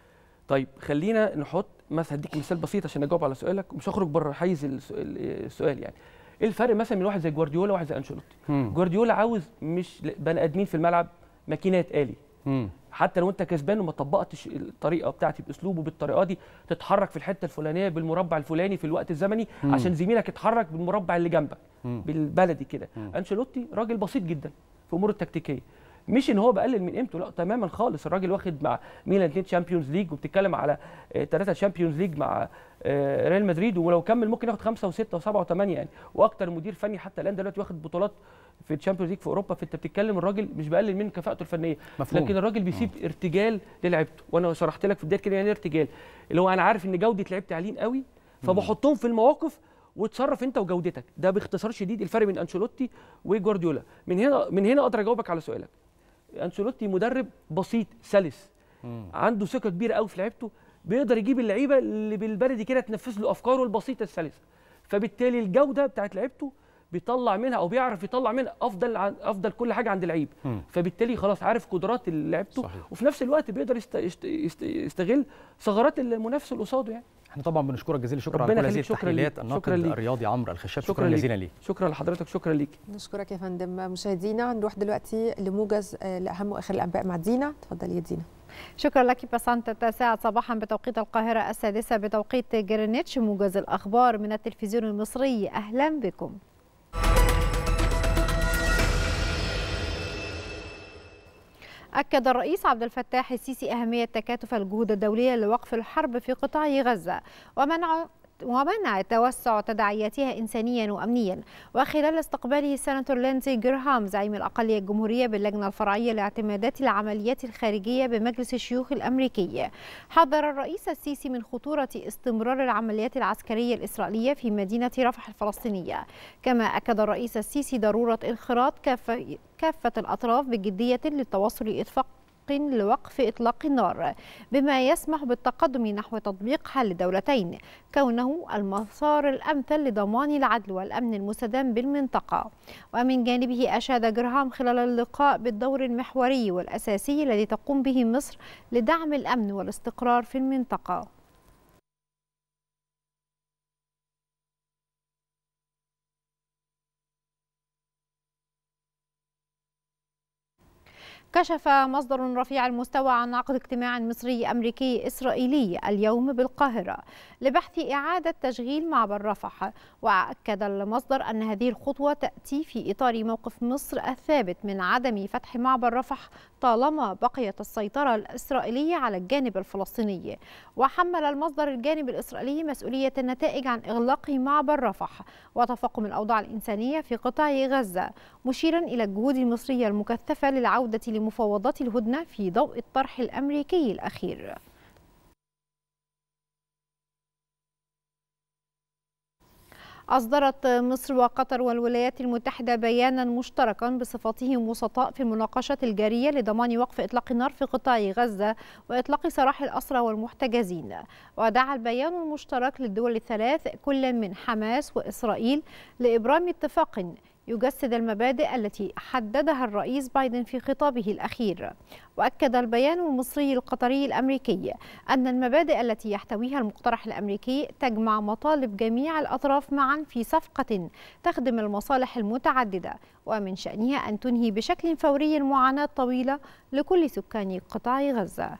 طيب خلينا نحط مثلا هديك مثال بسيط عشان اجاوب على سؤالك مش هخرج بره حيز السؤال, السؤال يعني ايه الفرق مثلا من واحد زي جوارديولا وواحد زي انشيلوتي مم. جوارديولا عاوز مش ل- بني ادمين في الملعب ماكينات آلي مم. حتى لو انت كسبان وما طبقتش الطريقه بتاعتي باسلوبه بالطريقه دي تتحرك في الحته الفلانيه بالمربع الفلاني في الوقت الزمني مم. عشان زميلك يتحرك بالمربع اللي جنبك مم. بالبلدي كده انشيلوتي راجل بسيط جدا في امور التكتيكيه مش ان هو بقلل من قيمته لا تماما خالص الراجل واخد مع ميلان اثنين تشامبيونز ليج وبتتكلم على ثلاثه تشامبيونز ليج مع آه، ريال مدريد ولو كمل ممكن ياخد خمسه وسته وسبعه وثمانيه يعني واكتر مدير فني حتى الان دلوقتي واخد بطولات في الشامبيونز ليج في اوروبا فانت بتتكلم الراجل مش بقلل من كفاءته الفنيه مفهوم. لكن الراجل بيسيب ارتجال للعبته وانا شرحت لك في بدايه كده يعني إيه ارتجال اللي هو انا عارف ان جوده لعيبتي عاليين قوي فبحطهم في المواقف وتصرف انت وجودتك ده باختصار شديد الفرق بين انشيلوتي وجوارديولا من هنا من هنا اقدر اجاوبك على سؤالك انشيلوتي مدرب بسيط سلس عنده ثقه كبيره قوي في لعيبته بيقدر يجيب اللعيبه اللي بالبلدي كده تنفذ له افكاره البسيطه السلسه فبالتالي الجوده بتاعت لعيبته بيطلع منها او بيعرف يطلع منها افضل عن افضل كل حاجه عند لعيب مم. فبالتالي خلاص عارف قدرات اللي لعبته وفي نفس الوقت بيقدر يست... يست... يست... يستغل ثغرات المنافس اللي قصاده يعني احنا طبعا بنشكرك جزيل الشكر على ربنا كل هذه يخليك، شكرا ليك، التحليلات شكرا الناقد ليك. الرياضي عمرو الخشاب شكرا, شكرا ليك. جزيلا ليك شكرا لحضرتك شكرا ليك نشكرك يا فندم مشاهدينا نروح دلوقتي لموجز آه، لاهم واخر الانباء مع دينا اتفضلي يا دينا شكرا لك بسنت التاسعة صباحا بتوقيت القاهرة السادسة بتوقيت جرينتش موجز الأخبار من التلفزيون المصري أهلا بكم أكد الرئيس عبد الفتاح السيسي أهمية تكاتف الجهود الدولية لوقف الحرب في قطاع غزة ومنع ومنع توسع تداعياتها إنسانيا وأمنيا وخلال استقباله السناتور لينزي جرهام زعيم الأقلية الجمهورية باللجنة الفرعية لاعتمادات العمليات الخارجية بمجلس الشيوخ الأمريكي حذر الرئيس السيسي من خطورة استمرار العمليات العسكرية الإسرائيلية في مدينة رفح الفلسطينية كما أكد الرئيس السيسي ضرورة انخراط كافة كافة الأطراف بجدية للتوصل لإتفاق لوقف إطلاق النار بما يسمح بالتقدم نحو تطبيق حل دولتين كونه المسار الأمثل لضمان العدل والأمن المستدام بالمنطقة ومن جانبه أشاد جرهام خلال اللقاء بالدور المحوري والأساسي الذي تقوم به مصر لدعم الأمن والاستقرار في المنطقة كشف مصدر رفيع المستوى عن عقد اجتماع مصري أمريكي إسرائيلي اليوم بالقاهرة لبحث إعادة تشغيل معبر رفح وأكد المصدر أن هذه الخطوة تأتي في إطار موقف مصر الثابت من عدم فتح معبر رفح طالما بقيت السيطرة الإسرائيلية على الجانب الفلسطيني وحمل المصدر الجانب الإسرائيلي مسؤولية النتائج عن إغلاق معبر رفح وتفاقم الأوضاع الإنسانية في قطاع غزة مشيرا إلى الجهود المصرية المكثفة للعودة لمفاوضات الهدنة في ضوء الطرح الأمريكي الأخير أصدرت مصر وقطر والولايات المتحدة بيانا مشتركا بصفتهم وسطاء في المناقشات الجارية لضمان وقف إطلاق النار في قطاع غزة وإطلاق سراح الأسرى والمحتجزين ودعا البيان المشترك للدول الثلاث كل من حماس وإسرائيل لإبرام اتفاق يجسد المبادئ التي حددها الرئيس بايدن في خطابه الأخير وأكد البيان المصري القطري الأمريكي أن المبادئ التي يحتويها المقترح الأمريكي تجمع مطالب جميع الأطراف معا في صفقة تخدم المصالح المتعددة ومن شأنها أن تنهي بشكل فوري المعاناة الطويلة لكل سكان قطاع غزة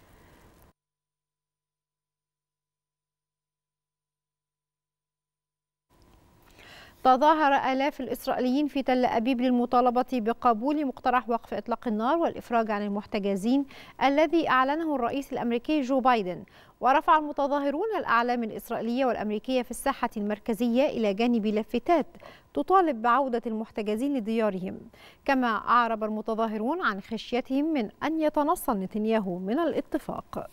تظاهر آلاف الإسرائيليين في تل أبيب للمطالبة بقبول مقترح وقف إطلاق النار والإفراج عن المحتجزين الذي أعلنه الرئيس الأمريكي جو بايدن ورفع المتظاهرون الأعلام الإسرائيلية والأمريكية في الساحة المركزية إلى جانب لافتات تطالب بعودة المحتجزين لديارهم كما أعرب المتظاهرون عن خشيتهم من أن يتنصل نتنياهو من الاتفاق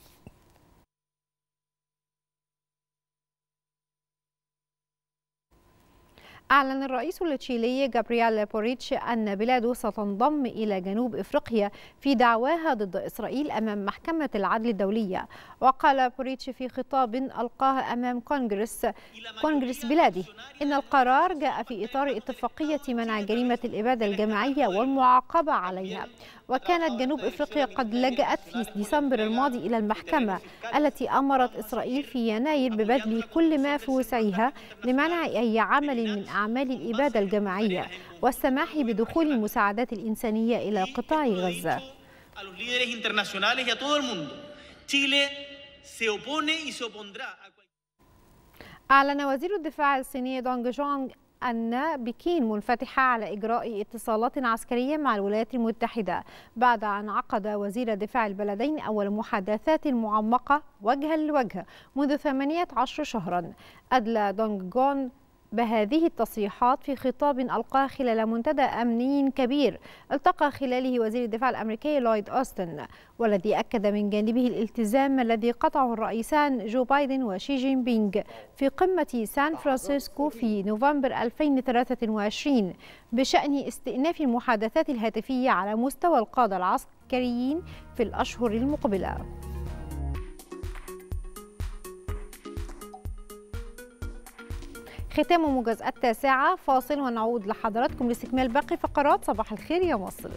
أعلن الرئيس التشيلي جابرييل بوريتش أن بلاده ستنضم إلى جنوب إفريقيا في دعواها ضد إسرائيل أمام محكمة العدل الدولية وقال بوريتش في خطاب ألقاه أمام كونغرس كونغرس بلاده إن القرار جاء في إطار اتفاقية منع جريمة الإبادة الجماعية والمعاقبة عليها وكانت جنوب إفريقيا قد لجأت في ديسمبر الماضي إلى المحكمة التي أمرت إسرائيل في يناير ببذل كل ما في وسعها لمنع أي عمل من أعمال الإبادة الجماعية والسماح بدخول المساعدات الإنسانية إلى قطاع غزة a los líderes internacionales y a todo el mundo. Chile se opone y se opondrá a أعلن وزير الدفاع الصيني دونغ جونغ أن بكين منفتحة على إجراء اتصالات عسكرية مع الولايات المتحدة بعد أن عقد وزير دفاع البلدين أول محادثات معمقة وجها لوجه منذ 18 شهرا أدلى دونغ جون بهذه التصريحات في خطاب ألقاه خلال منتدى أمني كبير التقى خلاله وزير الدفاع الأمريكي لويد أوستن والذي أكد من جانبه الالتزام الذي قطعه الرئيسان جو بايدن وشي جين بينغ في قمة سان فرانسيسكو في نوفمبر 2023 بشأن استئناف المحادثات الهاتفية على مستوى القادة العسكريين في الأشهر المقبلة ختام موجز التاسعة فاصل ونعود لحضراتكم لاستكمال باقي فقرات صباح الخير يا مصر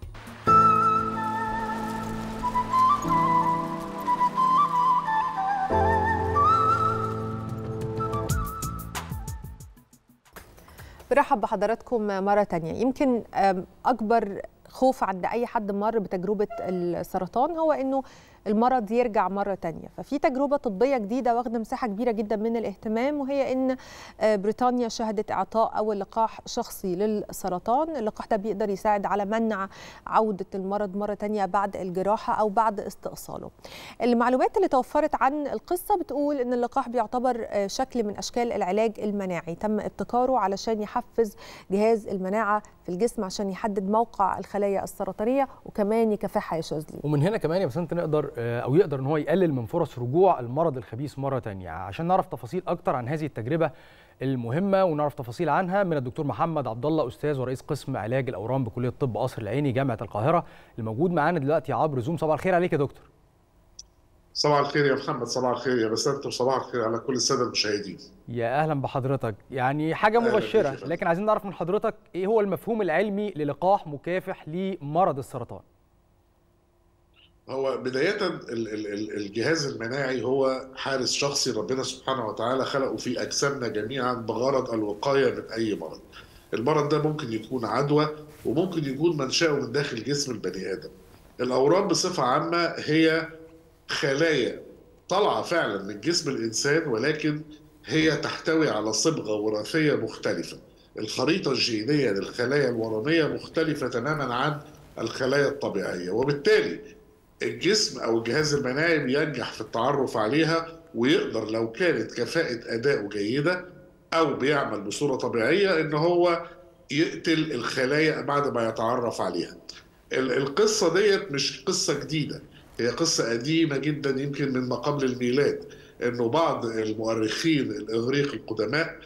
برحب بحضراتكم مرة تانية يمكن أكبر خوف عند أي حد مر بتجربة السرطان هو أنه المرض يرجع مرة تانية ففي تجربة طبية جديدة واخدة مساحة كبيرة جدا من الاهتمام وهي أن بريطانيا شهدت إعطاء أول لقاح شخصي للسرطان اللقاح ده بيقدر يساعد على منع عودة المرض مرة تانية بعد الجراحة أو بعد استئصاله المعلومات اللي توفرت عن القصة بتقول أن اللقاح بيعتبر شكل من أشكال العلاج المناعي تم ابتكاره علشان يحفز جهاز المناعة في الجسم عشان يحدد موقع الخلايا السرطانية وكمان يكافحها يا شاذلي ومن هنا كمان يا بسنت نقدر او يقدر ان هو يقلل من فرص رجوع المرض الخبيث مره تانية عشان نعرف تفاصيل اكتر عن هذه التجربه المهمه ونعرف تفاصيل عنها من الدكتور محمد عبد الله استاذ ورئيس قسم علاج الاورام بكليه الطب قصر العيني جامعه القاهره الموجود معانا دلوقتي عبر زوم صباح الخير عليك يا دكتور صباح الخير يا محمد صباح الخير يا بسنت وصباح الخير على كل الساده المشاهدين يا اهلا بحضرتك يعني حاجه مبشره لكن عايزين نعرف من حضرتك ايه هو المفهوم العلمي للقاح مكافح لمرض السرطان هو بداية الجهاز المناعي هو حارس شخصي ربنا سبحانه وتعالى خلقه في أجسامنا جميعا بغرض الوقاية من أي مرض. المرض ده ممكن يكون عدوى وممكن يكون منشأه من داخل جسم البني آدم. الأورام بصفة عامة هي خلايا طالعة فعلا من جسم الإنسان ولكن هي تحتوي على صبغة وراثية مختلفة. الخريطة الجينية للخلايا الورمية مختلفة تماما عن الخلايا الطبيعية وبالتالي الجسم او الجهاز المناعي بينجح في التعرف عليها ويقدر لو كانت كفاءة أداؤه جيدة أو بيعمل بصورة طبيعية إن هو يقتل الخلايا بعد ما يتعرف عليها. القصة ديت مش قصة جديدة، هي قصة قديمة جدا يمكن من ما قبل الميلاد، إنه بعض المؤرخين الإغريق القدماء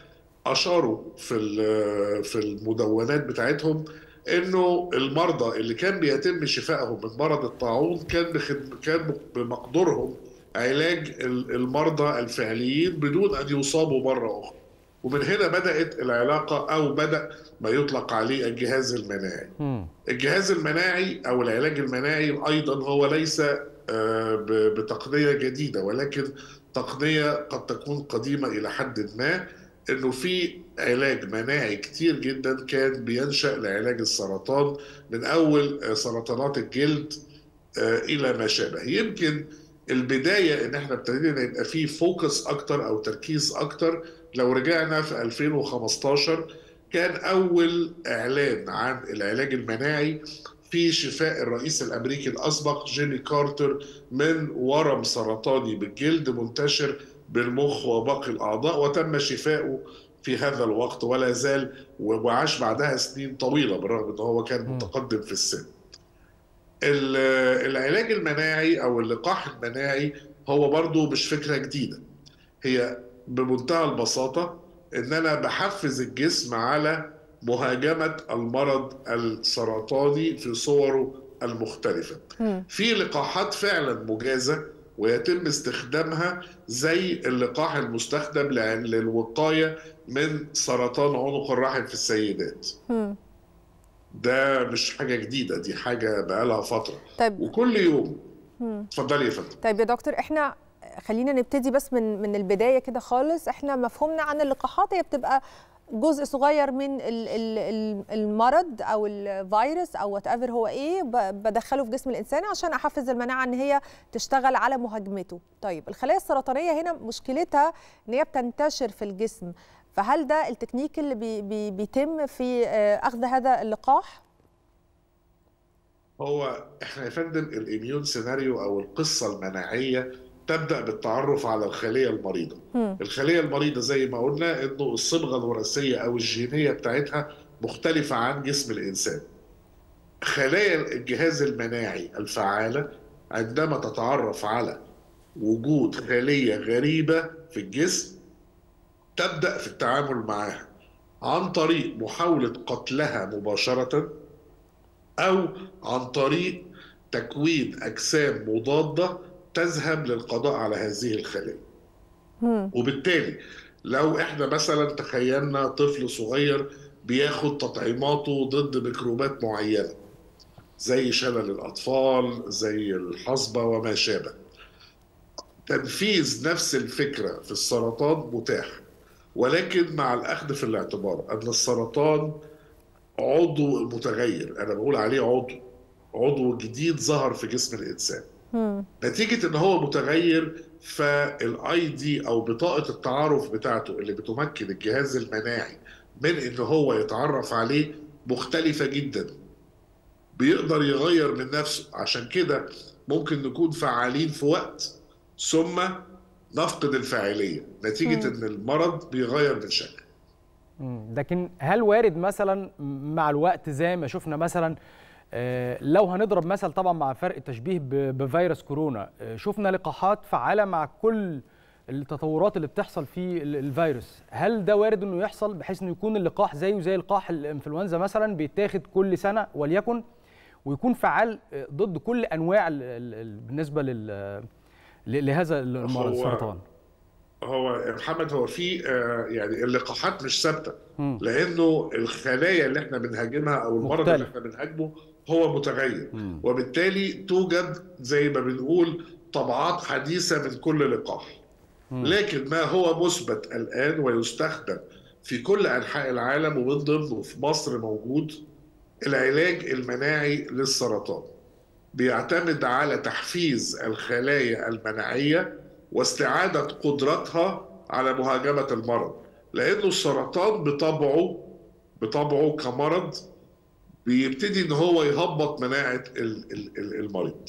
اشاروا في ال- في المدونات بتاعتهم انه المرضى اللي كان بيتم شفائهم من مرض الطاعون كان بخد- كان بمقدورهم علاج ال- المرضى الفعليين بدون ان يصابوا مره اخرى ومن هنا بدات العلاقه او بدا ما يطلق عليه الجهاز المناعي الجهاز المناعي او العلاج المناعي ايضا هو ليس آه، ب- بتقنيه جديده ولكن تقنيه قد تكون قديمه الى حد ما انه في علاج مناعي كتير جدا كان بينشا لعلاج السرطان من اول آه، سرطانات الجلد آه، الى ما شابه يمكن البدايه ان احنا ابتدينا يبقى فيه فوكس اكتر او تركيز اكتر لو رجعنا في 2015 كان اول اعلان عن العلاج المناعي في شفاء الرئيس الامريكي الاسبق جيمي كارتر من ورم سرطاني بالجلد منتشر بالمخ وباقي الاعضاء وتم شفائه في هذا الوقت ولا زال وعاش بعدها سنين طويله بالرغم ان هو كان متقدم في السن. ال- العلاج المناعي او اللقاح المناعي هو برضو مش فكره جديده. هي بمنتهى البساطه ان انا بحفز الجسم على مهاجمه المرض السرطاني في صوره المختلفه. في لقاحات فعلا مجازه ويتم استخدامها زي اللقاح المستخدم لع- للوقايه من سرطان عنق الرحم في السيدات. ده مش حاجه جديده دي حاجه بقالها فتره طيب وكل يوم مم. اتفضلي يا فندم طيب يا دكتور احنا خلينا نبتدي بس من من البدايه كده خالص احنا مفهومنا عن اللقاحات هي بتبقى جزء صغير من ال- ال- ال- المرض او الفيروس او وات ايفر هو ايه ب- بدخله في جسم الانسان عشان احفز المناعه ان هي تشتغل على مهاجمته طيب الخلايا السرطانيه هنا مشكلتها ان هي بتنتشر في الجسم فهل ده التكنيك اللي بي بي بيتم في آه، اخذ هذا اللقاح هو احنا يا فندم الاميون سيناريو او القصه المناعيه تبدا بالتعرف على الخليه المريضه الخليه المريضه زي ما قلنا انه الصبغه الوراثيه او الجينيه بتاعتها مختلفه عن جسم الانسان خلايا الجهاز المناعي الفعاله عندما تتعرف على وجود خليه غريبه في الجسم تبدا في التعامل معها عن طريق محاوله قتلها مباشره او عن طريق تكوين اجسام مضاده تذهب للقضاء على هذه الخلايا وبالتالي لو احنا مثلا تخيلنا طفل صغير بياخد تطعيماته ضد ميكروبات معينه زي شلل الاطفال زي الحصبه وما شابه تنفيذ نفس الفكره في السرطان متاح ولكن مع الاخذ في الاعتبار ان السرطان عضو متغير انا بقول عليه عضو عضو جديد ظهر في جسم الانسان نتيجه ان هو متغير فالاي دي او بطاقه التعارف بتاعته اللي بتمكن الجهاز المناعي من ان هو يتعرف عليه مختلفه جدا بيقدر يغير من نفسه عشان كده ممكن نكون فعالين في وقت ثم نفقد الفاعليه نتيجه مم. ان المرض بيغير من شكل مم. لكن هل وارد مثلا مع الوقت زي ما شفنا مثلا آه، لو هنضرب مثل طبعا مع فرق التشبيه ب- بفيروس كورونا آه، شفنا لقاحات فعالة مع كل التطورات اللي بتحصل في ال- الفيروس هل ده وارد انه يحصل بحيث انه يكون اللقاح زيه زي لقاح الانفلونزا مثلا بيتاخد كل سنة وليكن ويكون فعال آه، ضد كل انواع ال- ال- ال- بالنسبة لل ل- لهذا المرض هو- السرطان هو يا محمد هو في آه، يعني اللقاحات مش ثابته مم. لانه الخلايا اللي احنا بنهاجمها او المرض اللي مختلف. احنا بنهاجمه هو متغير وبالتالي توجد زي ما بنقول طبعات حديثه من كل لقاح لكن ما هو مثبت الان ويستخدم في كل انحاء العالم ومن ضمنه في مصر موجود العلاج المناعي للسرطان بيعتمد على تحفيز الخلايا المناعيه واستعاده قدرتها على مهاجمه المرض لانه السرطان بطبعه بطبعه كمرض بيبتدي ان هو يهبط مناعه ال- ال- ال- المريض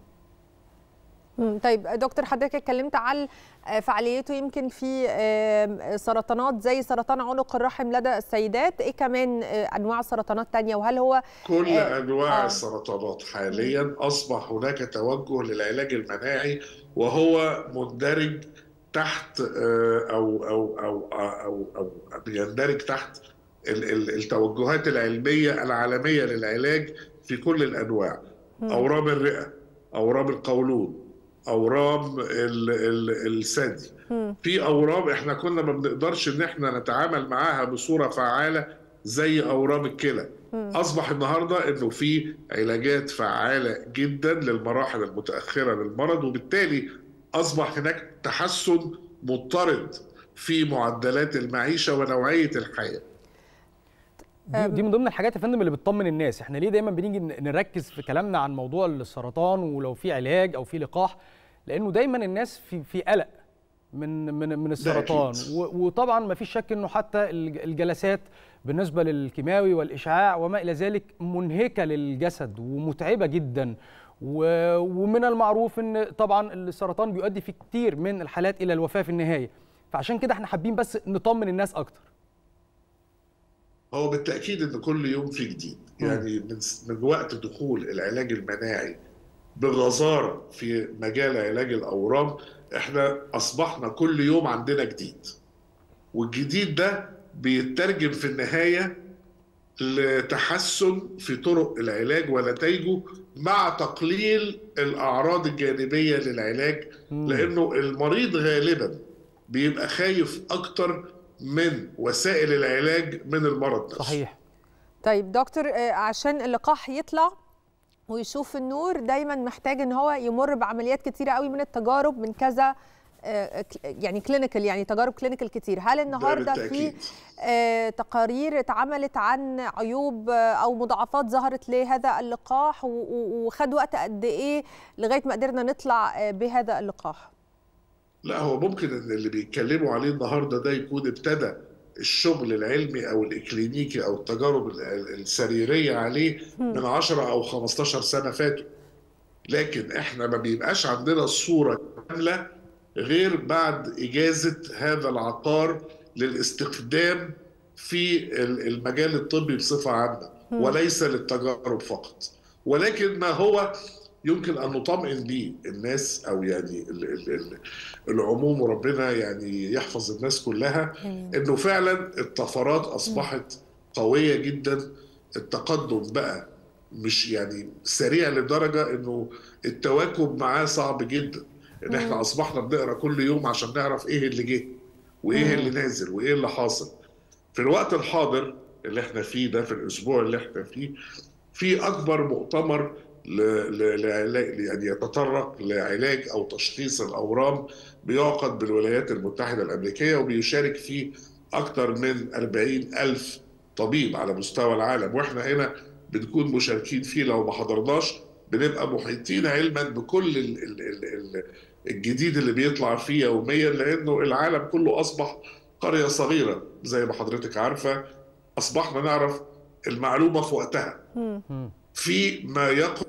مم. طيب دكتور حضرتك اتكلمت عن آه، فعاليته يمكن في آه، سرطانات زي سرطان عنق الرحم لدى السيدات ايه كمان آه، انواع سرطانات تانية وهل هو كل آه، انواع آه. السرطانات حاليا اصبح هناك توجه للعلاج المناعي وهو مندرج تحت آه، او او او او او بيندرج تحت ال- ال- التوجهات العلميه العالميه للعلاج في كل الانواع مم. اورام الرئه اورام القولون اورام ال- ال- الثدي في اورام احنا كنا ما بنقدرش ان احنا نتعامل معاها بصوره فعاله زي اورام الكلى اصبح النهارده انه في علاجات فعاله جدا للمراحل المتاخره للمرض وبالتالي اصبح هناك تحسن مضطرد في معدلات المعيشه ونوعيه الحياه دي, دي من ضمن الحاجات يا فندم اللي بتطمن الناس احنا ليه دايما بنيجي ن- نركز في كلامنا عن موضوع السرطان ولو في علاج او في لقاح لانه دايما الناس في في قلق من من من السرطان أكيد. و- وطبعا ما فيش شك انه حتى الج- الجلسات بالنسبه للكيماوي والاشعاع وما الى ذلك منهكه للجسد ومتعبه جدا و- ومن المعروف ان طبعا السرطان بيؤدي في كتير من الحالات الى الوفاه في النهايه فعشان كده احنا حابين بس نطمن الناس اكتر هو بالتاكيد ان كل يوم في جديد يعني من من وقت دخول العلاج المناعي بغزاره في مجال علاج الاورام احنا اصبحنا كل يوم عندنا جديد والجديد ده بيترجم في النهايه لتحسن في طرق العلاج ونتائجه مع تقليل الاعراض الجانبيه للعلاج لانه المريض غالبا بيبقى خايف اكتر من وسائل العلاج من المرض نفسه صحيح طيب دكتور آه، عشان اللقاح يطلع ويشوف النور دايما محتاج ان هو يمر بعمليات كتيره قوي من التجارب من كذا آه، ك- يعني كلينيكال يعني تجارب كلينيكال كتير هل النهارده في بالتأكيد. آه، تقارير اتعملت عن عيوب آه، او مضاعفات ظهرت لهذا اللقاح و- و- وخد وقت قد ايه لغايه ما قدرنا نطلع آه، بهذا اللقاح لا هو ممكن ان اللي بيتكلموا عليه النهارده ده يكون ابتدى الشغل العلمي او الاكلينيكي او التجارب ال- ال- السريريه عليه من 10 او 15 سنه فاتوا لكن احنا ما بيبقاش عندنا الصوره كامله غير بعد اجازه هذا العقار للاستخدام في ال- المجال الطبي بصفه عامه مم. وليس للتجارب فقط ولكن ما هو يمكن ان نطمئن به الناس او يعني ال- ال- ال- العموم وربنا يعني يحفظ الناس كلها انه فعلا الطفرات اصبحت قويه جدا التقدم بقى مش يعني سريع لدرجه انه التواكب معاه صعب جدا ان احنا مم. اصبحنا بنقرا كل يوم عشان نعرف ايه اللي جه وايه مم. اللي نازل وايه اللي حاصل في الوقت الحاضر اللي احنا فيه ده في الاسبوع اللي احنا فيه في اكبر مؤتمر ل- ل- لعلاج يعني يتطرق لعلاج او تشخيص الاورام بيعقد بالولايات المتحده الامريكيه وبيشارك فيه اكثر من 40 الف طبيب على مستوى العالم واحنا هنا بنكون مشاركين فيه لو ما حضرناش بنبقى محيطين علما بكل ال- ال- ال- ال- الجديد اللي بيطلع فيه يوميا لانه العالم كله اصبح قريه صغيره زي ما حضرتك عارفه اصبحنا نعرف المعلومه في وقتها في ما يقرب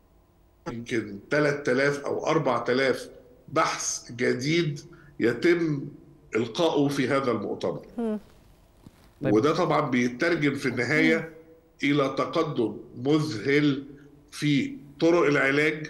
يمكن 3000 او 4000 بحث جديد يتم القائه في هذا المؤتمر وده طبعا بيترجم في النهايه الى تقدم مذهل في طرق العلاج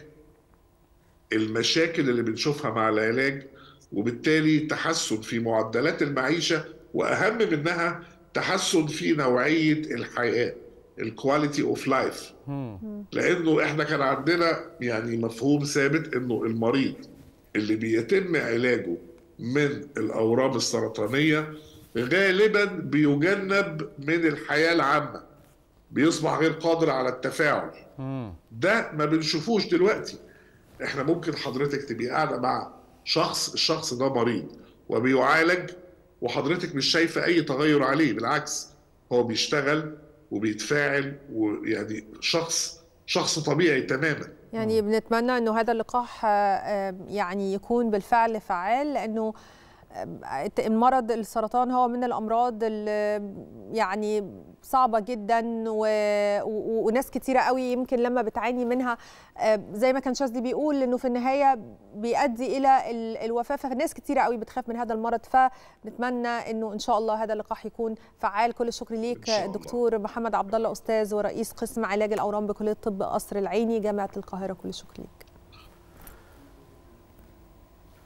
المشاكل اللي بنشوفها مع العلاج وبالتالي تحسن في معدلات المعيشه واهم منها تحسن في نوعيه الحياه الكواليتي اوف لايف لانه احنا كان عندنا يعني مفهوم ثابت انه المريض اللي بيتم علاجه من الاورام السرطانيه غالبا بيجنب من الحياه العامه بيصبح غير قادر على التفاعل ده ما بنشوفوش دلوقتي احنا ممكن حضرتك تبقي قاعده مع شخص الشخص ده مريض وبيعالج وحضرتك مش شايفه اي تغير عليه بالعكس هو بيشتغل وبيتفاعل ويعني شخص شخص طبيعي تماما يعني بنتمنى انه هذا اللقاح آه، آه، يعني يكون بالفعل فعال لانه آه، المرض السرطان هو من الامراض اللي يعني صعبه جدا و... و... وناس كتيره قوي يمكن لما بتعاني منها آه، زي ما كان شاذلي بيقول انه في النهايه بيؤدي الى ال- الوفاه فناس كتيره قوي بتخاف من هذا المرض فنتمنى انه ان شاء الله هذا اللقاح يكون فعال كل الشكر ليك دكتور محمد عبد الله استاذ ورئيس قسم علاج الاورام بكليه طب قصر العيني جامعه القاهره كل الشكر ليك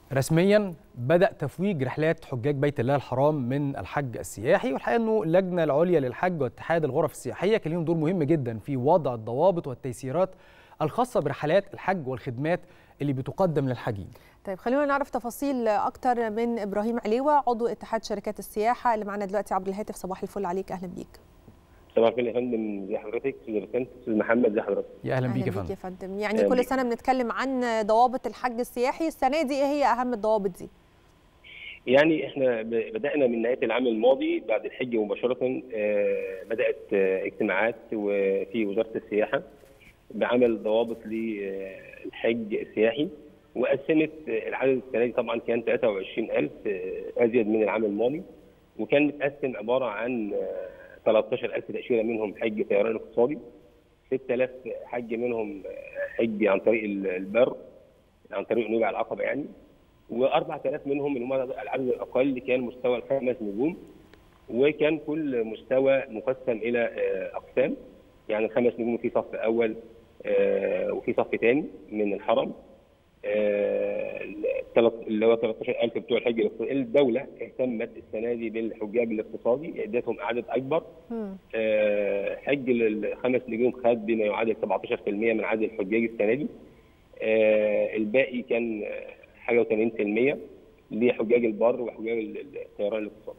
رسميا بدأ تفويج رحلات حجاج بيت الله الحرام من الحج السياحي والحقيقه انه اللجنه العليا للحج واتحاد الغرف السياحيه كان لهم دور مهم جدا في وضع الضوابط والتيسيرات الخاصه برحلات الحج والخدمات اللي بتقدم للحاجين. طيب خلونا نعرف تفاصيل اكتر من ابراهيم عليوه عضو اتحاد شركات السياحه اللي معنا دلوقتي عبر الهاتف صباح الفل عليك اهلا بيك. صباح الخير يا فندم زي حضرتك استاذ بسنت استاذ محمد زي حضرتك يا اهلا بيك يا بيك فندم. يا فندم يعني أهلا كل بيك. سنه بنتكلم عن ضوابط الحج السياحي السنه دي ايه هي اهم الضوابط دي؟ يعني احنا ب- بدانا من نهايه العام الماضي بعد الحج مباشره آه، بدات آه، اجتماعات وفي وزاره السياحه بعمل ضوابط للحج السياحي وقسمت آه، العدد السنه دي طبعا كان 23000 آه، ازيد من العام الماضي وكان متقسم عباره عن آه، 13000 تاشيره منهم حج طيران اقتصادي 6000 حج منهم آه، حج عن طريق ال- البر عن طريق نوبع العقبه يعني و4000 منهم اللي هم العدد الاقل اللي كان مستوى الخمس نجوم وكان كل مستوى مقسم الى آه، اقسام يعني خمس نجوم في صف اول آه، وفي صف ثاني من الحرم آه، التلت- اللي هو 13000 بتوع الحج الاقتصادي الدوله اهتمت السنه دي بالحجاج الاقتصادي ادتهم عدد اكبر آه، حج الخمس نجوم خد بما يعادل 17% من عدد الحجاج السنه دي آه، الباقي كان آه، حاجه و80% لحجاج البر وحجاج ال- ال- الطيران الاقتصادي.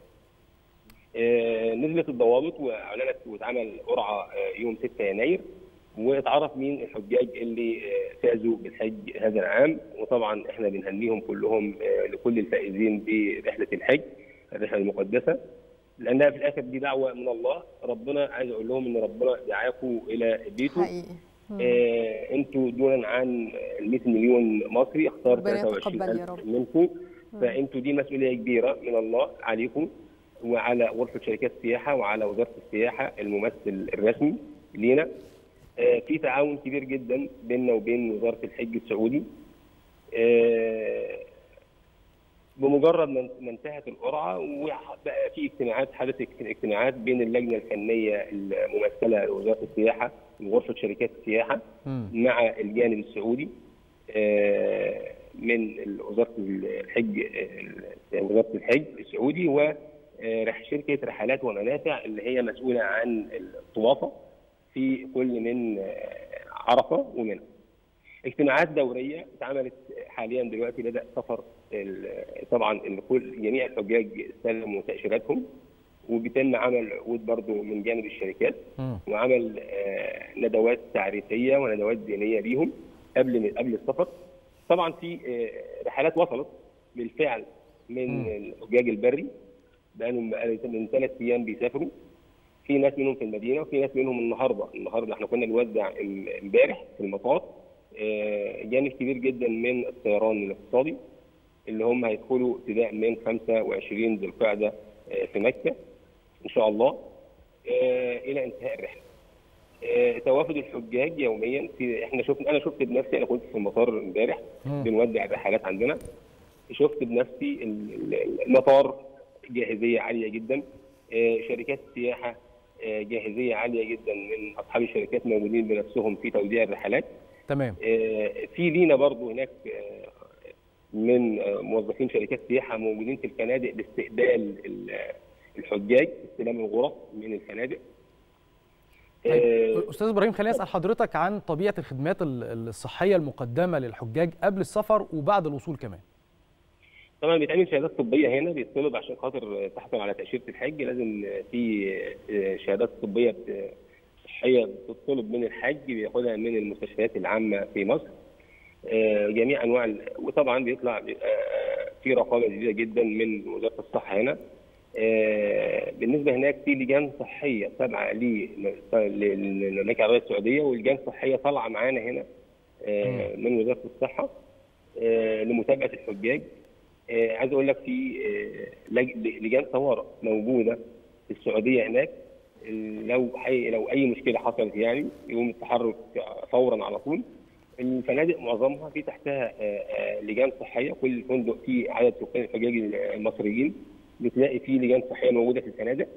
آه، نزلت الضوابط واعلنت واتعمل قرعه آه، يوم 6 يناير واتعرف مين الحجاج اللي آه، فازوا بالحج هذا العام وطبعا احنا بنهنيهم كلهم آه، لكل الفائزين برحله الحج الرحله المقدسه لانها في الاخر دي دعوه من الله ربنا عايز اقول لهم ان ربنا دعاكم الى بيته حقيقي آه انتوا دولا عن ال 100 مليون مصري اختار ربنا يتقبل 23 يا رب. منكم فانتوا دي مسؤوليه كبيره من الله عليكم وعلى غرفه شركات السياحه وعلى وزاره السياحه الممثل الرسمي لينا آه في تعاون كبير جدا بيننا وبين وزاره الحج السعودي آه بمجرد ما ما انتهت القرعه وبقى في اجتماعات حدثت اجتماعات بين اللجنه الفنيه الممثله لوزاره السياحه وغرفه شركات السياحه مع الجانب السعودي آه، من وزاره الحج آه، وزاره الحج السعودي وشركه رحلات ومنافع اللي هي مسؤوله عن الطوافه في كل من آه، عرفه ومنى. اجتماعات دوريه اتعملت حاليا دلوقتي بدا سفر ال- طبعا ال- كل جميع الحجاج استلموا تاشيراتهم وبيتم عمل عقود برضو من جانب الشركات وعمل آه، ندوات تعريفيه وندوات دينيه ليهم قبل قبل السفر طبعا في آه، رحلات وصلت بالفعل من الحجاج البري بقالهم بقالهم من ثلاث ايام بيسافروا في ناس منهم في المدينه وفي ناس منهم النهارده النهارده احنا كنا بنوزع ام- امبارح في المطار آه، جانب كبير جدا من الطيران الاقتصادي اللي هم هيدخلوا ابتداء من 25 ذي القعده آه، في مكه ان شاء الله آه، الى انتهاء الرحله. آه، توافد الحجاج يوميا في احنا شفنا انا شفت بنفسي انا كنت في المطار امبارح مم. بنودع الرحلات عندنا شفت بنفسي ال- ال- المطار جاهزيه عاليه جدا آه، شركات السياحه آه، جاهزيه عاليه جدا من اصحاب الشركات موجودين بنفسهم في توزيع الرحلات تمام آه، في لينا برضو هناك آه، من آه، موظفين شركات سياحه موجودين في الفنادق لاستقبال ال- الحجاج استلام الغرف من الفنادق طيب استاذ ابراهيم خليني اسال حضرتك عن طبيعه الخدمات ال- الصحيه المقدمه للحجاج قبل السفر وبعد الوصول كمان طبعا بيتعمل شهادات طبيه هنا بيطلب عشان خاطر تحصل على تاشيره الحج لازم في آه، شهادات طبيه بت- صحيه بتطلب من الحج بياخدها من المستشفيات العامه في مصر آه، جميع انواع ال- وطبعا بيطلع بيبقى في رقابه شديده جدا من وزاره الصحه هنا آه، بالنسبه هناك في لجان صحيه تابعه لل- للمملكه العربيه السعوديه ولجان صحيه طالعه معانا هنا آه، من وزاره الصحه آه، لمتابعه الحجاج آه، عايز اقول لك في آه، لج- لجان طوارئ موجوده في السعوديه هناك آه، لو حي لو اي مشكله حصلت يعني يقوم التحرك فورا على طول الفنادق معظمها في تحتها آه، آه، لجان صحيه كل فندق فيه عدد سكان الحجاج المصريين بتلاقي فيه لجان صحيه موجوده في الفنادق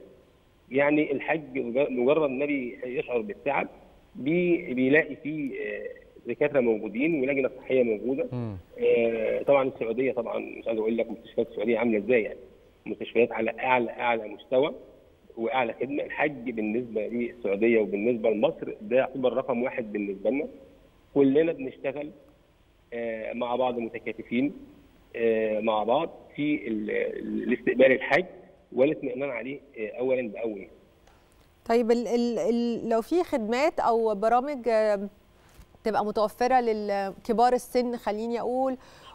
يعني الحج مجرد ما بي- يشعر بالتعب بي- بيلاقي فيه آه، دكاتره موجودين ولجنه صحيه موجوده آه، طبعا السعوديه طبعا مش عايز اقول لك مستشفيات السعوديه عامله ازاي يعني مستشفيات على اعلى اعلى مستوى واعلى خدمه الحج بالنسبه للسعوديه وبالنسبه لمصر ده يعتبر رقم واحد بالنسبه لنا كلنا بنشتغل آه، مع بعض متكاتفين آه، مع بعض في ال- ال- الاستقبال الحج والاطمئنان عليه آه، اولا باول طيب ال ال ال لو في خدمات او برامج آه، تبقى متوفره لكبار السن خليني اقول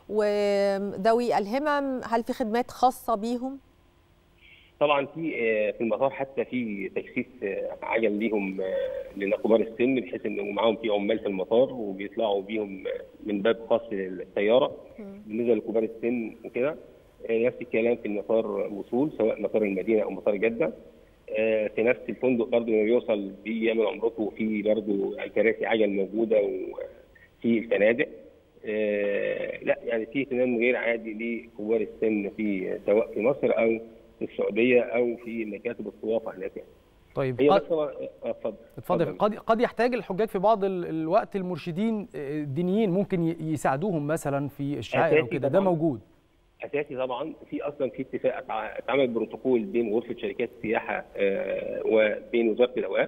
وذوي الهمم هل في خدمات خاصه بيهم؟ طبعا في آه، في المطار حتى في تجسيس آه، عجل ليهم آه، لكبار السن بحيث ان معاهم في عمال في المطار وبيطلعوا بيهم آه، من باب خاص للسياره بالنسبه لكبار السن وكده آه، نفس الكلام في المطار وصول سواء مطار المدينه او مطار جده آه، في نفس الفندق برضه لما بيوصل بيعمل عمرته في برضه كراسي عجل موجوده وفي الفنادق آه، لا يعني في اهتمام غير عادي لكبار السن في سواء في مصر او في السعوديه او في مكاتب الضيافه هناك يعني. طيب هي قد- بس طبعا آه، اتفضل اتفضل قد قد يحتاج الحجاج في بعض ال- الوقت المرشدين آه، الدينيين ممكن ي- يساعدوهم مثلا في الشعائر أساسي وكده ده طبعاً. موجود اساسي طبعا في اصلا في اتفاق اتع- اتعمل بروتوكول بين غرفه شركات السياحه آه، وبين وزاره الاوقاف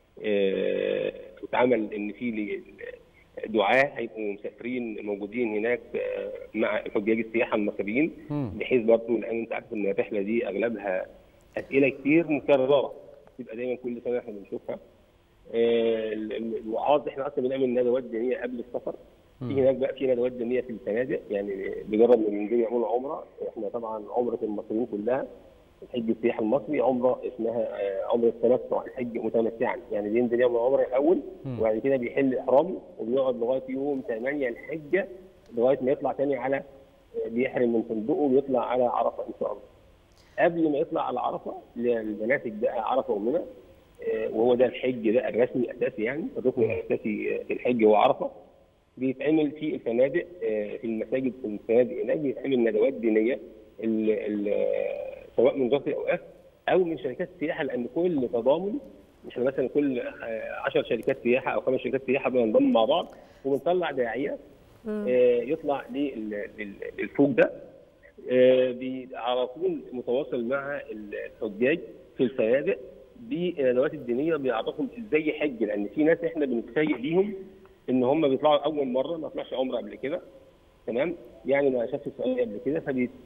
آه، اتعمل ان في ل- دعاه هيبقوا مسافرين موجودين هناك آه، مع حجاج السياحه المصريين بحيث برضه لان انت عارف ان الرحله دي اغلبها اسئله كتير مكرره تبقى دايما كل سنه احنا بنشوفها آه، ال- ال- الوعاظ احنا اصلا بنعمل ندوات دينيه قبل السفر في هناك بقى في ندوات دينيه في الفنادق يعني بجرب من بنجي يعملوا عمره احنا طبعا عمره المصريين كلها الحج السياحي المصري عمره اسمها آه، عمره التمتع الحج متمتعا يعني بينزل يعمل عمره الاول مم. وبعد كده بيحل احرامه وبيقعد لغايه يوم 8 الحجه لغايه ما يطلع تاني على آه، بيحرم من فندقه ويطلع على عرفه ان شاء الله. قبل ما يطلع على عرفه للمناسك بقى عرفه ومنى آه، وهو ده الحج ده الرسمي الاساسي يعني الركن الاساسي آه، في الحج هو عرفه بيتعمل في الفنادق آه، في المساجد في الفنادق هناك بيتعمل ندوات دينيه ال- ال- آه، سواء من وزاره الاوقاف او من شركات السياحه لان كل تضامن احنا مثلا كل 10 شركات سياحه او خمس شركات سياحه بننضم مع بعض وبنطلع داعيه آه، يطلع لل- لل- للفوق ده آه، بي- على طول متواصل مع الحجاج في الفنادق بالندوات الدينيه بيعرفهم ازاي يحج لان في ناس احنا بنتفاجئ بيهم ان هم بيطلعوا اول مره ما طلعش عمره قبل كده تمام يعني ما شافش السعوديه قبل كده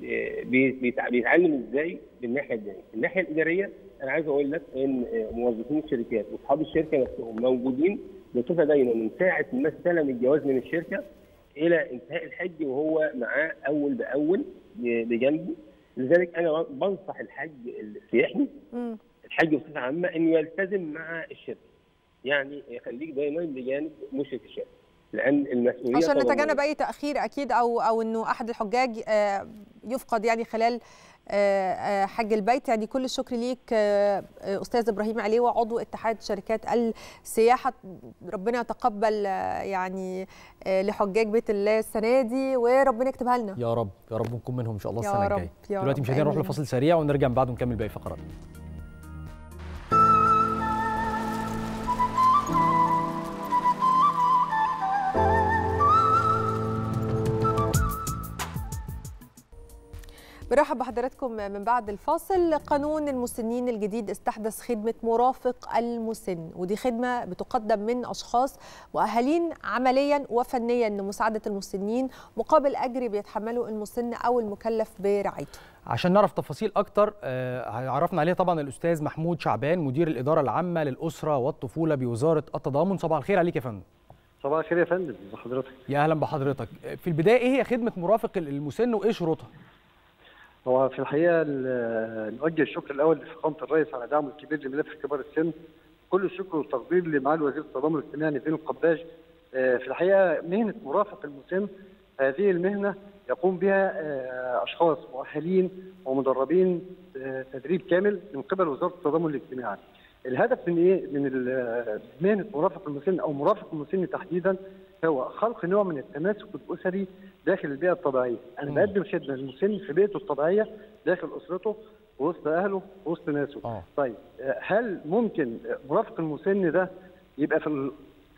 فبيتعلم ازاي بالناحيه الدينيه الناحيه الاداريه انا عايز اقول لك ان آه، موظفين الشركات واصحاب الشركه نفسهم موجودين بصفه دايما من ساعه ما استلم الجواز من الشركه الى انتهاء الحج وهو معاه اول باول بجنبه لذلك انا بنصح الحج السياحي الحج بصفه عامه انه يلتزم مع الشركه يعني يخليك دايما بجانب مشرف الشركه لان المسؤوليه عشان طبعاً نتجنب اي تاخير اكيد او او انه احد الحجاج آه، يفقد يعني خلال آه، آه، حج البيت يعني كل الشكر ليك آه، آه، استاذ ابراهيم عليوه عضو اتحاد شركات السياحه ربنا يتقبل آه، يعني آه، لحجاج بيت الله السنه دي وربنا يكتبها لنا يا رب يا رب نكون منهم ان شاء الله يا السنه رب، الجايه يا دلوقتي رب، مشاهدينا نروح آمين. لفاصل سريع ونرجع من بعده نكمل باقي فقراتنا برحب بحضراتكم من بعد الفاصل قانون المسنين الجديد استحدث خدمة مرافق المسن ودي خدمة بتقدم من أشخاص مؤهلين عمليا وفنيا لمساعدة المسنين مقابل أجر بيتحمله المسن أو المكلف برعايته عشان نعرف تفاصيل اكتر آه، عرفنا عليها طبعا الاستاذ محمود شعبان مدير الاداره العامه للاسره والطفوله بوزاره التضامن صباح الخير عليك يا فندم صباح الخير يا فندم بحضرتك يا اهلا بحضرتك في البدايه ايه هي خدمه مرافق المسن وايه شروطها هو في الحقيقه ال- نوجه الشكر الاول لفخامه الرئيس على دعمه الكبير لملف كبار السن كل الشكر والتقدير لمعالي وزير التضامن الاجتماعي نبيل القباج آه، في الحقيقه مهنه مرافق المسن هذه المهنه يقوم بها آه، اشخاص مؤهلين ومدربين آه، تدريب كامل من قبل وزاره التضامن الاجتماعي. الهدف من ايه؟ من ال- مهنه مرافق المسن او مرافق المسن تحديدا هو خلق نوع من التماسك الاسري داخل البيئه الطبيعيه، انا بقدم خدمه للمسن في بيئته الطبيعيه داخل اسرته وسط اهله وسط ناسه. آه. طيب آه، هل ممكن مرافق المسن ده يبقى في ال-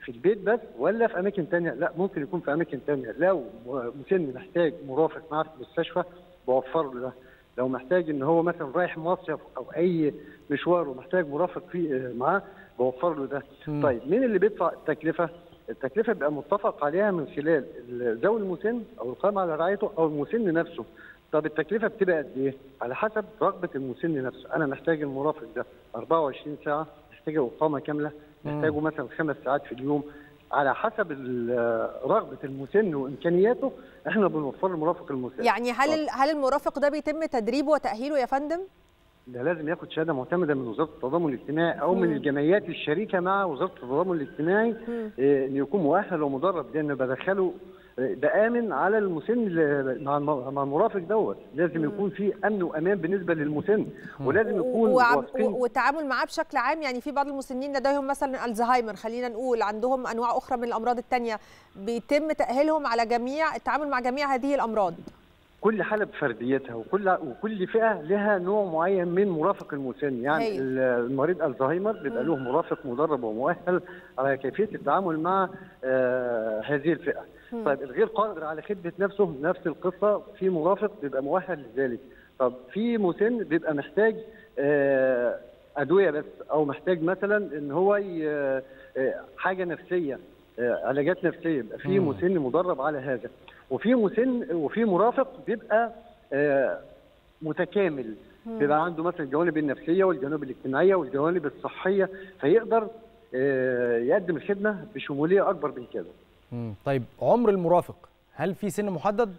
في البيت بس ولا في اماكن تانية لا ممكن يكون في اماكن تانية لو مسن محتاج مرافق معاه في المستشفى بوفر له ده لو محتاج ان هو مثلا رايح مصيف او اي مشوار ومحتاج مرافق فيه معاه بوفر له ده مم. طيب مين اللي بيدفع التكلفه التكلفه بيبقى متفق عليها من خلال ذوي المسن او القائم على رعايته او المسن نفسه طب التكلفه بتبقى قد ايه؟ على حسب رغبه المسن نفسه، انا محتاج المرافق ده 24 ساعه، محتاج اقامه كامله، مم. محتاجه مثلا خمس ساعات في اليوم، على حسب ال- رغبه المسن وامكانياته احنا بنوفر له مرافق المسن. يعني هل ال- هل المرافق ده بيتم تدريبه وتاهيله يا فندم ده لازم ياخد شهاده معتمده من وزاره التضامن الاجتماعي او من مم. الجمعيات الشريكه مع وزاره التضامن الاجتماعي إيه، ان يكون مؤهل ومدرب لان بدخله إيه، بامن على المسن ل- مع الم- مع المرافق دوت لازم يكون في امن وامان بالنسبه للمسن ولازم يكون وعم- واثقين و- والتعامل معاه بشكل عام يعني في بعض المسنين لديهم مثلا الزهايمر خلينا نقول عندهم انواع اخرى من الامراض التانية بيتم تاهيلهم على جميع التعامل مع جميع هذه الامراض كل حاله بفرديتها وكل وكل فئه لها نوع معين من مرافق المسن يعني هايل. ال- المريض الزهايمر بيبقى له مرافق مدرب ومؤهل على كيفيه التعامل مع آه هذه الفئه مم. طيب الغير قادر على خدمه نفسه نفس القصه في مرافق بيبقى مؤهل لذلك طب في مسن بيبقى محتاج آه ادويه بس او محتاج مثلا ان هو ي- آه، حاجه نفسيه آه، علاجات نفسيه يبقى في مم. مسن مدرب على هذا وفي مسن وفي مرافق بيبقى آه، متكامل مم. بيبقى عنده مثلا الجوانب النفسيه والجوانب الاجتماعيه والجوانب الصحيه فيقدر آه، يقدم الخدمه بشموليه اكبر من كده مم. طيب عمر المرافق هل في سن محدد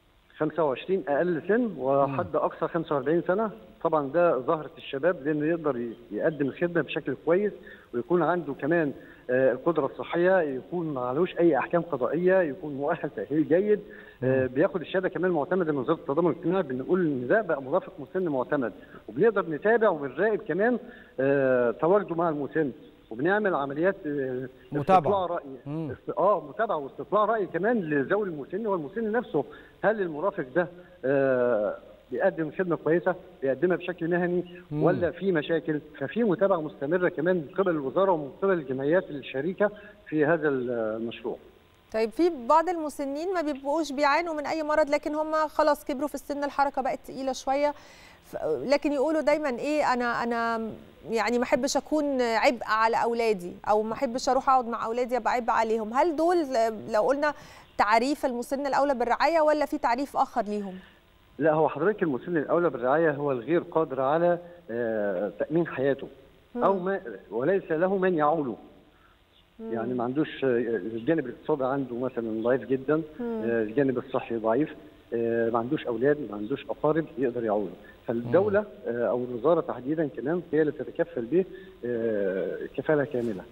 25 اقل سن وحد اقصى 45 سنه طبعا ده ظاهره الشباب لانه يقدر ي- يقدم الخدمه بشكل كويس ويكون عنده كمان آه، القدره الصحيه يكون معلوش اي احكام قضائيه يكون مؤهل تاهيل جيد آه، بياخد الشهاده كمان معتمده من وزاره التضامن الاجتماعي بنقول ان ده بقى مرافق مسن معتمد وبنقدر نتابع وبنراقب كمان آه، تواجده مع المسن وبنعمل عمليات آه، متابعة. استطلاع راي مم. است- اه متابعه واستطلاع راي كمان لذوي المسن والمسن نفسه هل المرافق ده آه بيقدم خدمه كويسه بيقدمها بشكل مهني مم. ولا في مشاكل ففي متابعه مستمره كمان من قبل الوزاره ومن قبل الجمعيات الشريكه في هذا المشروع طيب في بعض المسنين ما بيبقوش بيعانوا من اي مرض لكن هم خلاص كبروا في السن الحركه بقت تقيله شويه ف- لكن يقولوا دايما ايه انا انا يعني ما احبش اكون عبء على اولادي او ما احبش اروح اقعد مع اولادي ابقى عبء عليهم هل دول لو قلنا تعريف المسن الاولى بالرعايه ولا في تعريف اخر ليهم لا هو حضرتك المسن الاولى بالرعايه هو الغير قادر على آه تامين حياته او ما وليس له من يعوله يعني ما عندوش آه، الجانب الاقتصادي عنده مثلا ضعيف جدا مم. آه، الجانب الصحي ضعيف آه، ما عندوش اولاد ما عندوش اقارب يقدر يعوله فالدوله آه، او الوزاره تحديدا كمان هي اللي تتكفل به آه، كفاله كامله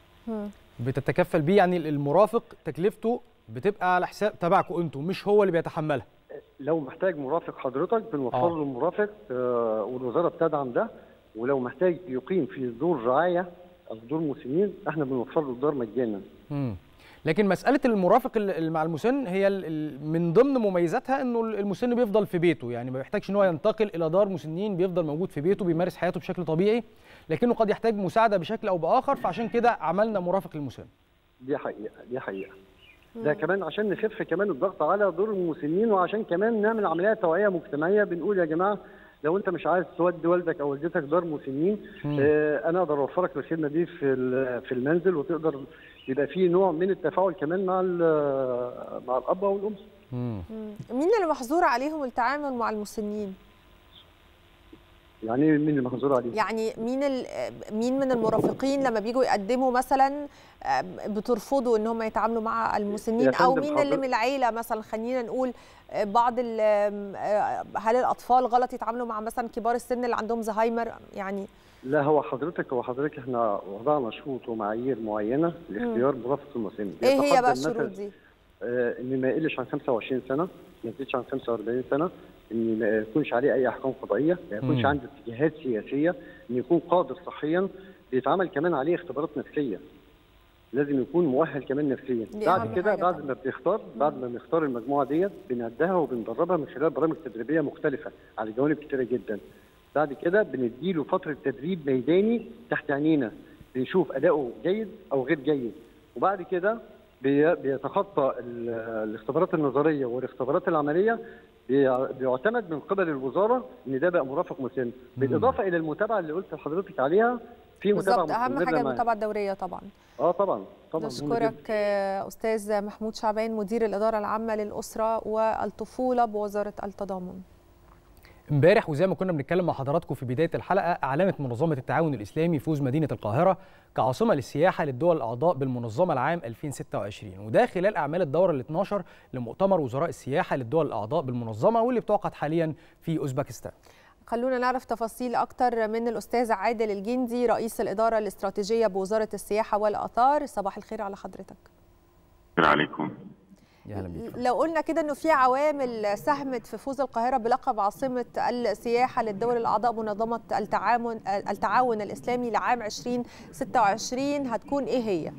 بتتكفل بيه يعني المرافق تكلفته بتبقى على حساب تبعكم انتم مش هو اللي بيتحملها لو محتاج مرافق حضرتك بنوفر آه. له مرافق آه، والوزاره بتدعم ده ولو محتاج يقيم في دور رعايه او دور مسنين احنا بنوفر له الدار مجانا مم. لكن مساله المرافق ال- اللي مع المسن هي ال- ال- من ضمن مميزاتها انه المسن بيفضل في بيته يعني ما بيحتاجش ان هو ينتقل الى دار مسنين بيفضل موجود في بيته بيمارس حياته بشكل طبيعي لكنه قد يحتاج مساعده بشكل او باخر فعشان كده عملنا مرافق للمسن دي حقيقه دي حقيقه ده كمان عشان نخف كمان الضغط على دور المسنين وعشان كمان نعمل عمليات توعيه مجتمعيه بنقول يا جماعه لو انت مش عايز تودي والدك او والدتك دار مسنين مم. آه انا اقدر اوفرك الخدمه دي في ال- في المنزل وتقدر يبقى في نوع من التفاعل كمان مع ال- مع الاب او الام مم. مين اللي محظور عليهم التعامل مع المسنين يعني مين اللي محظور عليه يعني مين ال- مين من المرافقين لما بيجوا يقدموا مثلا آه، بترفضوا ان هم يتعاملوا مع المسنين يا او فندم مين اللي حضرتك- من العيله مثلا خلينا نقول آه، بعض ال- آه، هل الاطفال غلط يتعاملوا مع مثلا كبار السن اللي عندهم زهايمر يعني لا هو حضرتك هو حضرتك احنا وضعنا شروط ومعايير معينه لاختيار مرافق المسن ايه هي بيتقدم بقى مثلاً الشروط دي؟ آه، ان ما يقلش عن 25 سنه ما يزيدش عن 45 سنه ان ما يكونش عليه اي احكام قضائيه ما يكونش مم. عنده اتجاهات سياسيه ان يكون قادر صحيا بيتعمل كمان عليه اختبارات نفسيه لازم يكون مؤهل كمان نفسيا دي بعد أهم كده حاجة بعد ما بنختار بعد ما بنختار المجموعه ديت بنعدها وبندربها من خلال برامج تدريبيه مختلفه على جوانب كتيره جدا بعد كده بنديله فتره تدريب ميداني تحت عينينا بنشوف اداؤه جيد او غير جيد وبعد كده بي- بيتخطى ال- الاختبارات النظريه والاختبارات العمليه بي- بيعتمد من قبل الوزاره ان ده بقى مرافق مسن بالاضافه الى المتابعه اللي قلت لحضرتك عليها في متابعه بالظبط اهم مستمرة حاجه معاه. المتابعه الدوريه طبعا اه طبعا طبعا مهم جداً. نشكرك آه، استاذ محمود شعبان مدير الاداره العامه للاسره والطفوله بوزاره التضامن امبارح وزي ما كنا بنتكلم مع حضراتكم في بدايه الحلقه اعلنت منظمه التعاون الاسلامي فوز مدينه القاهره كعاصمه للسياحه للدول الاعضاء بالمنظمه العام 2026 وده خلال اعمال الدوره ال 12 لمؤتمر وزراء السياحه للدول الاعضاء بالمنظمه واللي بتعقد حاليا في اوزبكستان خلونا نعرف تفاصيل اكتر من الاستاذ عادل الجندي رئيس الاداره الاستراتيجيه بوزاره السياحه والاثار صباح الخير على حضرتك السلام عليكم لو قلنا كده انه في عوامل ساهمت في فوز القاهره بلقب عاصمه السياحه للدول الاعضاء منظمه التعاون التعاون الاسلامي لعام 2026 هتكون ايه هي؟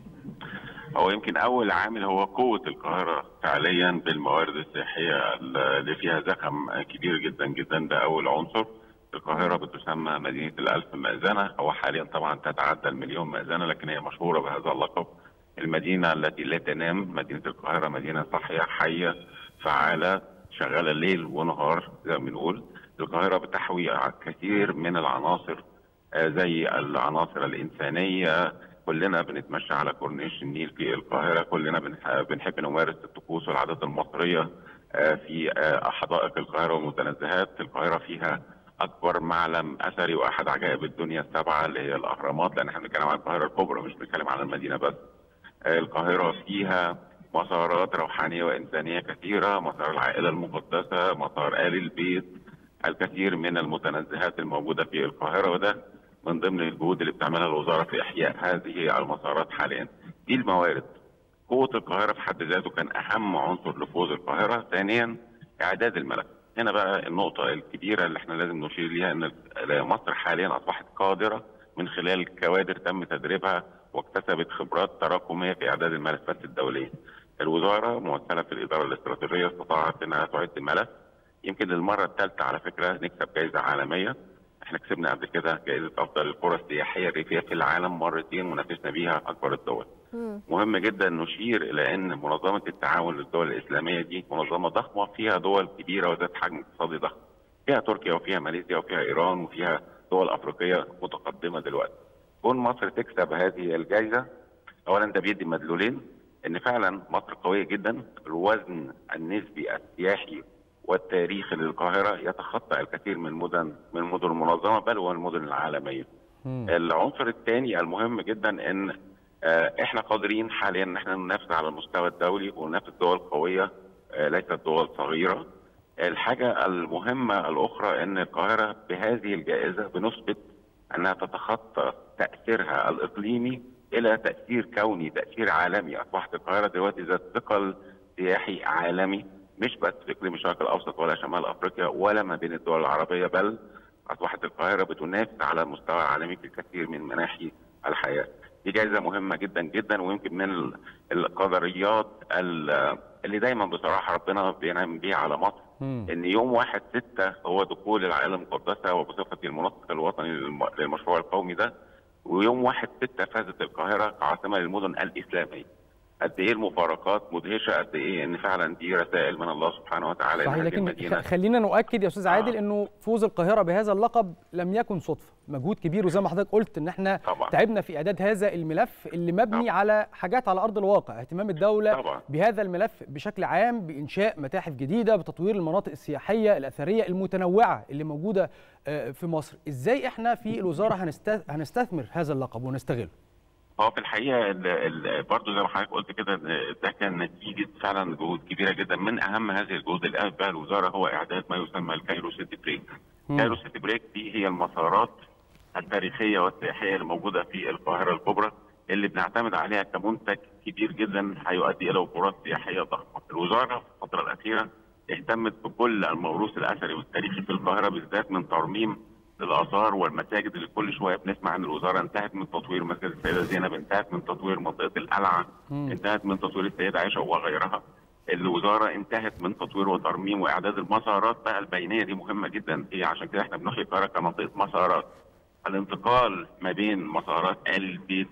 هو يمكن اول عامل هو قوه القاهره فعليا بالموارد السياحيه اللي فيها زخم كبير جدا جدا ده اول عنصر القاهره بتسمى مدينه الالف مأذنه هو حاليا طبعا تتعدى المليون مأذنه لكن هي مشهوره بهذا اللقب المدينه التي لا تنام مدينه القاهره مدينه صاحيه حيه فعاله شغاله ليل ونهار زي ما بنقول القاهره بتحوي على كثير من العناصر آه، زي العناصر الانسانيه كلنا بنتمشى على كورنيش النيل في القاهره كلنا بنح- بنحب نمارس الطقوس والعادات المصريه آه، في آه، حدائق القاهره والمتنزهات القاهره فيها اكبر معلم اثري واحد عجائب الدنيا السبعه اللي هي الاهرامات لان احنا بنتكلم عن القاهره الكبرى مش بنتكلم عن المدينه بس آه، القاهره فيها مسارات روحانيه وانسانيه كثيره مسار العائله المقدسه مسار ال البيت الكثير من المتنزهات الموجوده في القاهره وده من ضمن الجهود اللي بتعملها الوزاره في احياء هذه المسارات حاليا. دي الموارد. قوه القاهره في حد ذاته كان اهم عنصر لفوز القاهره، ثانيا اعداد الملف. هنا بقى النقطه الكبيره اللي احنا لازم نشير ليها ان مصر حاليا اصبحت قادره من خلال كوادر تم تدريبها واكتسبت خبرات تراكميه في اعداد الملفات الدوليه. الوزاره ممثله في الاداره الاستراتيجيه استطاعت انها تعد ملف يمكن للمره الثالثه على فكره نكسب جائزه عالميه احنا كسبنا قبل كده جائزه افضل القرى السياحيه الريفيه في العالم مرتين ونافسنا بيها اكبر الدول. مهم جدا نشير الى ان منظمه التعاون للدول الاسلاميه دي منظمه ضخمه فيها دول كبيره وذات حجم اقتصادي ضخم. فيها تركيا وفيها ماليزيا وفيها ايران وفيها دول افريقيه متقدمه دلوقتي. كون مصر تكسب هذه الجائزه اولا ده بيدي مدلولين ان فعلا مصر قويه جدا الوزن النسبي السياحي والتاريخي للقاهره يتخطى الكثير من مدن من مدن المنظمه بل والمدن العالميه. العنصر الثاني المهم جدا ان آه، احنا قادرين حاليا ان احنا ننافس على المستوى الدولي وننافس دول قويه آه، ليست دول صغيره. الحاجه المهمه الاخرى ان القاهره بهذه الجائزه بنثبت انها تتخطى تاثيرها الاقليمي الى تاثير كوني تاثير عالمي اصبحت القاهره دلوقتي ذات ثقل سياحي عالمي مش بس في اقليم الشرق الاوسط ولا شمال افريقيا ولا ما بين الدول العربيه بل اصبحت القاهره بتنافس على المستوى العالمي في الكثير من مناحي الحياه. دي جائزه مهمه جدا جدا ويمكن من ال- القدريات ال- اللي دايما بصراحه ربنا بينعم بيها على مصر ان يوم واحد ستة هو دخول العائله المقدسه وبصفتي المنسق الوطني للم- للمشروع القومي ده ويوم واحد ستة فازت القاهره كعاصمه للمدن الاسلاميه. قد ايه المفارقات مدهشه قد ايه ان فعلا دي رسائل من الله سبحانه وتعالى إن صحيح هذه لكن المدينه خ- خلينا نؤكد يا استاذ عادل انه فوز القاهره بهذا اللقب لم يكن صدفه مجهود كبير وزي ما حضرتك قلت ان احنا طبعا. تعبنا في اعداد هذا الملف اللي مبني طبعا. على حاجات على ارض الواقع اهتمام الدوله طبعا. بهذا الملف بشكل عام بانشاء متاحف جديده بتطوير المناطق السياحيه الاثريه المتنوعه اللي موجوده آه، في مصر ازاي احنا في الوزاره هنست- هنستثمر هذا اللقب ونستغله هو في الحقيقه ال- ال- برضه زي ما حضرتك قلت كده إن ده كان نتيجه فعلا جهود كبيره جدا من اهم هذه الجهود اللي قامت بها الوزاره هو اعداد ما يسمى الكايرو سيتي بريك. مم. كايرو سيتي بريك دي هي المسارات التاريخية والسياحية اللي موجودة في القاهرة الكبرى اللي بنعتمد عليها كمنتج كبير جدا هيؤدي إلى وفرات سياحية ضخمة. الوزارة في الفترة الأخيرة اهتمت بكل الموروث الأثري والتاريخي في القاهرة بالذات من ترميم الآثار والمساجد اللي كل شوية بنسمع عن الوزارة انتهت من تطوير مسجد السيدة زينب، انتهت من تطوير منطقة القلعة، انتهت من تطوير السيدة عائشة وغيرها. الوزاره انتهت من تطوير وترميم واعداد المسارات بقى البينيه دي مهمه جدا هي عشان كده احنا بنحيي القاهره كمنطقه مسارات الانتقال ما بين مسارات ال البيت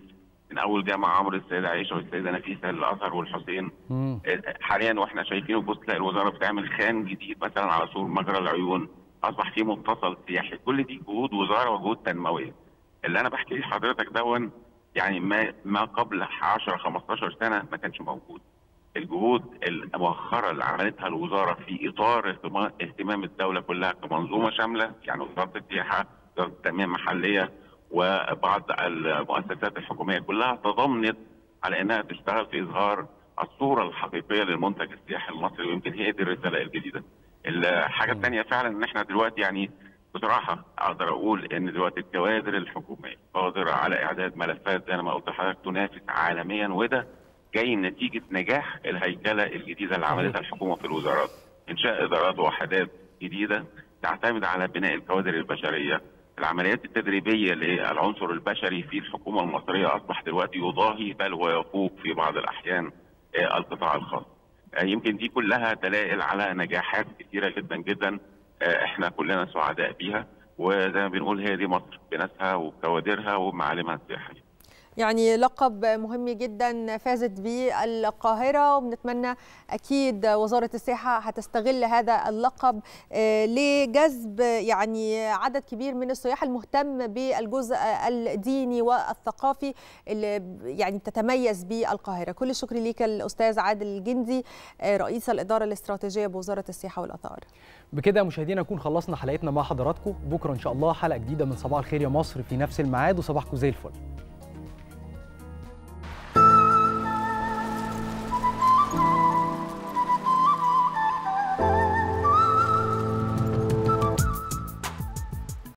من اول جامع عمرو السيده عائشه والسيده نفيسه الازهر والحسين مم. حاليا واحنا شايفين بص تلاقي الوزاره بتعمل خان جديد مثلا على سور مجرى العيون اصبح في متصل سياحي كل دي جهود وزاره وجهود تنمويه اللي انا بحكي لحضرتك دون يعني ما ما قبل 10 15 سنه ما كانش موجود الجهود المؤخره اللي عملتها الوزاره في اطار اهتما- اهتمام الدوله كلها كمنظومه شامله يعني وزاره السياحه وزاره التنميه المحليه وبعض المؤسسات الحكوميه كلها تضمنت على انها تشتغل في اظهار الصوره الحقيقيه للمنتج السياحي المصري ويمكن هي دي الرساله الجديده. الحاجه الثانيه فعلا ان احنا دلوقتي يعني بصراحه اقدر اقول ان دلوقتي الكوادر الحكوميه قادره على اعداد ملفات زي ما قلت لحضرتك تنافس عالميا وده جاي نتيجه نجاح الهيكله الجديده اللي عملتها الحكومه في الوزارات. انشاء ادارات وحدات جديده تعتمد على بناء الكوادر البشريه. العمليات التدريبيه للعنصر البشري في الحكومه المصريه اصبح دلوقتي يضاهي بل ويفوق في بعض الاحيان آه، القطاع الخاص. آه، يمكن دي كلها دلائل على نجاحات كثيره جدا جدا آه، احنا كلنا سعداء بيها وزي ما بنقول هي دي مصر بناسها وكوادرها ومعالمها السياحيه. يعني لقب مهم جدا فازت به القاهرة وبنتمنى أكيد وزارة السياحة هتستغل هذا اللقب آه، لجذب يعني عدد كبير من السياح المهتم بالجزء الديني والثقافي اللي يعني تتميز به القاهرة كل الشكر ليك الأستاذ عادل الجندي آه، رئيس الإدارة الاستراتيجية بوزارة السياحة والآثار بكده مشاهدينا نكون خلصنا حلقتنا مع حضراتكم بكره ان شاء الله حلقه جديده من صباح الخير يا مصر في نفس الميعاد وصباحكم زي الفل